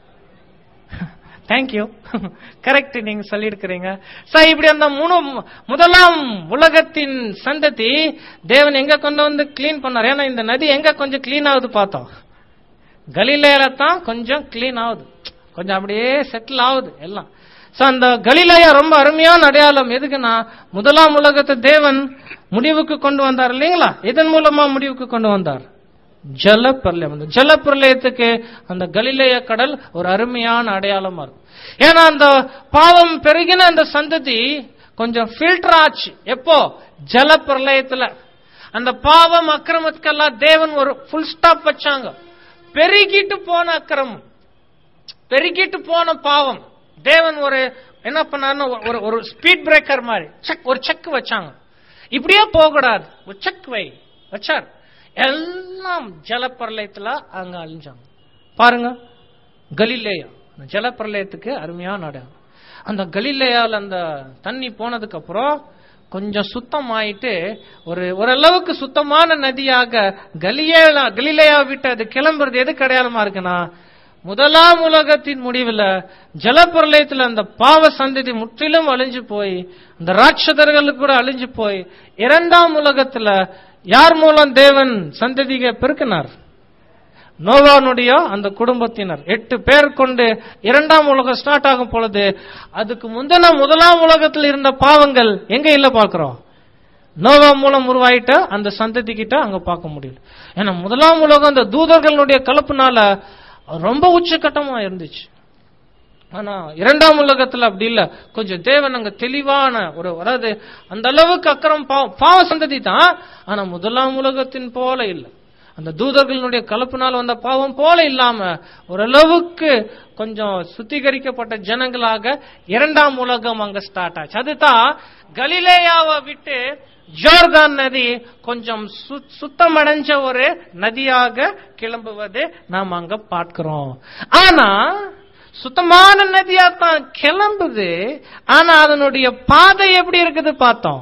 தேங்க்யூ கரெக்ட் நீங்க சொல்லியிருக்கிறீங்க சார் இப்படி அந்த மூணு முதலாம் உலகத்தின் சந்ததி தேவன் எங்க கொண்டு வந்து கிளீன் பண்ணார் ஏன்னா இந்த நதி எங்க கொஞ்சம் கிளீன் ஆகுது பார்த்தோம் கலிலேயில தான் கொஞ்சம் கிளீன் ஆகுது கொஞ்சம் அப்படியே செட்டில் ஆகுது எல்லாம் சோ அந்த கலிலேயா ரொம்ப அருமையான அடையாளம் எதுக்குன்னா முதலாம் உலகத்தை தேவன் முடிவுக்கு கொண்டு வந்தார் இல்லைங்களா இதன் மூலமா முடிவுக்கு கொண்டு வந்தார் ஜலப்பிரளயம் அந்த ஜலப்பிரளயத்துக்கு அந்த கலிலேய கடல் ஒரு அருமையான அடையாளமா இருக்கும் ஏன்னா அந்த பாவம் பெருகின அந்த சந்ததி கொஞ்சம் ஃபில்டர் ஆச்சு எப்போ ஜலப்பிரளயத்துல அந்த பாவம் அக்கிரமத்துக்கெல்லாம் தேவன் ஒரு ஃபுல் ஸ்டாப் வச்சாங்க பெருகிட்டு போன அக்கிரமம் பெருகிட்டு போன பாவம் தேவன் ஒரு என்ன பண்ணாருன்னு ஒரு ஒரு ஸ்பீட் பிரேக்கர் மாதிரி செக் ஒரு செக் வச்சாங்க இப்படியே போகக்கூடாது ஒரு செக் வை வச்சார் எல்லாம் ஜலப்பிரளயத்துல அங்க அழிஞ்சாங்க பாருங்க கலிலேயா அந்த ஜலப்பிரளயத்துக்கு அருமையான அடையாளம் அந்த கலிலேயால அந்த தண்ணி போனதுக்கு அப்புறம் கொஞ்சம் சுத்தமாயிட்டு ஒரு ஓரளவுக்கு சுத்தமான நதியாக கலிலேயா கலிலேயா விட்டு அது கிளம்புறது எதுக்கு அடையாளமா இருக்குன்னா முதலாம் உலகத்தின் முடிவுல ஜலப்பிரளயத்துல அந்த பாவ சந்ததி முற்றிலும் அழிஞ்சு போய் அந்த ராட்சதர்களுக்கு கூட அழிஞ்சு போய் இரண்டாம் உலகத்துல யார் மூலம் தேவன் சந்ததியை பெருக்கினார் நோவானுடைய அந்த குடும்பத்தினர் எட்டு பேர் கொண்டு இரண்டாம் உலகம் ஸ்டார்ட் ஆகும் பொழுது அதுக்கு முந்தின முதலாம் உலகத்தில் இருந்த பாவங்கள் எங்க இல்ல பாக்குறோம் நோவா மூலம் உருவாயிட்ட அந்த சந்ததி கிட்ட அங்க பார்க்க முடியல ஏன்னா முதலாம் உலகம் அந்த தூதர்களுடைய கலப்புனால ரொம்ப உச்சகட்டமா இருந்துச்சு ஆனா இரண்டாம் உலகத்துல அப்படி இல்ல கொஞ்சம் தேவன் அங்க தெளிவான ஒரு அதாவது அந்த அளவுக்கு அக்கறம் பாவ பாவ சந்ததி தான் ஆனா முதலாம் உலகத்தின் போல இல்ல அந்த தூதர்களுடைய கலப்பினால் வந்த பாவம் போல இல்லாம ஓரளவுக்கு கொஞ்சம் சுத்திகரிக்கப்பட்ட ஜனங்களாக இரண்டாம் உலகம் அங்க ஸ்டார்ட் ஆச்சு அதுதான் கலிலேயாவை விட்டு ஜோர்தான் நதி கொஞ்சம் சு- சுத்தமடைஞ்ச ஒரு நதியாக கிளம்புவது நாம் அங்க பார்க்கிறோம் ஆனா சுத்தமான நதியா தான் கிளம்புது ஆனா அதனுடைய பாதை எப்படி இருக்குது பார்த்தோம்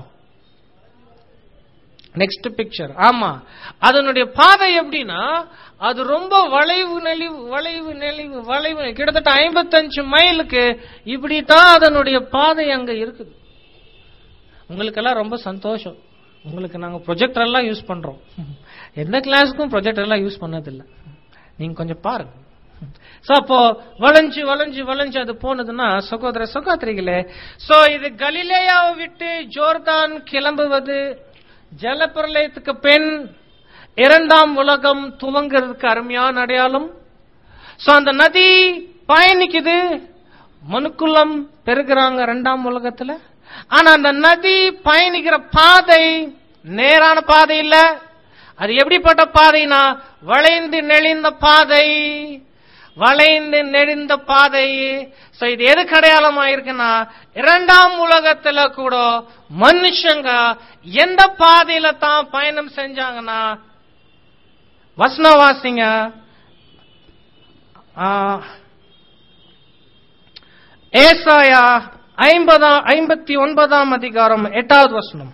நெக்ஸ்ட் பிக்சர் ஆமா அதனுடைய பாதை எப்படின்னா அது ரொம்ப வளைவு நெளிவு வளைவு நெளிவு வளைவு கிட்டத்தட்ட ஐம்பத்தஞ்சு மைலுக்கு இப்படி தான் அதனுடைய பாதை அங்க இருக்குது உங்களுக்கெல்லாம் ரொம்ப சந்தோஷம் உங்களுக்கு நாங்க ப்ரொஜெக்டர் எல்லாம் யூஸ் பண்றோம் எந்த கிளாஸுக்கும் ப்ரொஜெக்டர் எல்லாம் யூஸ் பண்ணதில்லை நீங்க கொஞ்சம் பாருங்க சோ அப்போ வளைஞ்சு வளைஞ்சு வளைஞ்சு அது போனதுன்னா சகோதர சகோதரிகளே சோ இது கலிலேயாவை விட்டு ஜோர்தான் கிளம்புவது ஜலப்பிரளயத்துக்கு பின் இரண்டாம் உலகம் துவங்கிறதுக்கு அருமையான அடையாளம் சோ அந்த நதி பயணிக்குது மனுக்குலம் பெருகிறாங்க இரண்டாம் உலகத்துல ஆனா அந்த நதி பயணிக்கிற பாதை நேரான பாதை இல்ல அது எப்படிப்பட்ட பாதைனா வளைந்து நெளிந்த பாதை வளைந்து நெளிந்த பாதை சோ இது எதுக்கு அடையாளமா இருக்குன்னா இரண்டாம் உலகத்துல கூட மனுஷங்க எந்த பாதையில தான் பயணம் செஞ்சாங்கன்னா வசனவாசிங்க ஆ, ஏசாயா ஐம்பதாம் ஐம்பத்தி ஒன்பதாம் அதிகாரம் எட்டாவது வசனம்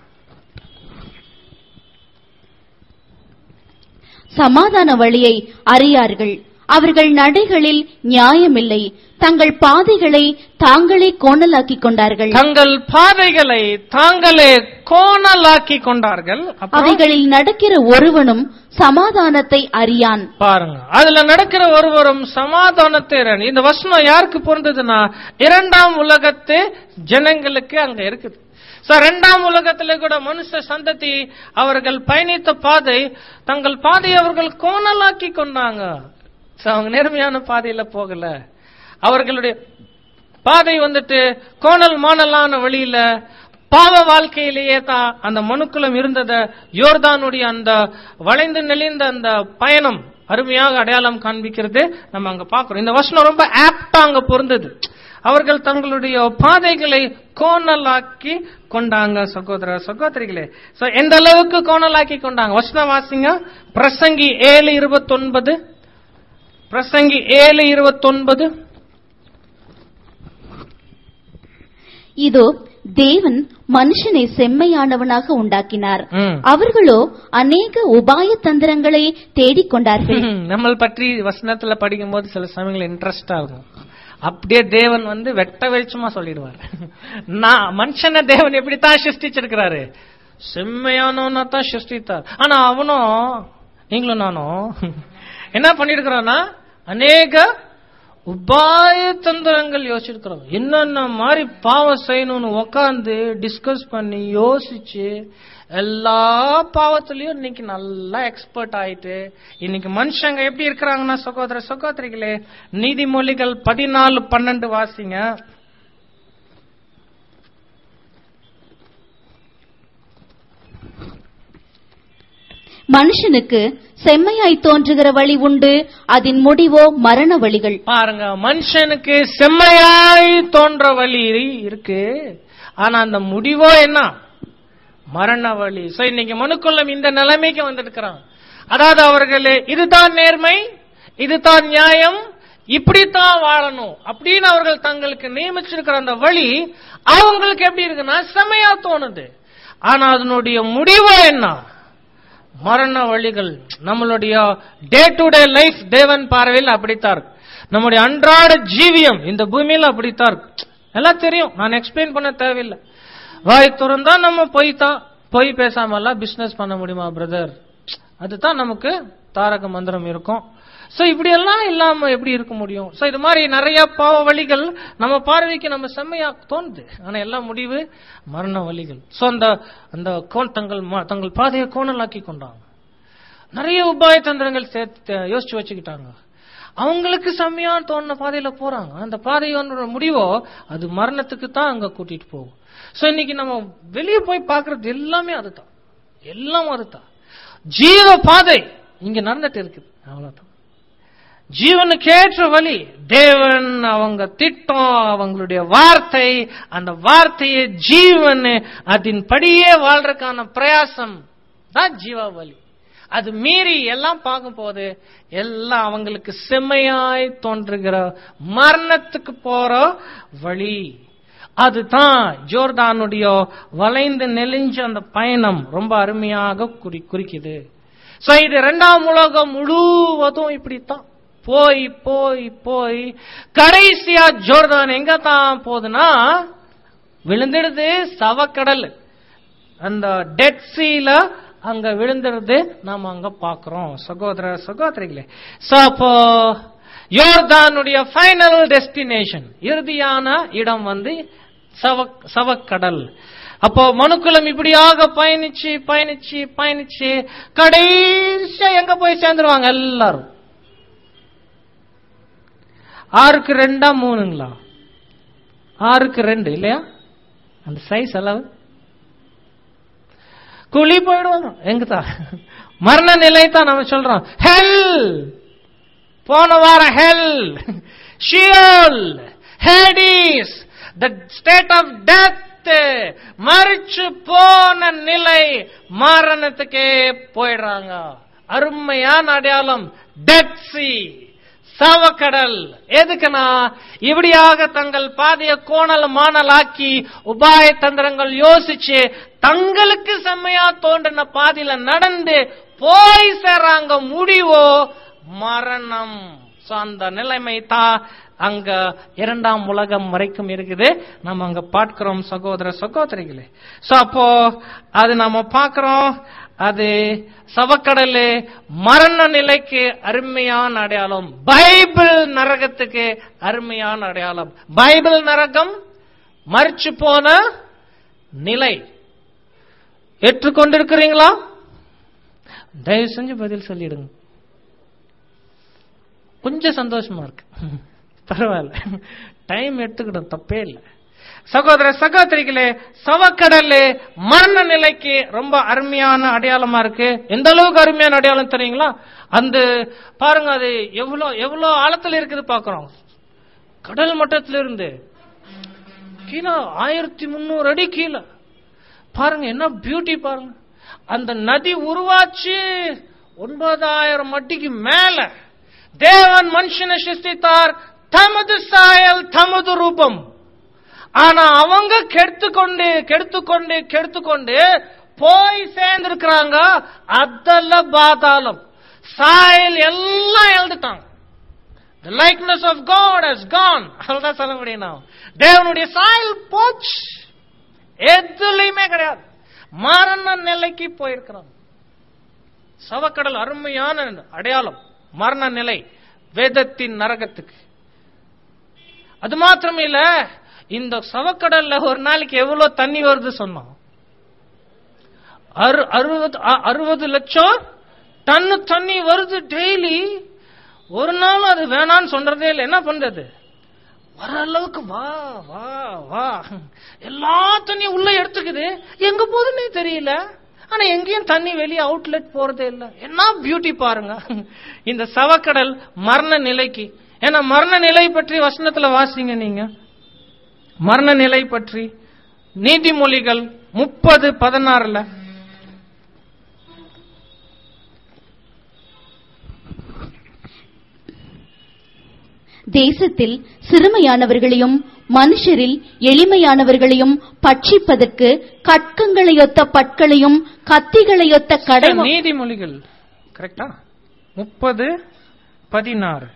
சமாதான வழியை அறியார்கள் அவர்கள் நடைகளில் நியாயமில்லை தங்கள் பாதைகளை தாங்களே கோணலாக்கிக் கொண்டார்கள் தங்கள் பாதைகளை தாங்களே கோணலாக்கி கொண்டார்கள் அப்புறம் அவைகளில் நடக்கிற ஒருவனும் சமாதானத்தை அறியான் பாருங்க அதுல நடக்கிற ஒருவரும் சமாதானத்தை இரணி. இந்த வசனம் யாருக்கு பொருந்ததுன்னா இரண்டாம் உலகத்து ஜனங்களுக்கு அங்க இருக்குது சோ இரண்டாம் உலகத்துல கூட மனுஷ சந்ததி அவர்கள் பயணித்த பாதை தங்கள் பாதையை அவர்கள் கோணலாக்கி கொண்டாங்க சோ அவங்க நேர்மையான பாதையில போகல அவர்களுடைய பாதை வந்துட்டு கோணல் மாணலான வழியில பாவ வாழ்க்கையிலேயே தான் அந்த மனுக்குலம் இருந்தத யோர்தானுடைய அந்த வளைந்து நெளிந்த அந்த பயணம் அருமையாக அடையாளம் காண்பிக்கிறது நம்ம அங்க பார்க்கிறோம் இந்த வசனம் ரொம்ப ஆப்டா அங்க பொருந்தது அவர்கள் தங்களுடைய பாதைகளை கோணலாக்கி கொண்டாங்க சகோதர சகோதரிகளே சோ எந்த அளவுக்கு கோணலாக்கி கொண்டாங்க வசனம் வாசிங்க பிரசங்கி ஏழு இருபத்தொன்பது பிரசங்கி ஏழு இருபத்தொன்பது இதோ தேவன் மனுஷனை செம்மையானவனாக உண்டாக்கினார் ம். அவர்களோ அநேக உபாய தந்திரங்களை தேடிக் கொண்டார்கள் நம்ம பற்றி வசனத்துல படிக்கும் போது சில சமயங்கள் இன்ட்ரெஸ்டா இருக்கும் அப்படியே தேவன் வந்து வெட்ட வெளிச்சமா சொல்லிடுவார் நான் மனுஷனை தேவன் எப்படித்தான் சிருஷ்டிச்சிருக்கிறாரு செம்மையானவனா தான் சிருஷ்டித்தார் ஆனா அவனும் நீங்களும் நானும் என்ன பண்ணிருக்கிறோம்னா அநேக உபாய தந்திரங்கள் யோசிச்சிருக்கிறோம் என்னென்ன மாதிரி பாவம் செய்யணும்னு உக்காந்து டிஸ்கஸ் பண்ணி யோசிச்சு எல்லா பாவத்திலயும் இன்னைக்கு நல்லா எக்ஸ்பர்ட் ஆயிட்டு இன்னைக்கு மனுஷங்க எப்படி இருக்கிறாங்கன்னா சகோதர சகோதரிகளே நீதிமொழிகள் பதினாலு பன்னெண்டு வாசிங்க மனுஷனுக்கு செம்மையாய் தோன்றுகிற வழி உண்டு அதன் முடிவோ மரண வழிகள் பாருங்க மனுஷனுக்கு செம்மையாய் தோன்ற வழி இருக்கு ஆனா அந்த முடிவோ என்ன மரண வழி சோ இன்னைக்கு மனுக்குள்ளம் இந்த நிலைமைக்கு வந்திருக்கிறான் அதாவது அவர்களே இதுதான் நேர்மை இதுதான் நியாயம் இப்படித்தான் வாழணும் அப்படின்னு அவர்கள் தங்களுக்கு நியமிச்சிருக்கிற அந்த வழி அவங்களுக்கு எப்படி இருக்குன்னா செம்மையா தோணுது ஆனா அதனுடைய முடிவு என்ன மரண வழிகள் நம்மளுடைய டே டு டே லைஃப் தேவன் பார்வையில் அப்படித்தான் இருக்கு நம்முடைய அன்றாட ஜீவியம் இந்த பூமியில அப்படித்தான் இருக்கு எல்லாம் தெரியும் நான் எக்ஸ்பிளைன் பண்ண தேவையில்லை வாய் திறந்தா நம்ம பொய் தான் பொய் பேசாமலாம் பிசினஸ் பண்ண முடியுமா பிரதர் அதுதான் நமக்கு தாரக மந்திரம் இருக்கும் சோ இப்படி எல்லாம் இல்லாம எப்படி இருக்க முடியும் சோ இது மாதிரி நிறைய பாவ வழிகள் நம்ம பார்வைக்கு நம்ம செம்மையா தோணுது ஆனா எல்லாம் முடிவு மரண வழிகள் சோ அந்த அந்த கோண் தங்கள் ம- தங்கள் பாதையை கோணலாக்கி கொண்டாங்க நிறைய உபாய தந்திரங்கள் சேர்த்து யோசிச்சு வச்சுக்கிட்டாங்க அவங்களுக்கு செம்மையா தோணுன பாதையில போறாங்க அந்த பாதையோட முடிவோ அது மரணத்துக்கு தான் அங்க கூட்டிட்டு போகும் சோ இன்னைக்கு நம்ம வெளியே போய் பார்க்கிறது எல்லாமே அதுதான் எல்லாம் அதுதான் ஜீவ பாதை இங்க நடந்துட்டு இருக்குது அவ்வளவுதான் ஜீவனுக்கு ஏற்ற வழி தேவன் அவங்க திட்டம் அவங்களுடைய வார்த்தை அந்த வார்த்தையை ஜீவன் அதன் படியே வாழ்றதுக்கான பிரயாசம் தான் ஜீவ வழி அது மீறி எல்லாம் பார்க்கும் போது எல்லாம் அவங்களுக்கு செம்மையாய் தோன்றுகிற மரணத்துக்கு போற வழி அதுதான் ஜோர்தானுடைய வளைந்து நெளிஞ்ச அந்த பயணம் ரொம்ப அருமையாக குறி குறிக்குது சோ இது இரண்டாம் உலகம் முழுவதும் இப்படித்தான் போய் போய் போய் கடைசியா ஜோர்தான் எங்க தான் போகுதுன்னா விழுந்துடுது சவக்கடல் அந்த டெட் சீல அங்க விழுந்துடுது நாம அங்க பாக்குறோம் சகோதர சகோதரிகளே சோ அப்போ யோர்தானுடைய ஃபைனல் டெஸ்டினேஷன் இறுதியான இடம் வந்து சவ சவக்கடல் அப்போ மனுக்குலம் இப்படியாக பயணிச்சு பயணிச்சு பயணிச்சு கடைசியா எங்க போய் சேர்ந்துருவாங்க எல்லாரும் ஆறுக்கு ரெண்டா மூணுங்களா ஆறுக்கு ரெண்டு இல்லையா அந்த சைஸ் அளவு குழி போயிடுவாங்க எங்கதான் மரண நிலை தான் நம்ம சொல்றோம் ஹெல் போன வாரம் hell Sheol Hades the state of death மறிச்சு போன நிலை மரணத்துக்கே போயிடுறாங்க அருமையான அடையாளம் டெட் சி சவக்கடல் எதுக்குன்னா இப்படியாக தங்கள் பாதைய கோணல் மானலாக்கி உபாய தந்திரங்கள் யோசிச்சு தங்களுக்கு செம்மையா தோன்றின பாதையில நடந்து போய் சேர்றாங்க முடிவோ மரணம் So, அந்த நிலைமை தான் அங்க இரண்டாம் உலகம் வரைக்கும் இருக்குது நம்ம அங்க பார்க்கிறோம் சகோதர சகோதரிகளே சோ அப்போ அது நம்ம பார்க்கிறோம் அது சவக்கடலு மரண நிலைக்கு அருமையான அடையாளம் பைபிள் நரகத்துக்கு அருமையான அடையாளம் பைபிள் நரகம் மறிச்சு போன நிலை ஏற்றுக்கொண்டிருக்கிறீங்களா தயவு செஞ்சு பதில் சொல்லிடுங்க கொஞ்சம் சந்தோஷமா இருக்கு பரவாயில்ல டைம் எடுத்துக்கிடும் தப்பே இல்லை சகோதர சகோதரிகளே சவக்கடல் மரண நிலைக்கு ரொம்ப அருமையான அடையாளமா இருக்கு எந்த அளவுக்கு அருமையான அடையாளம் தெரியுங்களா அந்த பாருங்க அது எவ்வளவு எவ்வளவு ஆழத்துல இருக்குது பாக்குறோம் கடல் மட்டத்திலிருந்து இருந்து கீழே ஆயிரத்தி முன்னூறு அடி கீழே பாருங்க என்ன பியூட்டி பாருங்க அந்த நதி உருவாச்சு ஒன்பதாயிரம் அடிக்கு மேல தேவன் மனுஷனை சிருஷ்டித்தார் தமது சாயல் தமது ரூபம் ஆனா அவங்க கெடுத்துக்கொண்டு கெடுத்துக்கொண்டு கெடுத்துக்கொண்டு போய் சேர்ந்திருக்கிறாங்க அதல்ல பாதாளம் சாயல் எல்லாம் எழுதுட்டாங்க The likeness of God has gone. அதுதான் சொல்ல முடியும் நான். தேவனுடைய சாயல் போச்சு எதுலையுமே கிடையாது மரண நிலைக்கு போயிருக்கிறாங்க சவக்கடல் அருமையான அடையாளம் மரண நிலை வேதத்தின் நரகத்துக்கு அது மாத்திரம் இல்ல இந்த சவக்கடல்ல ஒரு நாளைக்கு எவ்வளவு தண்ணி வருது சொன்னோம் அறு- அறுபது அ- அறுபது லட்சம் டன்னு தண்ணி வருது டெய்லி ஒரு நாள் அது வேணான்னு சொல்றதே இல்லை என்ன பண்றது வர அளவுக்கு வா வா வா எல்லா தண்ணியும் உள்ள எடுத்துக்குது எங்க போகுதுன்னே தெரியல ஆனா எங்கேயும் தண்ணி வெளியே அவுட்லெட் போறதே இல்ல என்ன பியூட்டி பாருங்க இந்த சவக்கடல் மரண நிலைக்கு ஏன்னா மரண நிலை பற்றி வசனத்துல வாசிங்க நீங்க மரண நிலை பற்றி நீதிமொழிகள் முப்பது பதினாறுல தேசத்தில் சிறுமையானவர்களையும் மனுஷரில் எளிமையானவர்களையும் பட்சிப்பதற்கு கட்கங்களையொத்த பற்களையும் கத்திகளையொத்த கடை நீதிமொழிகள் கரெக்டா முப்பது பதினாறு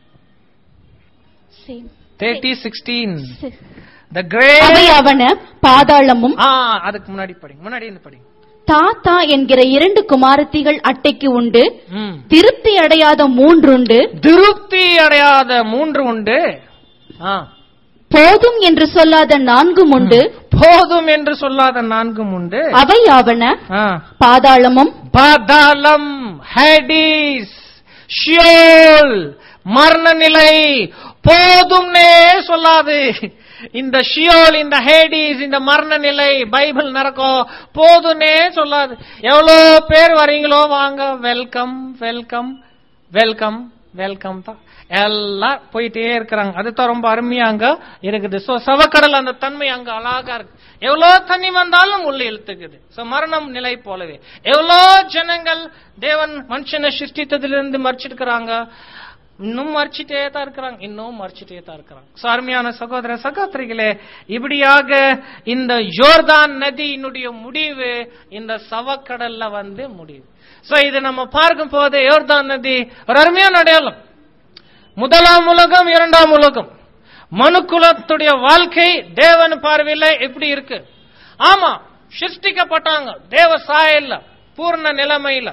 தேர்ட்டி சிக்ஸ்டீன் த கிரேட் அவையாவன பாதாளமும் ஆ அதுக்கு முன்னாடி படிங்க முன்னாடி இருந்து படிங்க தாத்தா என்கிற இரண்டு குமாரத்திகள் அட்டைக்கு உண்டு ம். திருப்தி அடையாத மூன்றுண்டு திருப்தி அடையாத மூன்று உண்டு ஆ. போதும் என்று சொல்லாத நான்கும் உண்டு போதும் என்று சொல்லாத நான்கும் உண்டு அவையாவன ஆ. பாதாளமும் பாதாளம் ஹேடிஸ் ஷியோல் மரண நிலை போதும்னே சொல்லாது இந்த ஷியோல் இந்த ஹேடிஸ் இந்த மரண நிலை பைபிள் நடக்கும் போதும்னே சொல்லாது எவ்வளோ பேர் வரீங்களோ வாங்க வெல்கம் வெல்கம் வெல்கம் வெல்கம் தான் எல்லாம் போயிட்டே இருக்கிறாங்க அதுதான் ரொம்ப அருமையா அங்க இருக்குது சோ சவக்கடல் அந்த தன்மை அங்க அழகா இருக்கு எவ்வளோ தண்ணி வந்தாலும் உள்ள இழுத்துக்குது சோ மரணம் நிலை போலவே எவ்வளோ ஜனங்கள் தேவன் மனுஷனை சிருஷ்டித்ததிலிருந்து மறைச்சிருக்கிறாங்க இன்னும் மறைச்சிட்டே தான் இருக்கிறாங்க இன்னும் மறைச்சிட்டே தான் இருக்கிறாங்க சோ அருமையான சகோதர சகோதரிகளே இப்படியாக இந்த ஜோர்தான் நதியினுடைய முடிவு இந்த சவக்கடல்ல வந்து முடிவு சோ இது நம்ம பார்க்கும் போது யோர்தான் நதி ஒரு அருமையான அடையாளம் முதலாம் உலகம் இரண்டாம் உலகம் மனுக்குலத்துடைய வாழ்க்கை தேவன் பார்வையில எப்படி இருக்கு ஆமா சிருஷ்டிக்கப்பட்டாங்க தேவ சாயல்ல பூர்ண நிலைமையில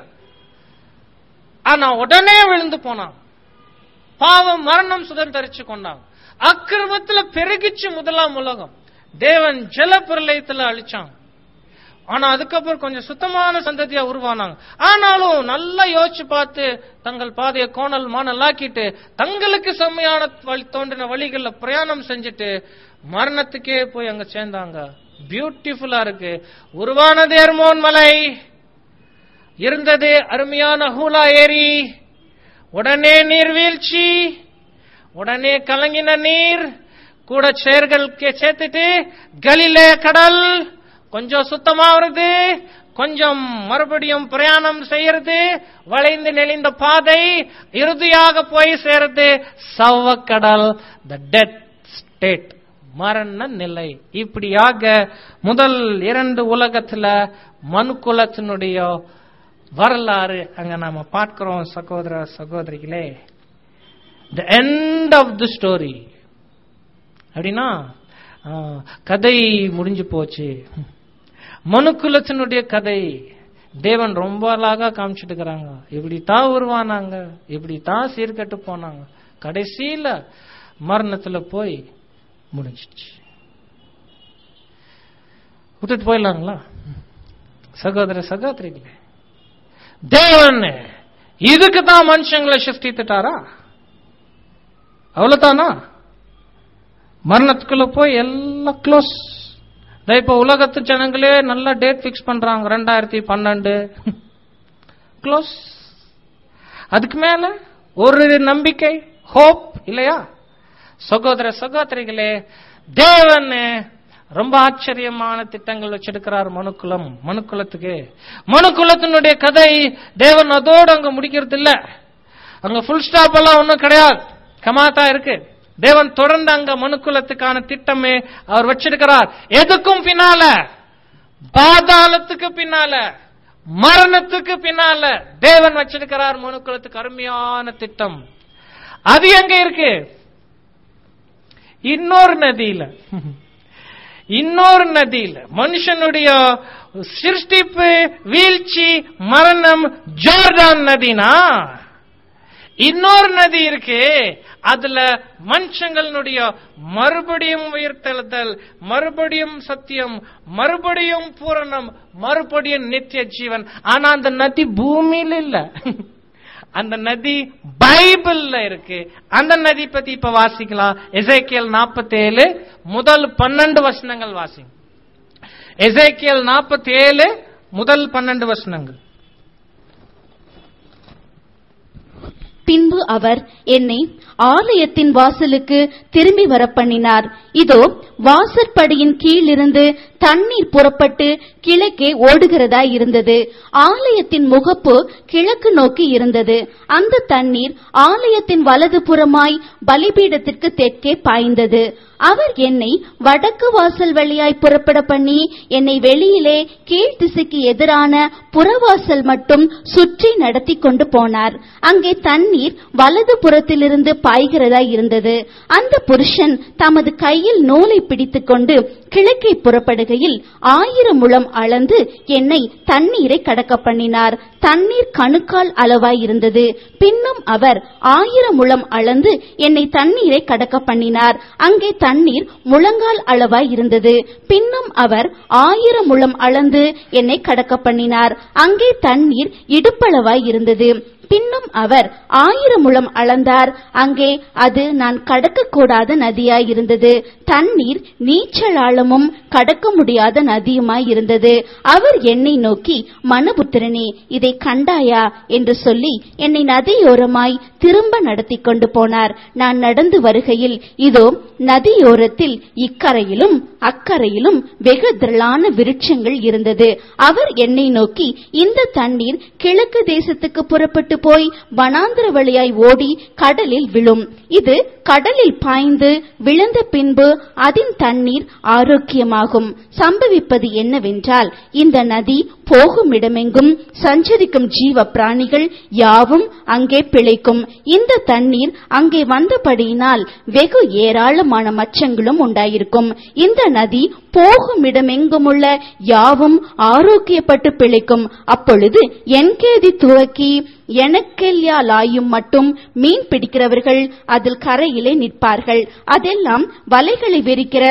ஆனா உடனே விழுந்து போனாங்க பாவம் மரணம் சுதந்திரிச்சு கொண்டாங்க அக்கிரமத்துல பெருகிச்சு முதலாம் உலகம் தேவன் ஜல பிரளயத்துல அழிச்சாங்க ஆனா அதுக்கப்புறம் கொஞ்சம் சுத்தமான சந்ததியா உருவானாங்க ஆனாலும் நல்லா யோசிச்சு பார்த்து தங்கள் பாதையை கோணல் மானலாக்கிட்டு தங்களுக்கு செம்மையான வழி தோன்றின வழிகள்ல பிரயாணம் செஞ்சுட்டு மரணத்துக்கே போய் அங்க சேர்ந்தாங்க பியூட்டிஃபுல்லா இருக்கு உருவானது எர்மோன் மலை இருந்தது அருமையான ஹூலா ஏரி உடனே நீர்வீழ்ச்சி உடனே கலங்கின நீர் கூட சேர்கள் கே- சேர்த்துட்டு கலிலே கடல் கொஞ்சம் சுத்தமா வருது கொஞ்சம் மறுபடியும் பிரயாணம் செய்யறது வளைந்து நெளிந்த பாதை இறுதியாக போய் சேருது சவக்கடல் த டெத் ஸ்டேட் மரண நிலை இப்படியாக முதல் இரண்டு உலகத்துல மனுக்குலத்தினுடைய வரலாறு அங்க நாம பார்க்கிறோம் சகோதர சகோதரிகளே the end of the story அப்படின்னா ஆ, கதை முடிஞ்சு போச்சு மனுக்குலத்தினுடைய கதை தேவன் ரொம்ப அழகா காமிச்சிட்டு இருக்கிறாங்க இப்படித்தான் உருவானாங்க இப்படித்தான் சீர்கட்டு போனாங்க கடைசியில மரணத்துல போய் முடிஞ்சிடுச்சு விட்டுட்டு போயிடலாங்களா சகோதர சகோதரிகளே தேவன் இதுக்கு தான் மனுஷங்களை சிருஷ்டித்துட்டாரா அவ்வளவுதானா மரணத்துக்குள்ள போய் எல்லாம் க்ளோஸ் இப்ப உலகத்து ஜனங்களே நல்லா டேட் பிக்ஸ் பண்றாங்க ரெண்டாயிரத்தி பன்னெண்டு க்ளோஸ் அதுக்கு மேல ஒரு நம்பிக்கை ஹோப் இல்லையா சகோதர சகோதரிகளே தேவன் ரொம்ப ஆச்சரியமான திட்டங்கள் வச்சிருக்கிறார் மனுக்குலம் மனுக்குலத்துக்கு மனுக்குலத்தினுடைய கதை தேவன் அதோடு அங்க முடிக்கிறது இல்ல அங்க ஃபுல் ஸ்டாப் எல்லாம் ஒண்ணும் கிடையாது கமாத்தா இருக்கு தேவன் தொடர்ந்து அங்க மனுக்குலத்துக்கான திட்டமே அவர் வச்சிருக்கிறார் எதுக்கும் பின்னால பாதாளத்துக்கு பின்னால மரணத்துக்கு பின்னால தேவன் வச்சிருக்கிறார் மனுக்குலத்துக்கு அருமையான திட்டம் அது எங்க இருக்கு இன்னொரு நதியில இன்னொரு நதியில மனுஷனுடைய சிருஷ்டிப்பு வீழ்ச்சி மரணம் ஜோர்டான் நதினா இன்னொரு நதி இருக்கு அதுல மனுஷங்களுடைய மறுபடியும் உயிர்த்தெழுதல் மறுபடியும் சத்தியம் மறுபடியும் பூரணம் மறுபடியும் நித்திய ஜீவன் ஆனா அந்த நதி பூமியில இல்ல அந்த நதி பைபிள்ல இருக்கு அந்த நதி பத்தி இப்ப வாசிக்கலாம் எசேக்கியல் 47 முதல் பன்னெண்டு வசனங்கள் வாசிங்க எசேக்கியல் 47 முதல் பன்னெண்டு வசனங்கள் பின்பு அவர் என்னை ஆலயத்தின் வாசலுக்கு திரும்பி வர பண்ணினார் இதோ வாசற்படியின் கீழிருந்து தண்ணீர் புறப்பட்டு கிழக்கே ஓடுகிறதா இருந்தது ஆலயத்தின் முகப்பு கிழக்கு நோக்கி இருந்தது அந்த தண்ணீர் ஆலயத்தின் வலது புறமாய் பலிபீடத்திற்கு தெற்கே பாய்ந்தது அவர் என்னை வடக்கு வாசல் வழியாய் புறப்பட பண்ணி என்னை வெளியிலே கீழ்த்திசைக்கு எதிரான புறவாசல் மட்டும் சுற்றி நடத்தி கொண்டு போனார் அங்கே தண்ணீர் வலது புறத்திலிருந்து பாய்கிறதா இருந்தது அந்த புருஷன் தமது கையில் நூலை பிடித்துக்கொண்டு கிழக்கே புறப்படுகையில் ஆயிரம் முழம் அளந்து என்னை தண்ணீரை கடக்க பண்ணினார் தண்ணீர் கணுக்கால் அளவாய் இருந்தது பின்னும் அவர் ஆயிரம் முழம் அளந்து என்னை தண்ணீரை கடக்க பண்ணினார் அங்கே தண்ணீர் முழங்கால் அளவாய் இருந்தது பின்னும் அவர் ஆயிரம் முழம் அளந்து என்னை கடக்க பண்ணினார் அங்கே தண்ணீர் இடுப்பளவாய் இருந்தது பின்னும் அவர் ஆயிரம் முழம் அளந்தார் அங்கே அது நான் கடக்கக்கூடாத நதியாய் இருந்தது தண்ணீர் நீச்சல் ஆழமும் கடக்க முடியாத நதியுமாய் இருந்தது அவர் என்னை நோக்கி மனபுத்திரனே இதை கண்டாயா என்று சொல்லி என்னை நதியோரமாய் திரும்ப நடத்தி கொண்டு போனார் நான் நடந்து வருகையில் இதோ நதியோரத்தில் இக்கரையிலும் அக்கரையிலும் வெகு திரளான விருட்சங்கள் இருந்தது அவர் என்னை நோக்கி இந்த தண்ணீர் கிழக்கு தேசத்துக்கு புறப்பட்டு போய் வனாந்திர வழியாய் ஓடி கடலில் விழும் இது கடலில் பாய்ந்து விழுந்த பின்பு அதன் தண்ணீர் ஆரோக்கியமாகும் சம்பவிப்பது என்னவென்றால் இந்த நதி போகும் இடமெங்கும் சஞ்சரிக்கும் ஜீவ பிராணிகள் யாவும் அங்கே பிழைக்கும் இந்த தண்ணீர் அங்கே வந்தபடியினால் வெகு ஏராளமான மச்சங்களும் உண்டாயிருக்கும் இந்த நதி போகும் இடமெங்குமுள்ள யாவும் ஆரோக்கியப்பட்டு பிழைக்கும் அப்பொழுது என்கேதி துவக்கி எனக்கெல்யா லாயும் மட்டும் மீன் பிடிக்கிறவர்கள் அதில் கரையிலே நிற்பார்கள் அதெல்லாம் வலைகளை விரிக்கிற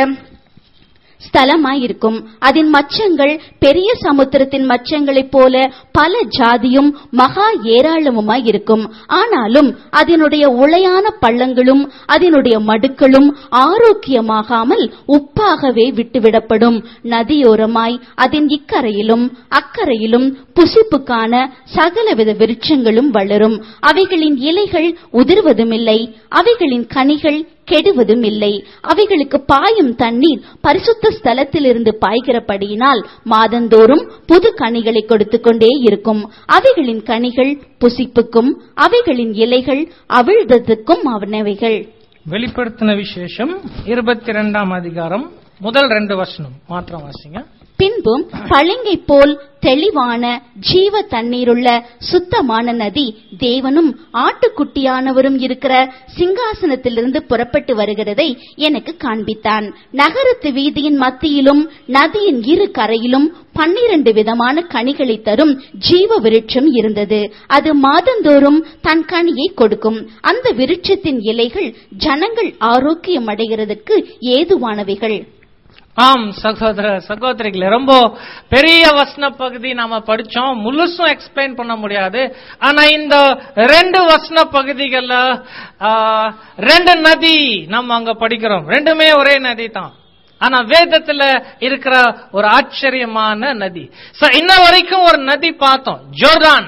ஸ்தலமாயிருக்கும் அதன் மச்சங்கள் பெரிய சமுத்திரத்தின் மச்சங்களைப் போல பல ஜாதியும் மகா ஏராளமுமாய் இருக்கும் ஆனாலும் அதனுடைய உளையான பள்ளங்களும் அதனுடைய மடுக்களும் ஆரோக்கியமாகாமல் உப்பாகவே விட்டுவிடப்படும் நதியோரமாய் அதன் இக்கரையிலும் அக்கரையிலும் புசிப்புக்கான சகலவித விருட்சங்களும் வளரும் அவைகளின் இலைகள் உதிர்வதுமில்லை அவைகளின் கனிகள் கெடுவதும் இல்லை அவைகளுக்கு பாயும் தண்ணீர் பரிசுத்த ஸ்தலத்திலிருந்து பாய்கிறபடியினால் மாதந்தோறும் புது கனிகளை கொடுத்து கொண்டே இருக்கும் அவைகளின் கனிகள் புசிப்புக்கும் அவைகளின் இலைகள் அவிழ்தத்துக்கும் அவனவைகள் வெளிப்படுத்தின விசேஷம் இருபத்தி ரெண்டாம் அதிகாரம் முதல் ரெண்டு வசனம் மாத்திரம் வாசிங்க பின்பும் பளிங்கை போல் தெளிவான ஜீவ தண்ணீருள்ள சுத்தமான நதி தேவனும் ஆட்டுக்குட்டியானவரும் இருக்கிற சிங்காசனத்திலிருந்து புறப்பட்டு வருகிறதை எனக்கு காண்பித்தான் நகரத்து வீதியின் மத்தியிலும் நதியின் இரு கரையிலும் பன்னிரண்டு விதமான கனிகளை தரும் ஜீவ விருட்சம் இருந்தது அது மாதந்தோறும் தன் கனியை கொடுக்கும் அந்த விருட்சத்தின் இலைகள் ஜனங்கள் ஆரோக்கியம் அடைகிறதுக்கு ஏதுவானவைகள் ஆம் சகோதர சகோதரிகளே ரொம்ப பெரிய வசன பகுதி நாம படிச்சோம் முழுசும் எக்ஸ்பிளைன் பண்ண முடியாது ஆனா இந்த ரெண்டு வசன பகுதிகள்ல ஆ, ரெண்டு நதி நம்ம அங்க படிக்கிறோம் ரெண்டுமே ஒரே நதி தான் ஆனா வேதத்துல இருக்கிற ஒரு ஆச்சரியமான நதி So, இன்ன வரைக்கும் ஒரு நதி பார்த்தோம் ஜோர்தான்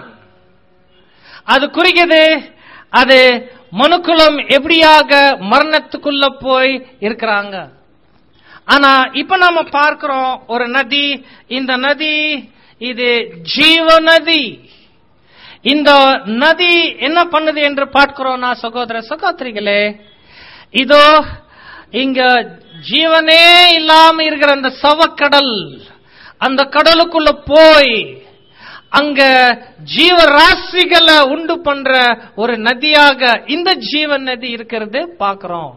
அது குறிக்குது அது மனுக்குலம் எப்படியாக மரணத்துக்குள்ள போய் இருக்கிறாங்க ஆனா இப்ப நாம பார்க்கிறோம் ஒரு நதி இந்த நதி இது ஜீவ நதி இந்த நதி என்ன பண்ணுது என்று பார்க்கிறோம்னா சகோதர சகோதரிகளே இதோ இங்க ஜீவனே இல்லாம இருக்கிற அந்த சவக்கடல் அந்த கடலுக்குள்ள போய் அங்க ஜீவ ராசிகளை உண்டு பண்ற ஒரு நதியாக இந்த ஜீவன் நதி இருக்கிறது பார்க்கிறோம்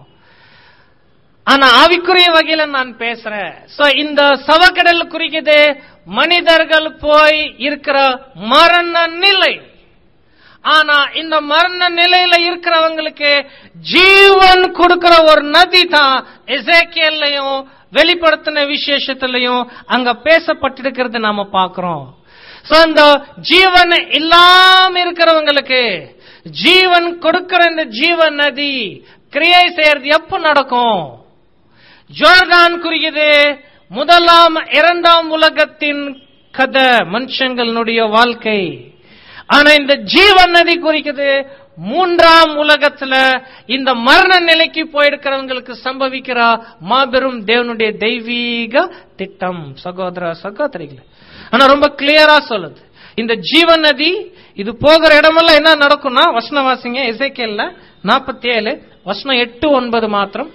ஆனா ஆவிக்குரிய வகையில நான் பேசுறேன் சோ இந்த சவக்கடல் குறிக்குது மனிதர்கள் போய் இருக்கிற மரண நிலை ஆனா இந்த மரண நிலையில இருக்கிறவங்களுக்கு ஜீவன் கொடுக்கிற ஒரு நதி தான் எசேக்கியல்லையும் வெளிப்படுத்தின விசேஷத்திலையும் அங்க பேசப்பட்டிருக்கிறது நாம பார்க்கிறோம் சோ அந்த ஜீவன் இல்லாம இருக்கிறவங்களுக்கு ஜீவன் கொடுக்கிற இந்த ஜீவன் நதி கிரியை செய்யறது எப்ப நடக்கும் ஜோர்தான் குறிக்குது முதலாம் இரண்டாம் உலகத்தின் கதை மனுஷங்களுடைய வாழ்க்கை ஆனா இந்த ஜீவன் நதி குறிக்குது மூன்றாம் உலகத்துல இந்த மரண நிலைக்கு போயிருக்கிறவங்களுக்கு சம்பவிக்கிற மாபெரும் தேவனுடைய தெய்வீக திட்டம் சகோதர சகோதரிகள் ஆனா ரொம்ப கிளியரா சொல்லுது இந்த ஜீவன் நதி இது போகிற இடமெல்லாம் என்ன நடக்கும்னா வசனம் வாசிங்க இசைக்கேல்ல நாற்பத்தி ஏழு வசனம் எட்டு ஒன்பது மாத்திரம்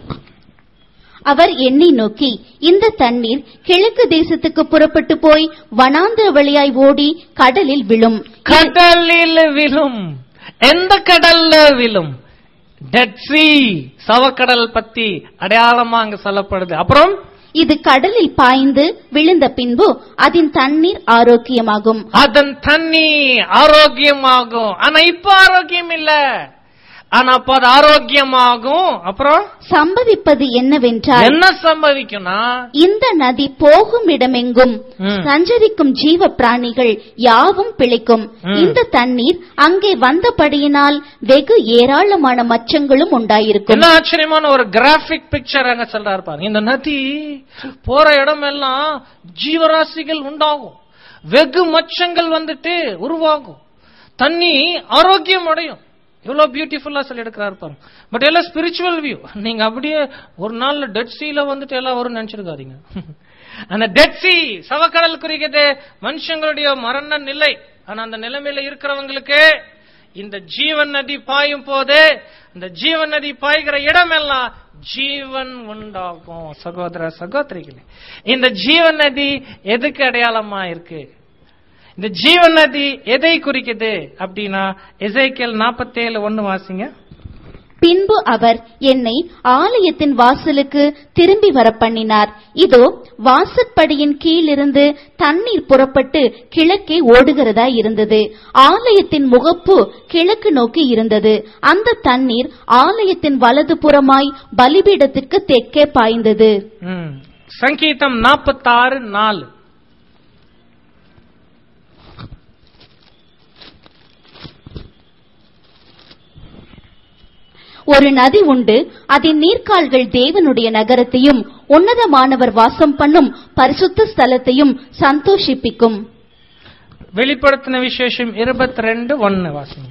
அவர் என்னை நோக்கி இந்த தண்ணீர் கிழக்கு தேசத்துக்கு புறப்பட்டு போய் வனாந்திர வழியாய் ஓடி கடலில் விழும் கடலில் விழும் எந்த கடல்ல விழும் டெட் சி சவக்கடல் பத்தி அடையாளமா அங்க சொல்லப்படுது அப்புறம் இது கடலில் பாய்ந்து விழுந்த பின்பு அதன் தண்ணீர் ஆரோக்கியமாகும் அதன் தண்ணி ஆரோக்கியமாகும் ஆனா இப்ப ஆரோக்கியம் இல்ல ஆனா அப்ப அது ஆரோக்கியமாகும் அப்புறம் சம்பவிப்பது என்னவென்றால் என்ன சம்பவிக்கும்னா இந்த நதி போகும் இடமெங்கும் ம். சஞ்சரிக்கும் ஜீவ பிராணிகள் யாவும் பிழைக்கும் ம். இந்த தண்ணீர் அங்கே வந்தபடியினால் வெகு ஏராளமான மச்சங்களும் உண்டாயிருக்கும் என்ன ஆச்சரியமான ஒரு கிராபிக் பிக்சர் அங்க சொல்றாரு பாருங்க இந்த நதி போற இடமெல்லாம் ஜீவராசிகள் உண்டாகும் வெகு மச்சங்கள் வந்துட்டு உருவாகும் தண்ணி ஆரோக்கியம் அடையும் எவ்வளவு பியூட்டிஃபுல்லா சொல்லி எடுக்கிறாரு பாருங்க பட் எல்லாம் ஸ்பிரிச்சுவல் வியூ நீங்க அப்படியே ஒரு நாள்ல டெட் சீல வந்துட்டு எல்லாம் வரும் நினைச்சிருக்காதீங்க அந்த டெட் சி சவக்கடல் குறிக்கிறது மனுஷங்களுடைய மரண நிலை ஆனா அந்த நிலைமையில இருக்கிறவங்களுக்கு இந்த ஜீவன் நதி பாயும் போது இந்த ஜீவன் நதி பாய்கிற இடமெல்லாம் ஜீவன் உண்டாகும் சகோதர சகோதரிகளே இந்த ஜீவன் நதி எதுக்கு அடையாளமா இருக்கு இந்த ஜீவன் நதி எதை குறிக்குது அப்படின்னா எசைக்கேல் நாற்பத்தேழு ஒண்ணு வாசிங்க பின்பு அவர் என்னை ஆலயத்தின் வாசலுக்கு திரும்பி வர பண்ணினார் இதோ வாசற்படியின் கீழிருந்து தண்ணீர் புறப்பட்டு கிழக்கே ஓடுகிறதா இருந்தது ஆலயத்தின் முகப்பு கிழக்கு நோக்கி இருந்தது அந்த தண்ணீர் ஆலயத்தின் வலது புறமாய் பலிபீடத்திற்கு தெற்கே பாய்ந்தது ம். சங்கீதம் நாற்பத்தாறு நாலு ஒரு நதி உண்டு அதன் நீர்க்கால்கள் தேவனுடைய நகரத்தையும் உன்னதமானவர் வாசம் பண்ணும் பரிசுத்த ஸ்தலத்தையும் சந்தோஷிப்பிக்கும் வெளிப்படுத்தின விசேஷம் இருபத்தி ரெண்டு ஒன்னு வாசிங்க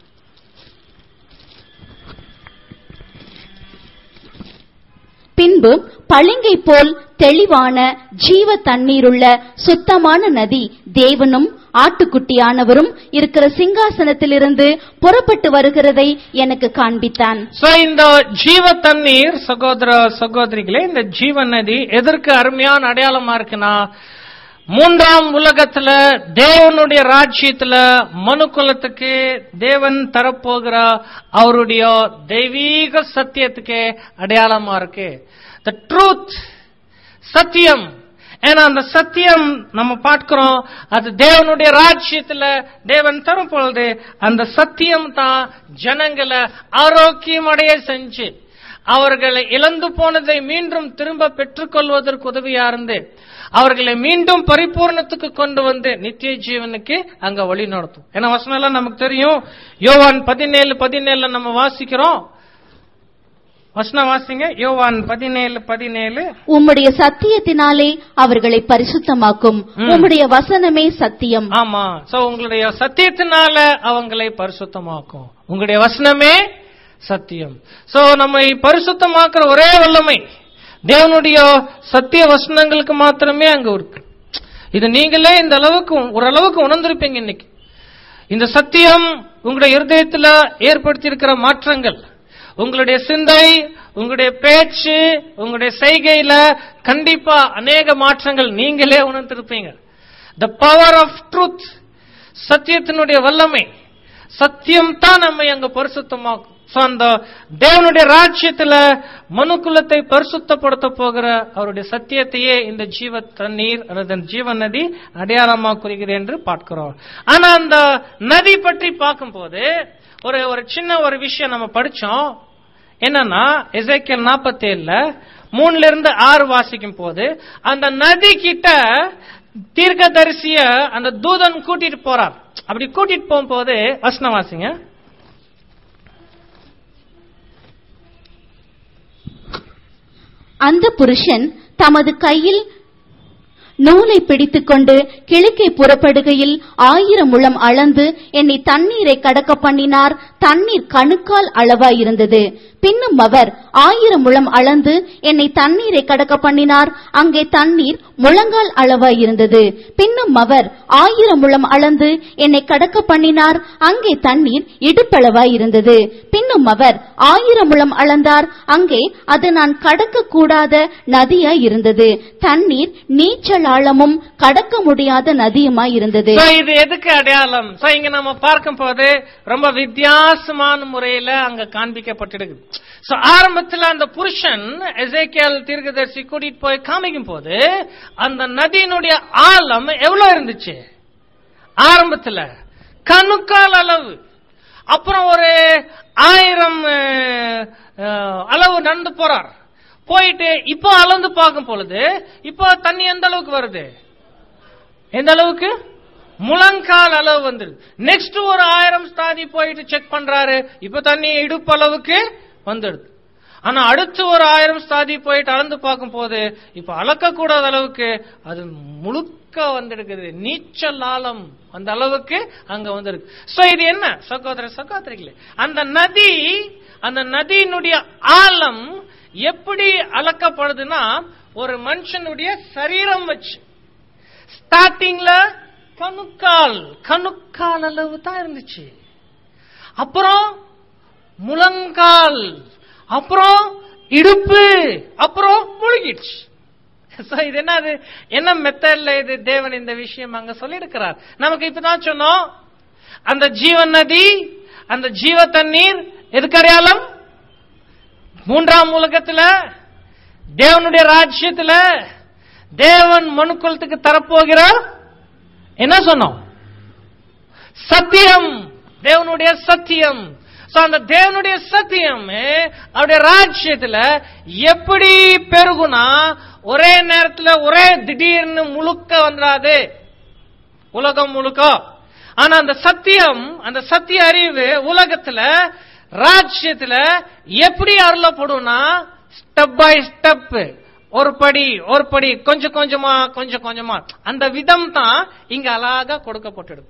பின்பு பளிங்கை போல் தெளிவான ஜீவ தண்ணீருள்ள சுத்தமான நதி தேவனும் ஆட்டுக்குட்டியானவரும் இருக்கிற சிங்காசனத்திலிருந்து புறப்பட்டு வருகிறதை எனக்கு காண்பித்தான் சோ இந்த ஜீவ தண்ணீர் சகோதர சகோதரிகளே இந்த ஜீவ நதி எதற்கு அருமையான அடையாளமா இருக்குன்னா மூன்றாம் உலகத்துல தேவனுடைய ராஜ்யத்துல மனு குலத்துக்கு தேவன் தரப்போகிற அவருடைய தெய்வீக சத்தியத்துக்கு அடையாளமா இருக்கு த ட்ரூத் சத்தியம் ஏன்னா அந்த சத்தியம் நம்ம பார்க்கிறோம் அது தேவனுடைய ராஜ்யத்துல தேவன் தரும் பொழுது அந்த சத்தியம் தான் ஜனங்களை ஆரோக்கியம் அடைய செஞ்சு அவர்களை இழந்து போனதை மீண்டும் திரும்ப பெற்றுக்கொள்வதற்கு உதவியா இருந்து அவர்களை மீண்டும் பரிபூர்ணத்துக்கு கொண்டு வந்து நித்திய ஜீவனுக்கு அங்க வழி நடத்தும் ஏன்னா வசனம் எல்லாம் நமக்கு தெரியும் யோவான் பதினேழு பதினேழுல நம்ம வாசிக்கிறோம் வசனம் வாசிங்க யோவான் பதினேழு பதினேழு உம்முடைய சத்தியத்தினாலே அவர்களை பரிசுத்தமாக்கும் ம். உம்முடைய வசனமே சத்தியம் ஆமா சோ உங்களுடைய சத்தியத்தினால அவங்களை பரிசுத்தமாக்கும் உங்களுடைய வசனமே சத்தியம் சோ நம்மை பரிசுத்தமாக்குற ஒரே வல்லமை தேவனுடைய சத்திய வசனங்களுக்கு மாத்திரமே அங்க இருக்கு இது நீங்களே இந்த அளவுக்கு ஓரளவுக்கு உணர்ந்திருப்பீங்க இன்னைக்கு இந்த சத்தியம் உங்களுடைய இருதயத்துல ஏற்படுத்தி இருக்கிற மாற்றங்கள் உங்களுடைய சிந்தை உங்களுடைய பேச்சு உங்களுடைய செய்கையில கண்டிப்பா அநேக மாற்றங்கள் நீங்களே உணர்ந்திருப்பீங்க த பவர் ஆஃப் ட்ரூத் சத்தியத்தினுடைய வல்லமை சத்தியம் தான் நம்மை அங்க பரிசுத்தமாக்கும் So, அந்த தேவனுடைய ராஜ்யத்துல மனுக்குலத்தை பரிசுத்தப்படுத்த போகிற அவருடைய சத்தியத்தையே இந்த ஜீவ தண்ணீர் அல்லது அந்த ஜீவ நதி அடையாளமா குறிக்கிறது என்று பார்க்கிறோம் ஆனா அந்த நதி பற்றி பார்க்கும்போது ஒரு ஒரு சின்ன ஒரு விஷயம் நம்ம படிச்சோம் என்னன்னா எசேக்கியல் நாற்பத்தி ஏழுல மூணுல இருந்து ஆறு வாசிக்கும் போது அந்த நதி கிட்ட தீர்க்கதரிசிய அந்த தூதன் கூட்டிட்டு போறார் அப்படி கூட்டிட்டு போகும்போது வசனம் வாசிங்க அந்த புருஷன் தமது கையில் நூலை பிடித்துக்கொண்டு கிழக்கே புறப்படுகையில் ஆயிரம் முழம் அளந்து என்னை தண்ணீரை கடக்க பண்ணினார் தண்ணீர் கணுக்கால் அளவாயிருந்தது பின்னும் அவர் ஆயிரம் முழம் அளந்து என்னை தண்ணீரை கடக்க பண்ணினார் அங்கே தண்ணீர் முழங்கால் அளவாயிருந்தது பின்னும் அவர் ஆயிரம் முழம் அளந்து என்னை கடக்க பண்ணினார் அங்கே தண்ணீர் இடுப்பளவாயிருந்தது பின்னும் அவர் ஆயிரம் முழம் அளந்தார் அங்கே அது நான் கடக்க கூடாத நதியாய் இருந்தது தண்ணீர் நீச்சல் ஆழமும் கடக்க முடியாத நதியுமாய் இருந்தது So, இது எதுக்கு அடையாளம் So, இங்க நம்ம பார்க்கும் போது ரொம்ப வித்தியாசமான முறையில அங்க காண்பிக்கப்பட்டிருக்கு So, ஆரம்பத்துல அந்த புருஷன் எசேக்கியல் தீர்க்கதரிசி கூட்டிட்டு போய் காமிக்கும் போது அந்த நதியினுடைய ஆழம் எவ்வளவு இருந்துச்சு ஆரம்பத்துல கணுக்கால் அளவு அப்புறம் ஒரு ஆயிரம் அஹ், அஹ், அளவு நடந்து போறார் போயிட்டு இப்போ அளந்து பார்க்கும் பொழுது இப்போ தண்ணி எந்த அளவுக்கு வருது எந்த அளவுக்கு முழங்கால் அளவு வந்துருது நெக்ஸ்ட் ஒரு ஆயிரம் ஸ்தாதி போயிட்டு செக் பண்றாரு இப்ப தண்ணி இடுப்பு அளவுக்கு வந்துடுது ஆனா அடுத்து ஒரு ஆயிரம் ஸ்தாதி போயிட்டு அளந்து பார்க்கும் போது இப்ப அளக்க கூடாத அளவுக்கு அது முழுக்க வந்திருக்குது நீச்சல் ஆழம் அந்த அளவுக்கு அங்க வந்திருக்கு சோ இது என்ன சகோதர சகோதரிகளே அந்த நதி அந்த நதியினுடைய ஆழம் எப்படி அளக்கப்படுதுன்னா ஒரு மனுஷனுடைய சரீரம் வச்சு ஸ்டார்டிங்ல கணுக்கால் கணுக்கால் அளவு தான் இருந்துச்சு அப்புறம் முழங்கால் அப்புறம் இடுப்பு அப்புறம் முழுகிடுச்சு So, இது என்னது என்ன மெத்தட்ல இது தேவன் இந்த விஷயம் அங்க சொல்லியிருக்கிறார் நமக்கு இப்பதான் சொன்னோம் அந்த ஜீவன் நதி அந்த ஜீவ தண்ணீர் எதுக்கு அடையாளம் மூன்றாம் உலகத்துல தேவனுடைய ராஜ்யத்துல தேவன் மனுக்குலத்துக்கு தரப்போகிற என்ன சொன்னோம் சத்தியம் தேவனுடைய சத்தியம் So, அந்த தேவனுடைய சத்தியம் அவருடைய ராஜ்யத்துல எப்படி பெருகுனா ஒரே நேரத்துல ஒரே திடீர்னு முழுக்க வந்துடாது உலகம் முழுக்க ஆனா அந்த சத்தியம் அந்த சத்திய அறிவு உலகத்துல ராஜ்யத்துல எப்படி அருளப்படும்னா ஸ்டெப் பை ஸ்டெப் ஒரு படி ஒரு படி கொஞ்சம் கொஞ்சமா கொஞ்சம் கொஞ்சமா அந்த விதம் தான் இங்க அழகா கொடுக்கப்பட்டிருக்கு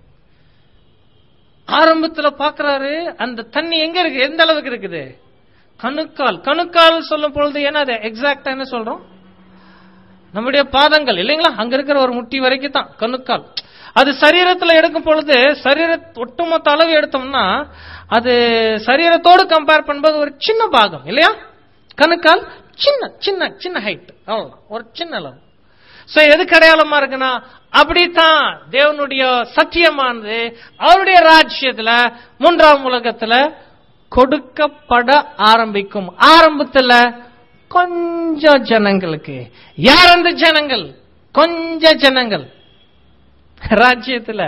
ஆரம்பத்துல பாக்குறாரு அந்த தண்ணி எங்க இருக்கு எந்த அளவுக்கு இருக்குது கணுக்கால் கணுக்கால் சொல்லும் பொழுது என்ன அது எக்ஸாக்டா என்ன சொல்றோம் நம்முடைய பாதங்கள் இல்லைங்களா அங்க இருக்கிற ஒரு முட்டி வரைக்கும் தான் கணுக்கால் அது சரீரத்துல எடுக்கும் பொழுது சரீர ஒட்டுமொத்த அளவு எடுத்தோம்னா அது சரீரத்தோடு கம்பேர் பண்ணும்போது ஒரு சின்ன பாகம் இல்லையா கணுக்கால் சின்ன சின்ன சின்ன ஹைட் அவ்வளவுதான் ஒரு சின்ன அளவு சோ எதுக்கு அடையாளமா இருக்குன்னா அப்படித்தான் தேவனுடைய சத்தியமானது அவருடைய ராஜ்யத்துல மூன்றாம் உலகத்துல கொடுக்கப்பட ஆரம்பிக்கும் ஆரம்பத்துல கொஞ்சம் ஜனங்களுக்கு யார் அந்த ஜனங்கள் கொஞ்ச ஜனங்கள் ராஜ்யத்துல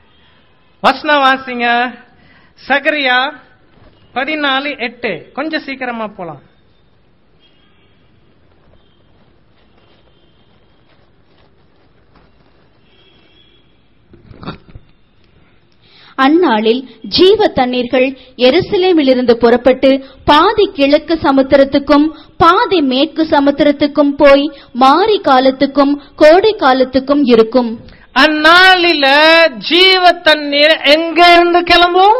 வசன வாசிங்க சகரியா பதினாலு எட்டு கொஞ்சம் சீக்கிரமா போலாம் அந்நாளில் ஜீவ தண்ணீர்கள் எருசலேமிலிருந்து புறப்பட்டு பாதி கிழக்கு சமுத்திரத்துக்கும் பாதி மேற்கு சமுத்திரத்துக்கும் போய் மாரி காலத்துக்கும் கோடை காலத்துக்கும் இருக்கும் அந்நாளில ஜீவ தண்ணீர் எங்க இருந்து கிளம்பும்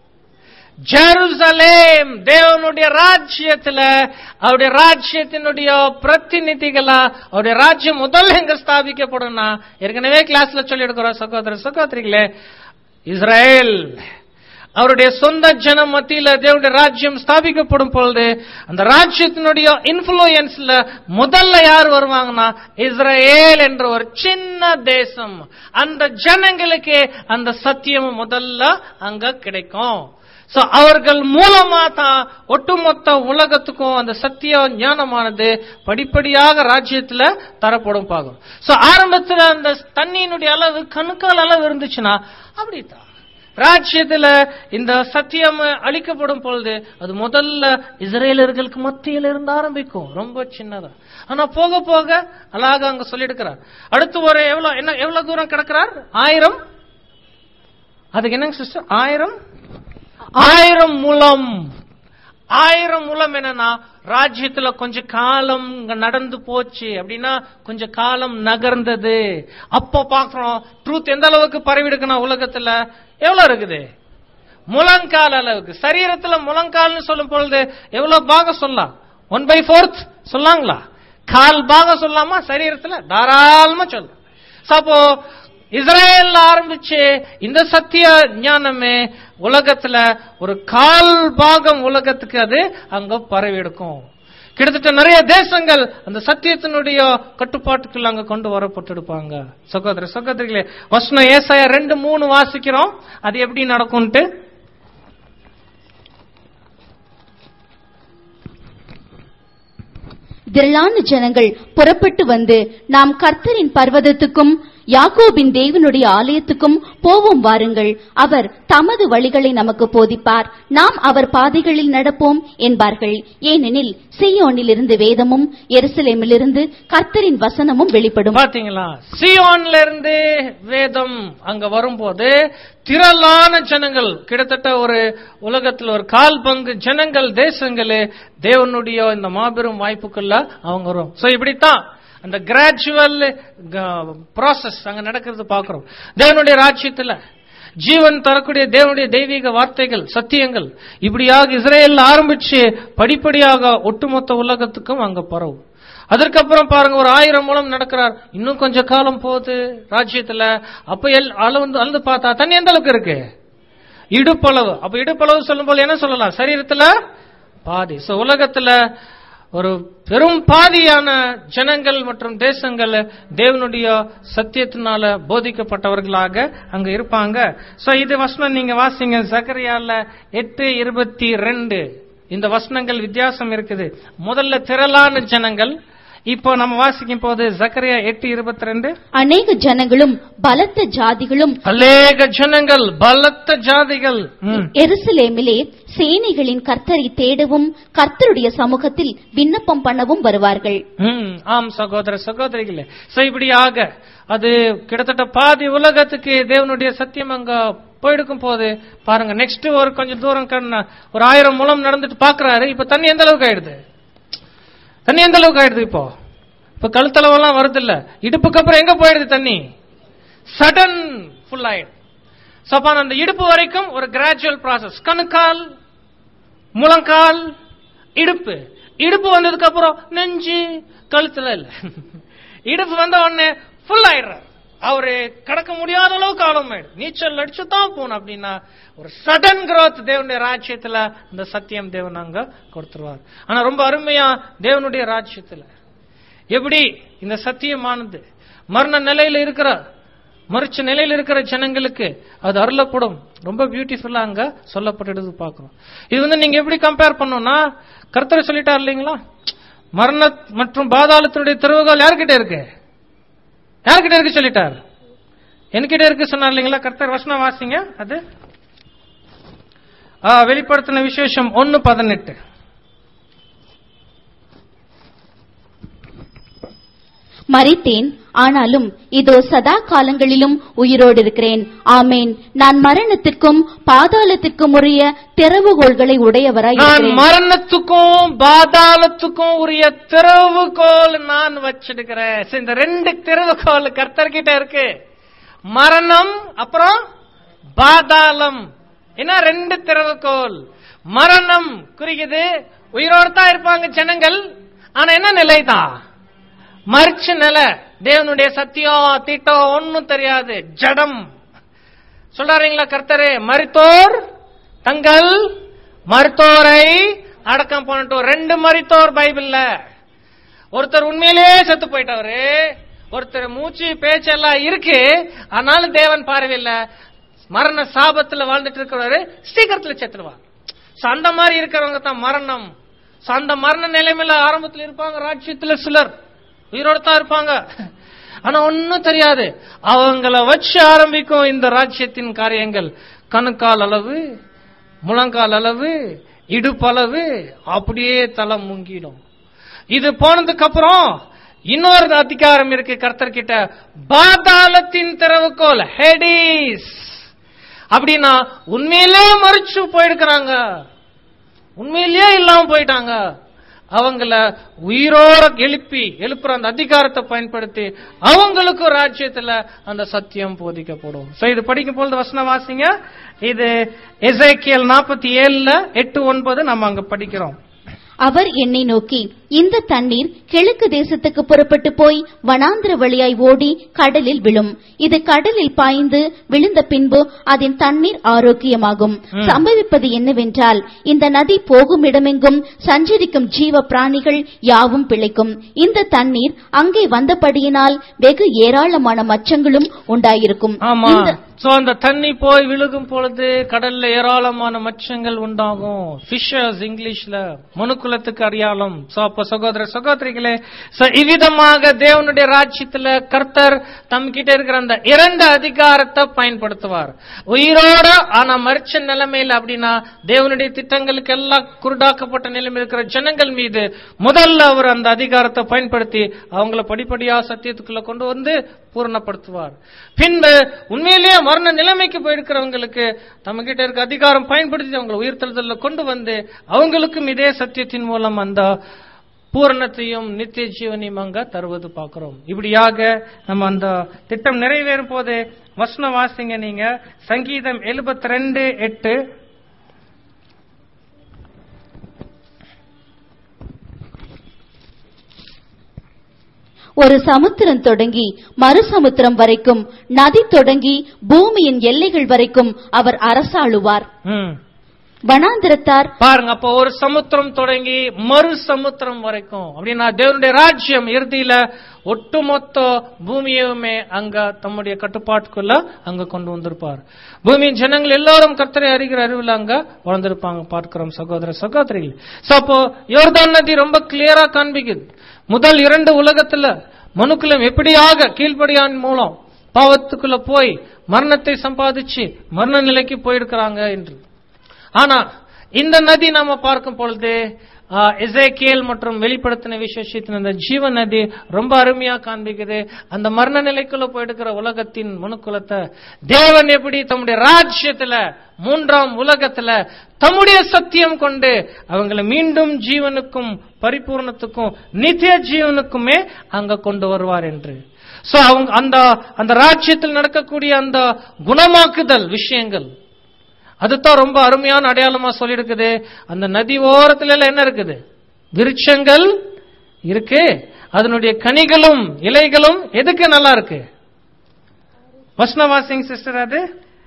ஜெருசலேம் தேவனுடைய ராஜ்யத்துல அவருடைய ராஜ்யத்தினுடைய பிரதிநிதிகளா அவருடைய ராஜ்யம் முதல்ல எங்க ஸ்தாபிக்கப்படும்னா ஏற்கனவே கிளாஸ்ல சொல்லி எடுக்கிறோம் சகோதர சகோதரிகளே இஸ்ரேல் அவருடைய சொந்த ஜனம் மத்தியில தேவனுடைய ராஜ்யம் ஸ்தாபிக்கப்படும் பொழுது அந்த ராஜ்யத்தினுடைய இன்ஃபுளுயன்ஸ்ல முதல்ல யார் வருவாங்கன்னா இஸ்ரேல் என்ற ஒரு சின்ன தேசம் அந்த ஜனங்களுக்கு அந்த சத்தியம் முதல்ல அங்க கிடைக்கும் சோ அவர்கள் மூலமா தான் ஒட்டுமொத்த உலகத்துக்கும் அந்த சத்திய ஞானமானது படிப்படியாக ராஜ்யத்துல தரப்படும் பாகம் சோ ஆரம்பத்துல அந்த தண்ணியினுடைய அளவு கணுக்கால் அளவு இருந்துச்சுன்னா அப்படித்தான் ராஜ்யத்துல இந்த சத்தியம் அளிக்கப்படும் பொழுது அது முதல்ல இஸ்ரேலர்களுக்கு மத்தியில இருந்து ஆரம்பிக்கும் ரொம்ப சின்னதா ஆனா போக போக அழகா அங்க சொல்லிடுக்கிறார் அடுத்து ஒரு எவ்வளவு என்ன எவ்வளவு தூரம் கிடக்கிறார் ஆயிரம் அதுக்கு என்னங்க சிஸ்டர் ஆயிரம் ஆயிரம் முலம் ஆயிரம் முலம் என்னன்னா ராஜ்யத்துல கொஞ்ச காலம் இங்க நடந்து போச்சு அப்படின்னா கொஞ்ச காலம் நகர்ந்தது அப்ப பாக்குறோம் ட்ரூத் எந்த அளவுக்கு பரவிடுக்குன்னா உலகத்துல எவ்வளவு இருக்குது முழங்கால் அளவுக்கு சரீரத்துல முழங்கால்னு சொல்லும் பொழுது எவ்வளவு பாகம் சொல்லலாம் ஒன் பை ஃபோர்த் சொல்லாங்களா கால் பாகம் சொல்லாமா சரீரத்துல தாராளமா சொல்லலாம் So, அப்போ இஸ்ரேல் ஆரம்பிச்சு இந்த சத்திய ஞானமே உலகத்துல ஒரு கால் பாகம் உலகத்துக்கு அது அங்க பரவி எடுக்கும் கிட்டத்தட்ட நிறைய தேசங்கள் அந்த சத்தியத்தினுடைய கட்டுப்பாட்டுக்குள்ள அங்க கொண்டு வரப்பட்டிருப்பாங்க சகோதர சகோதரிகளே வசனம் ஏசாயா ரெண்டு மூணு வாசிக்கிறோம் அது எப்படி நடக்கும்ட்டு திரளான ஜனங்கள் புறப்பட்டு வந்து நாம் கர்த்தரின் பர்வதத்துக்கும் யாக்கோபின் தேவனுடைய ஆலயத்துக்கும் போவோம் வாருங்கள் அவர் தமது வழிகளை நமக்கு போதிப்பார் நாம் அவர் பாதைகளில் நடப்போம் என்பார்கள் ஏனெனில் சீயோனிலிருந்து வேதமும் எருசலேமிலிருந்து கர்த்தரின் வசனமும் வெளிப்படும் பாத்தீங்களா சியோன்ல இருந்து வேதம் அங்க வரும்போது திரளான ஜனங்கள் கிட்டத்தட்ட ஒரு உலகத்துல ஒரு கால் பங்கு ஜனங்கள் தேசங்களே தேவனுடைய இந்த மாபெரும் வாய்ப்புக்குள்ள அவங்க வரும் சோ இப்படித்தான் அந்த கிராஜுவல் ப்ராசஸ் அங்க நடக்கிறது பாக்குறோம் தேவனுடைய ராஜ்யத்துல ஜீவன் தரக்கூடிய தேவனுடைய தெய்வீக வார்த்தைகள் சத்தியங்கள் இப்படியாக இஸ்ரேல் ஆரம்பிச்சு படிப்படியாக ஒட்டுமொத்த உலகத்துக்கும் அங்க பரவும் அதற்கப்புறம் பாருங்க ஒரு ஆயிரம் மூலம் நடக்கிறார் இன்னும் கொஞ்சம் காலம் போகுது ராஜ்யத்துல அப்ப எல் அளந்து அளந்து பார்த்தா தண்ணி எந்த அளவுக்கு இருக்கு இடுப்பளவு அப்ப இடுப்பளவு சொல்லும்போது என்ன சொல்லலாம் சரீரத்துல பாதி சோ உலகத்துல ஒரு பெரும் பாதியான ஜனங்கள் மற்றும் தேசங்கள் தேவனுடைய சத்தியத்தினால போதிக்கப்பட்டவர்களாக அங்க இருப்பாங்க சோ இது வசனம் நீங்க வாசிங்க சக்கரியால எட்டு இருபத்தி ரெண்டு இந்த வசனங்கள் வித்தியாசம் இருக்குது முதல்ல திரளான ஜனங்கள் இப்போ நம்ம வாசிக்கும் போது ஜக்கரியா எட்டு இருபத்தி ரெண்டு அநேக ஜனங்களும் பலத்த ஜாதிகளும் அநேக ஜனங்கள் பலத்த ஜாதிகள் ம். எருசலேமிலே சேனைகளின் கர்த்தரை தேடவும் கர்த்தருடைய சமூகத்தில் விண்ணப்பம் பண்ணவும் வருவார்கள் ம், ஆம் சகோதர சகோதரிகளே சோ இப்படியாக அது கிட்டத்தட்ட பாதி உலகத்துக்கு தேவனுடைய சத்தியம் அங்க போயிடுக்கும் போது பாருங்க நெக்ஸ்ட் ஒரு கொஞ்சம் தூரம் கண்ண ஒரு ஆயிரம் முழம் நடந்துட்டு பாக்குறாரு இப்ப தண்ணி எந்த அளவுக்கு ஆயிடுது தண்ணி எந்த அளவுக்கு ஆயிடுது இப்போ இப்ப கழுத்தளவெல்லாம் வருது இல்ல இடுப்புக்கு அப்புறம் எங்க போயிடுது தண்ணி சடன் ஃபுல் ஆயிடும் So, அப்ப அந்த இடுப்பு வரைக்கும் ஒரு கிராஜுவல் ப்ராசஸ் கணுக்கால் முழங்கால் இடுப்பு இடுப்பு வந்ததுக்கு அப்புறம் நெஞ்சு கழுத்துல இல்ல இடுப்பு வந்த உடனே ஃபுல் ஆயிடுறார் அவரு கடக்க முடியாத அளவுக்கு ஆழம் ஆயிடும் நீச்சல் அடிச்சு தான் போகணும் அப்படின்னா ஒரு சடன் growth தேவனுடைய ராஜ்யத்துல இந்த சத்தியம் தேவன் அங்க கொடுத்துருவார் ஆனா ரொம்ப அருமையா தேவனுடைய ராஜ்யத்துல எப்படி இந்த சத்தியமானது மரண நிலையில இருக்கிற மறிச்ச நிலையில இருக்கிற ஜனங்களுக்கு அது அருளப்படும் ரொம்ப பியூட்டிஃபுல்லா அங்க சொல்லப்பட்டது பார்க்கிறோம் இது வந்து நீங்க எப்படி கம்பேர் பண்ணோம்னா கர்த்தர் சொல்லிட்டார் இல்லைங்களா மரண மற்றும் பாதாளத்தினுடைய திறவுகள் யார்கிட்ட இருக்கு யார்கிட்ட இருக்கு சொல்லிட்டார் என்கிட்ட இருக்கு சொன்னார் இல்லைங்களா கர்த்தர் வசனம் வாசிங்க அது ஆ, வெளிப்படுத்தின விசேஷம் ஒன்னு பதினெட்டு மறித்தேன் ஆனாலும் இதோ சதா காலங்களிலும் உயிரோடு இருக்கிறேன் ஆமேன் நான் மரணத்திற்கும் பாதாளத்திற்கும் உரிய திறவுகோள்களை உடையவராய் நான் இருக்கிறேன் மரணத்துக்கும் பாதாளத்துக்கும் உரிய திறவுகோல் நான் வச்சிருக்கிறேன் சரி, இந்த ரெண்டு திறவுகோல் கர்த்தர்கிட்ட இருக்கு மரணம் அப்புறம் பாதாளம் என்ன ரெண்டு திறவுகோல் மரணம் குறிக்குது உயிரோடு தான் இருப்பாங்க ஜனங்கள் ஆனா என்ன நிலைதான் மறிச்ச நிலை தேவனுடைய சத்தியம் திட்டம் ஒன்னும் தெரியாது ஜடம் சொல்றாருங்களா கர்த்தரே மரித்தோர் தங்கள் மருத்தோரை அடக்கம் பண்ணட்டும் ரெண்டு மரித்தோர் பைபிள்ல ஒருத்தர் உண்மையிலேயே செத்து போயிட்டவரு ஒருத்தர் மூச்சு பேச்செல்லாம் இருக்கு ஆனாலும் தேவன் பார்வையில்ல மரண சாபத்துல வாழ்ந்துட்டு இருக்கிறவரு சீக்கிரத்துல செத்துருவார் So, அந்த மாதிரி இருக்கிறவங்க தான் மரணம் So, அந்த மரண நிலைமையில ஆரம்பத்துல இருப்பாங்க ராஜ்யத்துல சிலர் உயிரோட தான் இருப்பாங்க ஆனா ஒன்னும் தெரியாது அவங்கள வச்சு ஆரம்பிக்கும் இந்த ராஜ்யத்தின் காரியங்கள் கணுக்கால் அளவு முழங்கால் அளவு இடுப்பளவு அப்படியே தலை முங்கிடும் இது போனதுக்கு அப்புறம் இன்னொரு அதிகாரம் இருக்கு கர்த்தர் கிட்ட பாதாளத்தின் திறவுகோல் ஹெடிஸ் அப்படின்னா உண்மையிலே மறிச்சு போயிருக்கிறாங்க உண்மையிலேயே இல்லாம போயிட்டாங்க அவங்கள உயிரோட எழுப்பி எழுப்புற அந்த அதிகாரத்தை பயன்படுத்தி அவங்களுக்கு ராஜ்யத்துல அந்த சத்தியம் போதிக்கப்படும் சோ இது படிக்கும் பொழுது வசனம் வாசிங்க இது எசேக்கியல் நாற்பத்தி ஏழுல எட்டு ஒன்பது நம்ம அங்க படிக்கிறோம் அவர் என்னை நோக்கி இந்த தண்ணீர் கிழக்கு தேசத்துக்கு புறப்பட்டு போய் வனாந்திர வழியாய் ஓடி கடலில் விழும் இது கடலில் பாய்ந்து விழுந்த பின்பு அதன் தண்ணீர் ஆரோக்கியமாகும் சம்பவிப்பது என்னவென்றால் இந்த நதி போகும் இடமெங்கும் சஞ்சரிக்கும் ஜீவ பிராணிகள் யாவும் பிழைக்கும் இந்த தண்ணீர் அங்கே வந்தபடியினால் வெகு ஏராளமான மச்சங்களும் உண்டாயிருக்கும் ஆமா இந்த சோ அந்த தண்ணி போய் விழுகும் பொழுது கடல்ல ஏராளமான மச்சங்கள் உண்டாகும் ஃபிஷர்ஸ் இங்கிலீஷ்ல மனுக்குலத்துக்கு அடையாளம் சோ அப்ப சகோதர சகோதரிகளே so இவ்விதமாக தேவனுடைய ராஜ்யத்துல கர்த்தர் தம் கிட்ட இருக்கிற அந்த இரண்டு அதிகாரத்தை பயன்படுத்துவார் உயிரோட ஆனா மறிச்ச நிலைமையில அப்படின்னா தேவனுடைய திட்டங்களுக்கு எல்லாம் குருடாக்கப்பட்ட நிலைமையில் இருக்கிற ஜனங்கள் மீது முதல்ல அவர் அந்த அதிகாரத்தை பயன்படுத்தி அவங்கள படிப்படியா சத்தியத்துக்குள்ள கொண்டு வந்து பூரணப்படுத்துவார் பின்பு உண்மையிலேயே மரண நிலைமைக்கு போயிருக்கிறவங்களுக்கு நம்ம கிட்ட இருக்க அதிகாரம் பயன்படுத்தி அவங்களை உயிர்த்தெழுதல்ல கொண்டு வந்து அவங்களுக்கும் இதே சத்தியத்தின் மூலம் அந்த பூரணத்தையும் நித்திய ஜீவனையும் அங்க தருவது பார்க்கிறோம் இப்படியாக நம்ம அந்த திட்டம் நிறைவேறும் போது வசனம் வாசிங்க நீங்க சங்கீதம் 72 ரெண்டு எட்டு ஒரு சமுத்திரம் தொடங்கி மறு சமுத்திரம் வரைக்கும் நதி தொடங்கி பூமியின் எல்லைகள் வரைக்கும் அவர் அரசாளுவார் ம். வனாந்திரத்தார் பாருங்க அப்போ ஒரு சமுத்திரம் தொடங்கி மறு சமுத்திரம் வரைக்கும் அப்படின்னா தேவனுடைய ராஜ்யம் இறுதியில ஒட்டுமொத்த பூமியுமே அங்க தம்முடைய கட்டுப்பாட்டுக்குள்ள அங்க கொண்டு வந்திருப்பார் பூமியின் ஜனங்கள் எல்லாரும் கர்த்தரை அறிகிற அறிவில் அங்க வளர்ந்திருப்பாங்க பார்க்கிறோம் சகோதர சகோதரிகள் சோ அப்போ யோர்தான் நதி ரொம்ப கிளியரா காண்பிக்குது முதல் இரண்டு உலகத்துல மனுக்குலம் எப்படியாக கீழ்ப்படியான் மூலம் பாவத்துக்குள்ள போய் மரணத்தை சம்பாதிச்சு மரண நிலைக்கு போயிருக்கிறாங்க என்று ஆனா இந்த நதி நாம பார்க்கும் பொழுது எசேக்கியல் மற்றும் வெளிப்படுத்தின விசேஷத்தின் அந்த ஜீவ நதி ரொம்ப அருமையா காண்பிக்குது அந்த மரண நிலைக்குள்ள போயிடுக்கிற உலகத்தின் மனுக்குலத்தை தேவன் எப்படி தம்முடைய ராஜ்யத்துல மூன்றாம் உலகத்துல தம்முடைய சத்தியம் கொண்டு அவங்களை மீண்டும் ஜீவனுக்கும் பரிபூர்ணத்துக்கும் நித்திய ஜீவனுக்குமே அங்க கொண்டு வருவார் என்று சோ அவங்க அந்த அந்த ராஜ்யத்தில் நடக்கக்கூடிய அந்த குணமாக்குதல் விஷயங்கள் அதுதான் ரொம்ப அருமையான அடையாளமா சொல்லியிருக்குது அந்த நதி ஓரத்துல எல்லாம் என்ன இருக்குது விருட்சங்கள் இருக்கு அதனுடைய கனிகளும் இலைகளும் எதுக்கு நல்லா இருக்கு வஸ்னவாசிங் சிஸ்டர் அது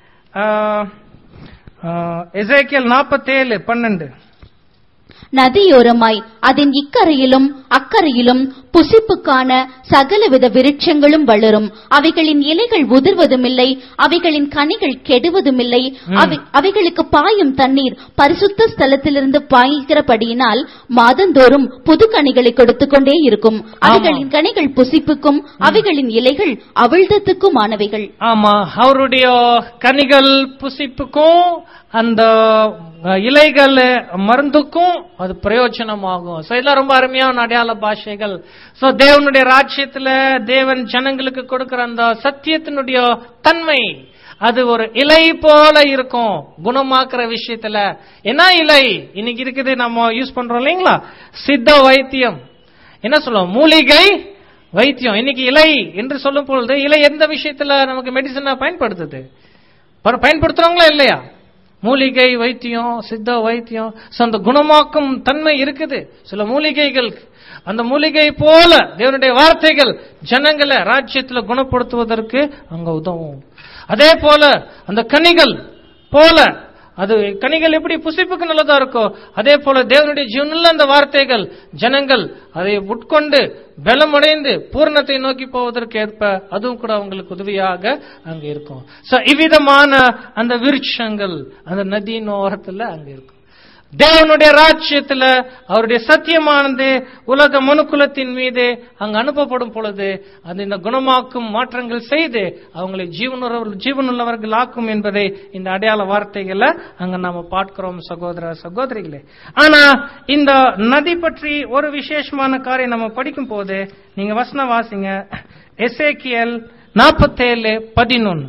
எசேக்கியல் நாற்பத்தேழு பன்னெண்டு நதியோரமாய் அதன் இக்கரையிலும் அக்கரையிலும் புசிப்புக்கான சகலவித விருட்சங்களும் வளரும் அவைகளின் இலைகள் உதிர்வதுமில்லை அவைகளின் கனிகள் கெடுவதுமில்லை அவை- அவைகளுக்கு பாயும் தண்ணீர் பரிசுத்த ஸ்தலத்திலிருந்து பாய்கிறபடியினால் மாதந்தோறும் புது கனிகளை கொடுத்துக் கொண்டே இருக்கும் அவைகளின் கனிகள் புசிப்புக்கும் அவைகளின் இலைகள் அவிழ்தத்துக்குமானவைகள் ஆமா அவருடைய கனிகள் புசிப்புக்கும் அந்த அஹ், இலைகள் மருந்துக்கும் அது பிரயோஜனமாகும் சோ இதெல்லாம் ரொம்ப அருமையான அடையாள பாஷைகள் சோ தேவனுடைய ராஜ்யத்துல தேவன் ஜனங்களுக்கு கொடுக்கிற அந்த சத்தியத்தினுடைய தன்மை அது ஒரு இலை போல இருக்கும் குணமாக்குற விஷயத்துல என்ன இலை இன்னைக்கு இருக்குது நம்ம யூஸ் பண்றோம் இல்லைங்களா சித்த வைத்தியம் என்ன சொல்லுவோம் மூலிகை வைத்தியம் இன்னைக்கு இலை என்று சொல்லும் பொழுது இலை எந்த விஷயத்துல நமக்கு மெடிசனா பயன்படுத்துது பர- பயன்படுத்துறாங்களா இல்லையா மூலிகை வைத்தியம் சித்த வைத்தியம் So, அந்த குணமாக்கும் தன்மை இருக்குது சில மூலிகைகள் அந்த மூலிகை போல தேவனுடைய வார்த்தைகள் ஜனங்களை ராஜ்யத்துல குணப்படுத்துவதற்கு அங்க உதவும் அதே போல அந்த கனிகள் போல அது கனிகள் எப்படி புசிப்புக்கு நல்லதா இருக்கோ அதே போல தேவனுடைய ஜீவனுள்ள அந்த வார்த்தைகள் ஜனங்கள் அதை உட்கொண்டு பலமடைந்து பூரணத்தை நோக்கி போவதற்கு ஏற்ப அதுவும் கூட அவங்களுக்கு உதவியாக அங்க இருக்கும் சோ இவ்விதமான அந்த விருட்சங்கள் அந்த நதியின் ஓரத்துல அங்க இருக்கும் தேவனுடைய ராஜ்யத்துல அவருடைய சத்தியமானது உலக மனுக்குலத்தின் மீது அங்கு அனுப்பப்படும் பொழுது அது இந்த குணமாக்கும் மாற்றங்கள் செய்து அவங்களை ஜீவனுள்ள ஜீவனுள்ளவர்கள் ஆக்கும் என்பதை இந்த அடையாள வார்த்தைகளை அங்க நாம பார்க்கிறோம் சகோதர சகோதரிகளே ஆனா இந்த நதி பற்றி ஒரு விசேஷமான காரியம் நம்ம படிக்கும் போது நீங்க வசனம் வாசிங்க எசேக்கியல் நாற்பத்தேழு பதினொன்னு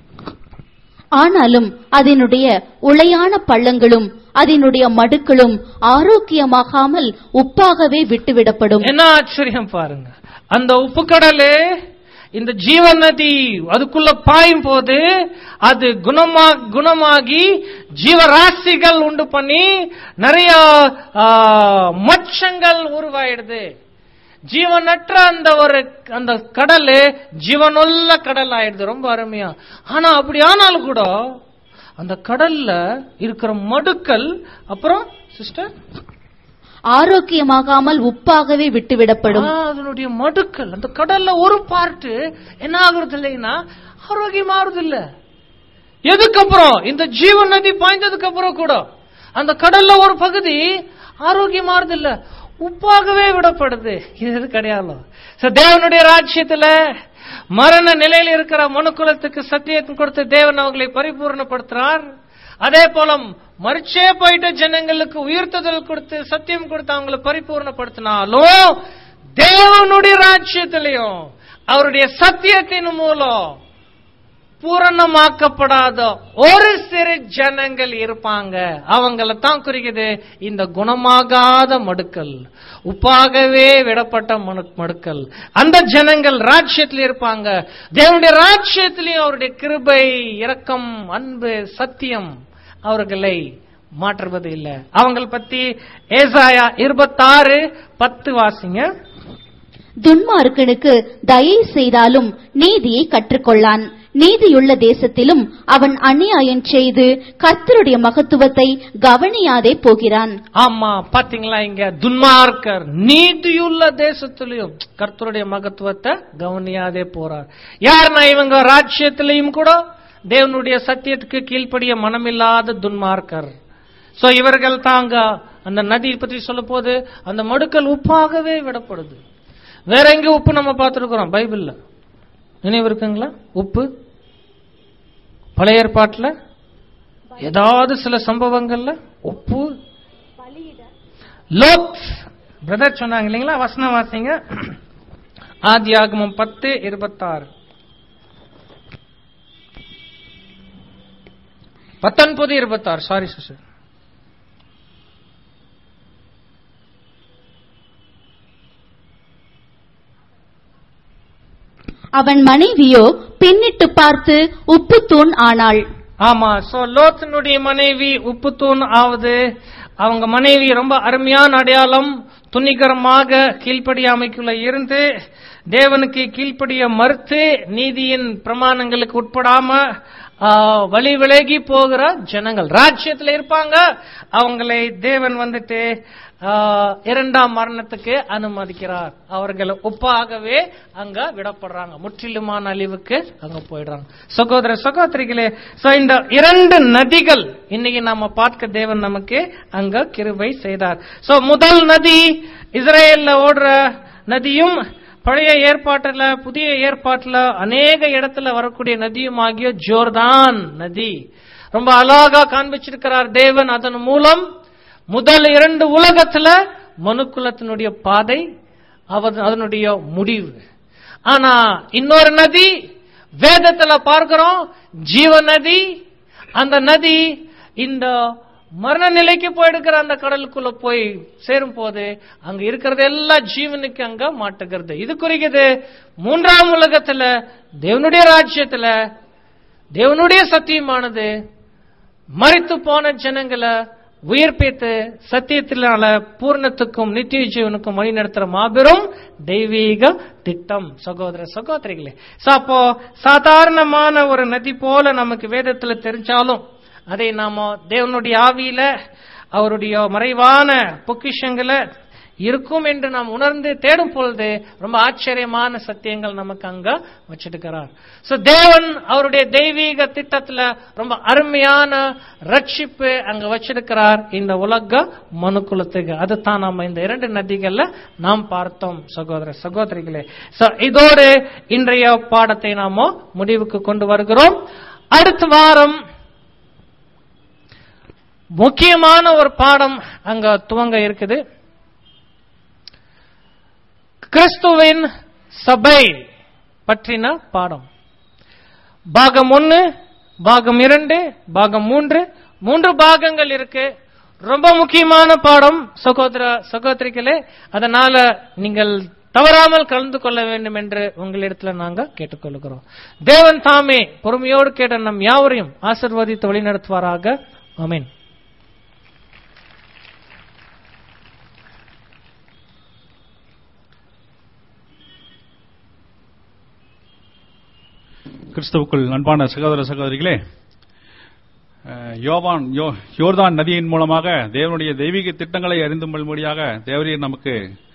ஆனாலும் அதனுடைய உளையான பள்ளங்களும் அதனுடைய மடுக்களும் ஆரோக்கியமாகாமல் உப்பாகவே விட்டுவிடப்படும் என்ன ஆச்சரியம் பாருங்க அந்த உப்பு கடலு இந்த ஜீவன் நதி அதுக்குள்ள பாயும் போது அது குணமா குணமாகி ஜீவராசிகள் உண்டு பண்ணி நிறைய ஆ, மச்சங்கள் உருவாயிடுது ஜீவனற்ற அந்த ஒரு அந்த கடல் ஜீவனுள்ள கடல் ஆயிடுது ரொம்ப அருமையா ஆனா அப்படி ஆனாலும் கூட அந்த கடல்ல இருக்கிற மடுக்கள் அப்புறம் சிஸ்டர் ஆரோக்கியமாகாமல் உப்பாகவே விட்டுவிடப்படும் ஆ, அதனுடைய மடுக்கள் அந்த கடல்ல ஒரு பார்ட் என்ன ஆகுறது இல்லைன்னா ஆரோக்கியமாறது இல்ல எதுக்கப்புறம் இந்த ஜீவன் நதி பாய்ந்ததுக்கு அப்புறம் கூட அந்த கடல்ல ஒரு பகுதி ஆரோக்கியமாறது இல்ல உப்பாகவே விடப்படுது இது எது கிடையாது So, தேவனுடைய ராஜ்யத்துல மரண நிலையில் இருக்கிற மனுக்குலத்துக்கு சத்தியத்தை கொடுத்து தேவன் அவங்களை பரிபூர்ணப்படுத்துறார் அதே போல மறிச்சே போயிட்ட ஜனங்களுக்கு உயிர்த்ததல் கொடுத்து சத்தியம் கொடுத்து அவங்களை பரிபூர்ணப்படுத்தினாலும் தேவனுடைய ராஜ்யத்திலையும் அவருடைய சத்தியத்தின் மூலம் பூரணமாக்கப்படாத ஒரு சிறு ஜனங்கள் இருப்பாங்க அவங்கள தான் குறிக்குது இந்த குணமாகாத மடுக்கள் உப்பாகவே விடப்பட்ட மனு- மடுக்கள் அந்த ஜனங்கள் ராஜ்யத்தில் இருப்பாங்க தேவனுடைய ராஜ்யத்திலையும் அவருடைய கிருபை இரக்கம் அன்பு சத்தியம் அவர்களை மாற்றுவது இல்லை அவங்கள பத்தி ஏசாயா இருபத்தாறு பத்து வாசிங்க துன்மார்க்கனுக்கு தயை செய்தாலும் நீதியை கற்றுக்கொள்ளான் நீதியுள்ள தேசத்திலும் அவன் அநியாயம் செய்து கர்த்தருடைய மகத்துவத்தை கவனியாதே போகிறான் ஆமா பாத்தீங்களா இங்க துன்மார்க்கர் நீதியுள்ள தேசத்திலையும் கர்த்தருடைய மகத்துவத்தை கவனியாதே போறார் யாருன்னா இவங்க ராஜ்யத்திலையும் கூட தேவனுடைய சத்தியத்துக்கு கீழ்ப்படிய மனமில்லாத துன்மார்க்கர் சோ இவர்கள் தாங்க அந்த நதி பற்றி சொல்ல போது அந்த மடுக்கல் உப்பாகவே விடப்படுது வேற எங்க உப்பு நம்ம பார்த்திருக்கிறோம் பைபிள்ல நினைவு இருக்குங்களா உப்பு பழைய ஏற்பாட்டுல ஏதாவது சில சம்பவங்கள்ல உப்பு லோத் பிரதர் சொன்னாங்க இல்லைங்களா வசனம் வாசிங்க ஆதியாகமம் பத்து இருபத்தாறு பத்தொன்பது இருபத்தாறு சாரி சிஸ்டர் அவன் மனைவியோ பின்னிட்டு பார்த்து உப்பு தூண் ஆனாள் ஆமா சோ லோத்தினுடைய மனைவி உப்புத்தூண் ஆவது அவங்க மனைவி ரொம்ப அருமையான அடையாளம் துணிகரமாக கீழ்ப்படியாமைக்குள்ள இருந்து தேவனுக்கு கீழ்ப்படிய மறுத்து நீதியின் பிரமாணங்களுக்கு உட்படாம ஆ, வழி விலகி போகிற ஜனங்கள் ராஜ்யத்துல இருப்பாங்க அவங்களை தேவன் வந்துட்டு ஆ, இரண்டாம் மரணத்துக்கு அனுமதிக்கிறார் அவர்கள் ஒப்பாகவே அங்க விடப்படுறாங்க முற்றிலுமான அழிவுக்கு அங்க போயிடுறாங்க சகோதர சகோதரிகளே சோ இந்த இரண்டு நதிகள் இன்னைக்கு நாம பார்க்க தேவன் நமக்கு அங்க கிருபை செய்தார் சோ முதல் நதி இஸ்ரேல்ல ஓடுற நதியும் பழைய ஏற்பாட்டுல புதிய ஏற்பாட்டுல அநேக இடத்துல வரக்கூடிய நதியும் ஆகிய ஜோர்தான் நதி ரொம்ப அழகா காண்பிச்சிருக்கிறார் தேவன் அதன் மூலம் முதல் இரண்டு உலகத்துல மனுக்குலத்தினுடைய பாதை அவ- அதனுடைய முடிவு ஆனா இன்னொரு நதி வேதத்துல பார்க்கிறோம் ஜீவ நதி அந்த நதி இந்த மரண நிலைக்கு போயிடுக்கிற அந்த கடலுக்குள்ள போய் சேரும் போது அங்க இருக்கிறது எல்லாம் ஜீவனுக்கு அங்க மாட்டுகிறது இது குறிக்குது மூன்றாம் உலகத்துல தேவனுடைய ராஜ்யத்துல தேவனுடைய சத்தியமானது மறித்து போன ஜனங்களை உயிர்ப்பித்து சத்தியத்தினால பூர்ணத்துக்கும் நித்திய ஜீவனுக்கும் வழி நடத்துற மாபெரும் தெய்வீக திட்டம் சகோதர சகோதரிகளே So, அப்போ சாதாரணமான ஒரு நதி போல நமக்கு வேதத்துல தெரிஞ்சாலும் அதை நாம தேவனுடைய ஆவியில அவருடைய மறைவான பொக்கிஷங்களை இருக்கும் என்று நாம் உணர்ந்து தேடும் பொழுது ரொம்ப ஆச்சரியமான சத்தியங்கள் நமக்கு அங்க வச்சிருக்கிறார் சோ தேவன் அவருடைய தெய்வீக திட்டத்துல ரொம்ப அருமையான ரட்சிப்பு அங்க வச்சிருக்கிறார் இந்த உலக மனுக்குலத்துக்கு அதுதான் நம்ம இந்த இரண்டு நதிகள்ல நாம் பார்த்தோம் சகோதர சகோதரிகளே சோ இதோடு இன்றைய பாடத்தை நாம முடிவுக்கு கொண்டு வருகிறோம் அடுத்த வாரம் முக்கியமான ஒரு பாடம் அங்க துவங்க இருக்குது கிறிஸ்துவின் சபை பற்றின பாடம் பாகம் ஒன்னு பாகம் இரண்டு பாகம் மூன்று மூன்று பாகங்கள் இருக்கு ரொம்ப முக்கியமான பாடம் சகோதர சகோதரிகளே அதனால நீங்கள் தவறாமல் கலந்து கொள்ள வேண்டும் என்று உங்களிடத்துல நாங்க கேட்டுக்கொள்கிறோம் தேவன் தாமே பொறுமையோடு கேட்ட நம் யாவரையும் ஆசிர்வதித்து வழிநடத்துவாராக ஆமென் கிறிஸ்துவுக்குள் அன்பான சகோதர சகோதரிகளே அஹ், யோவான் யோ- யோர்தான் நதியின் மூலமாக தேவனுடைய தெய்வீக திட்டங்களை அறிந்து கொள்ளும்படியாக தேவரீர் நமக்கு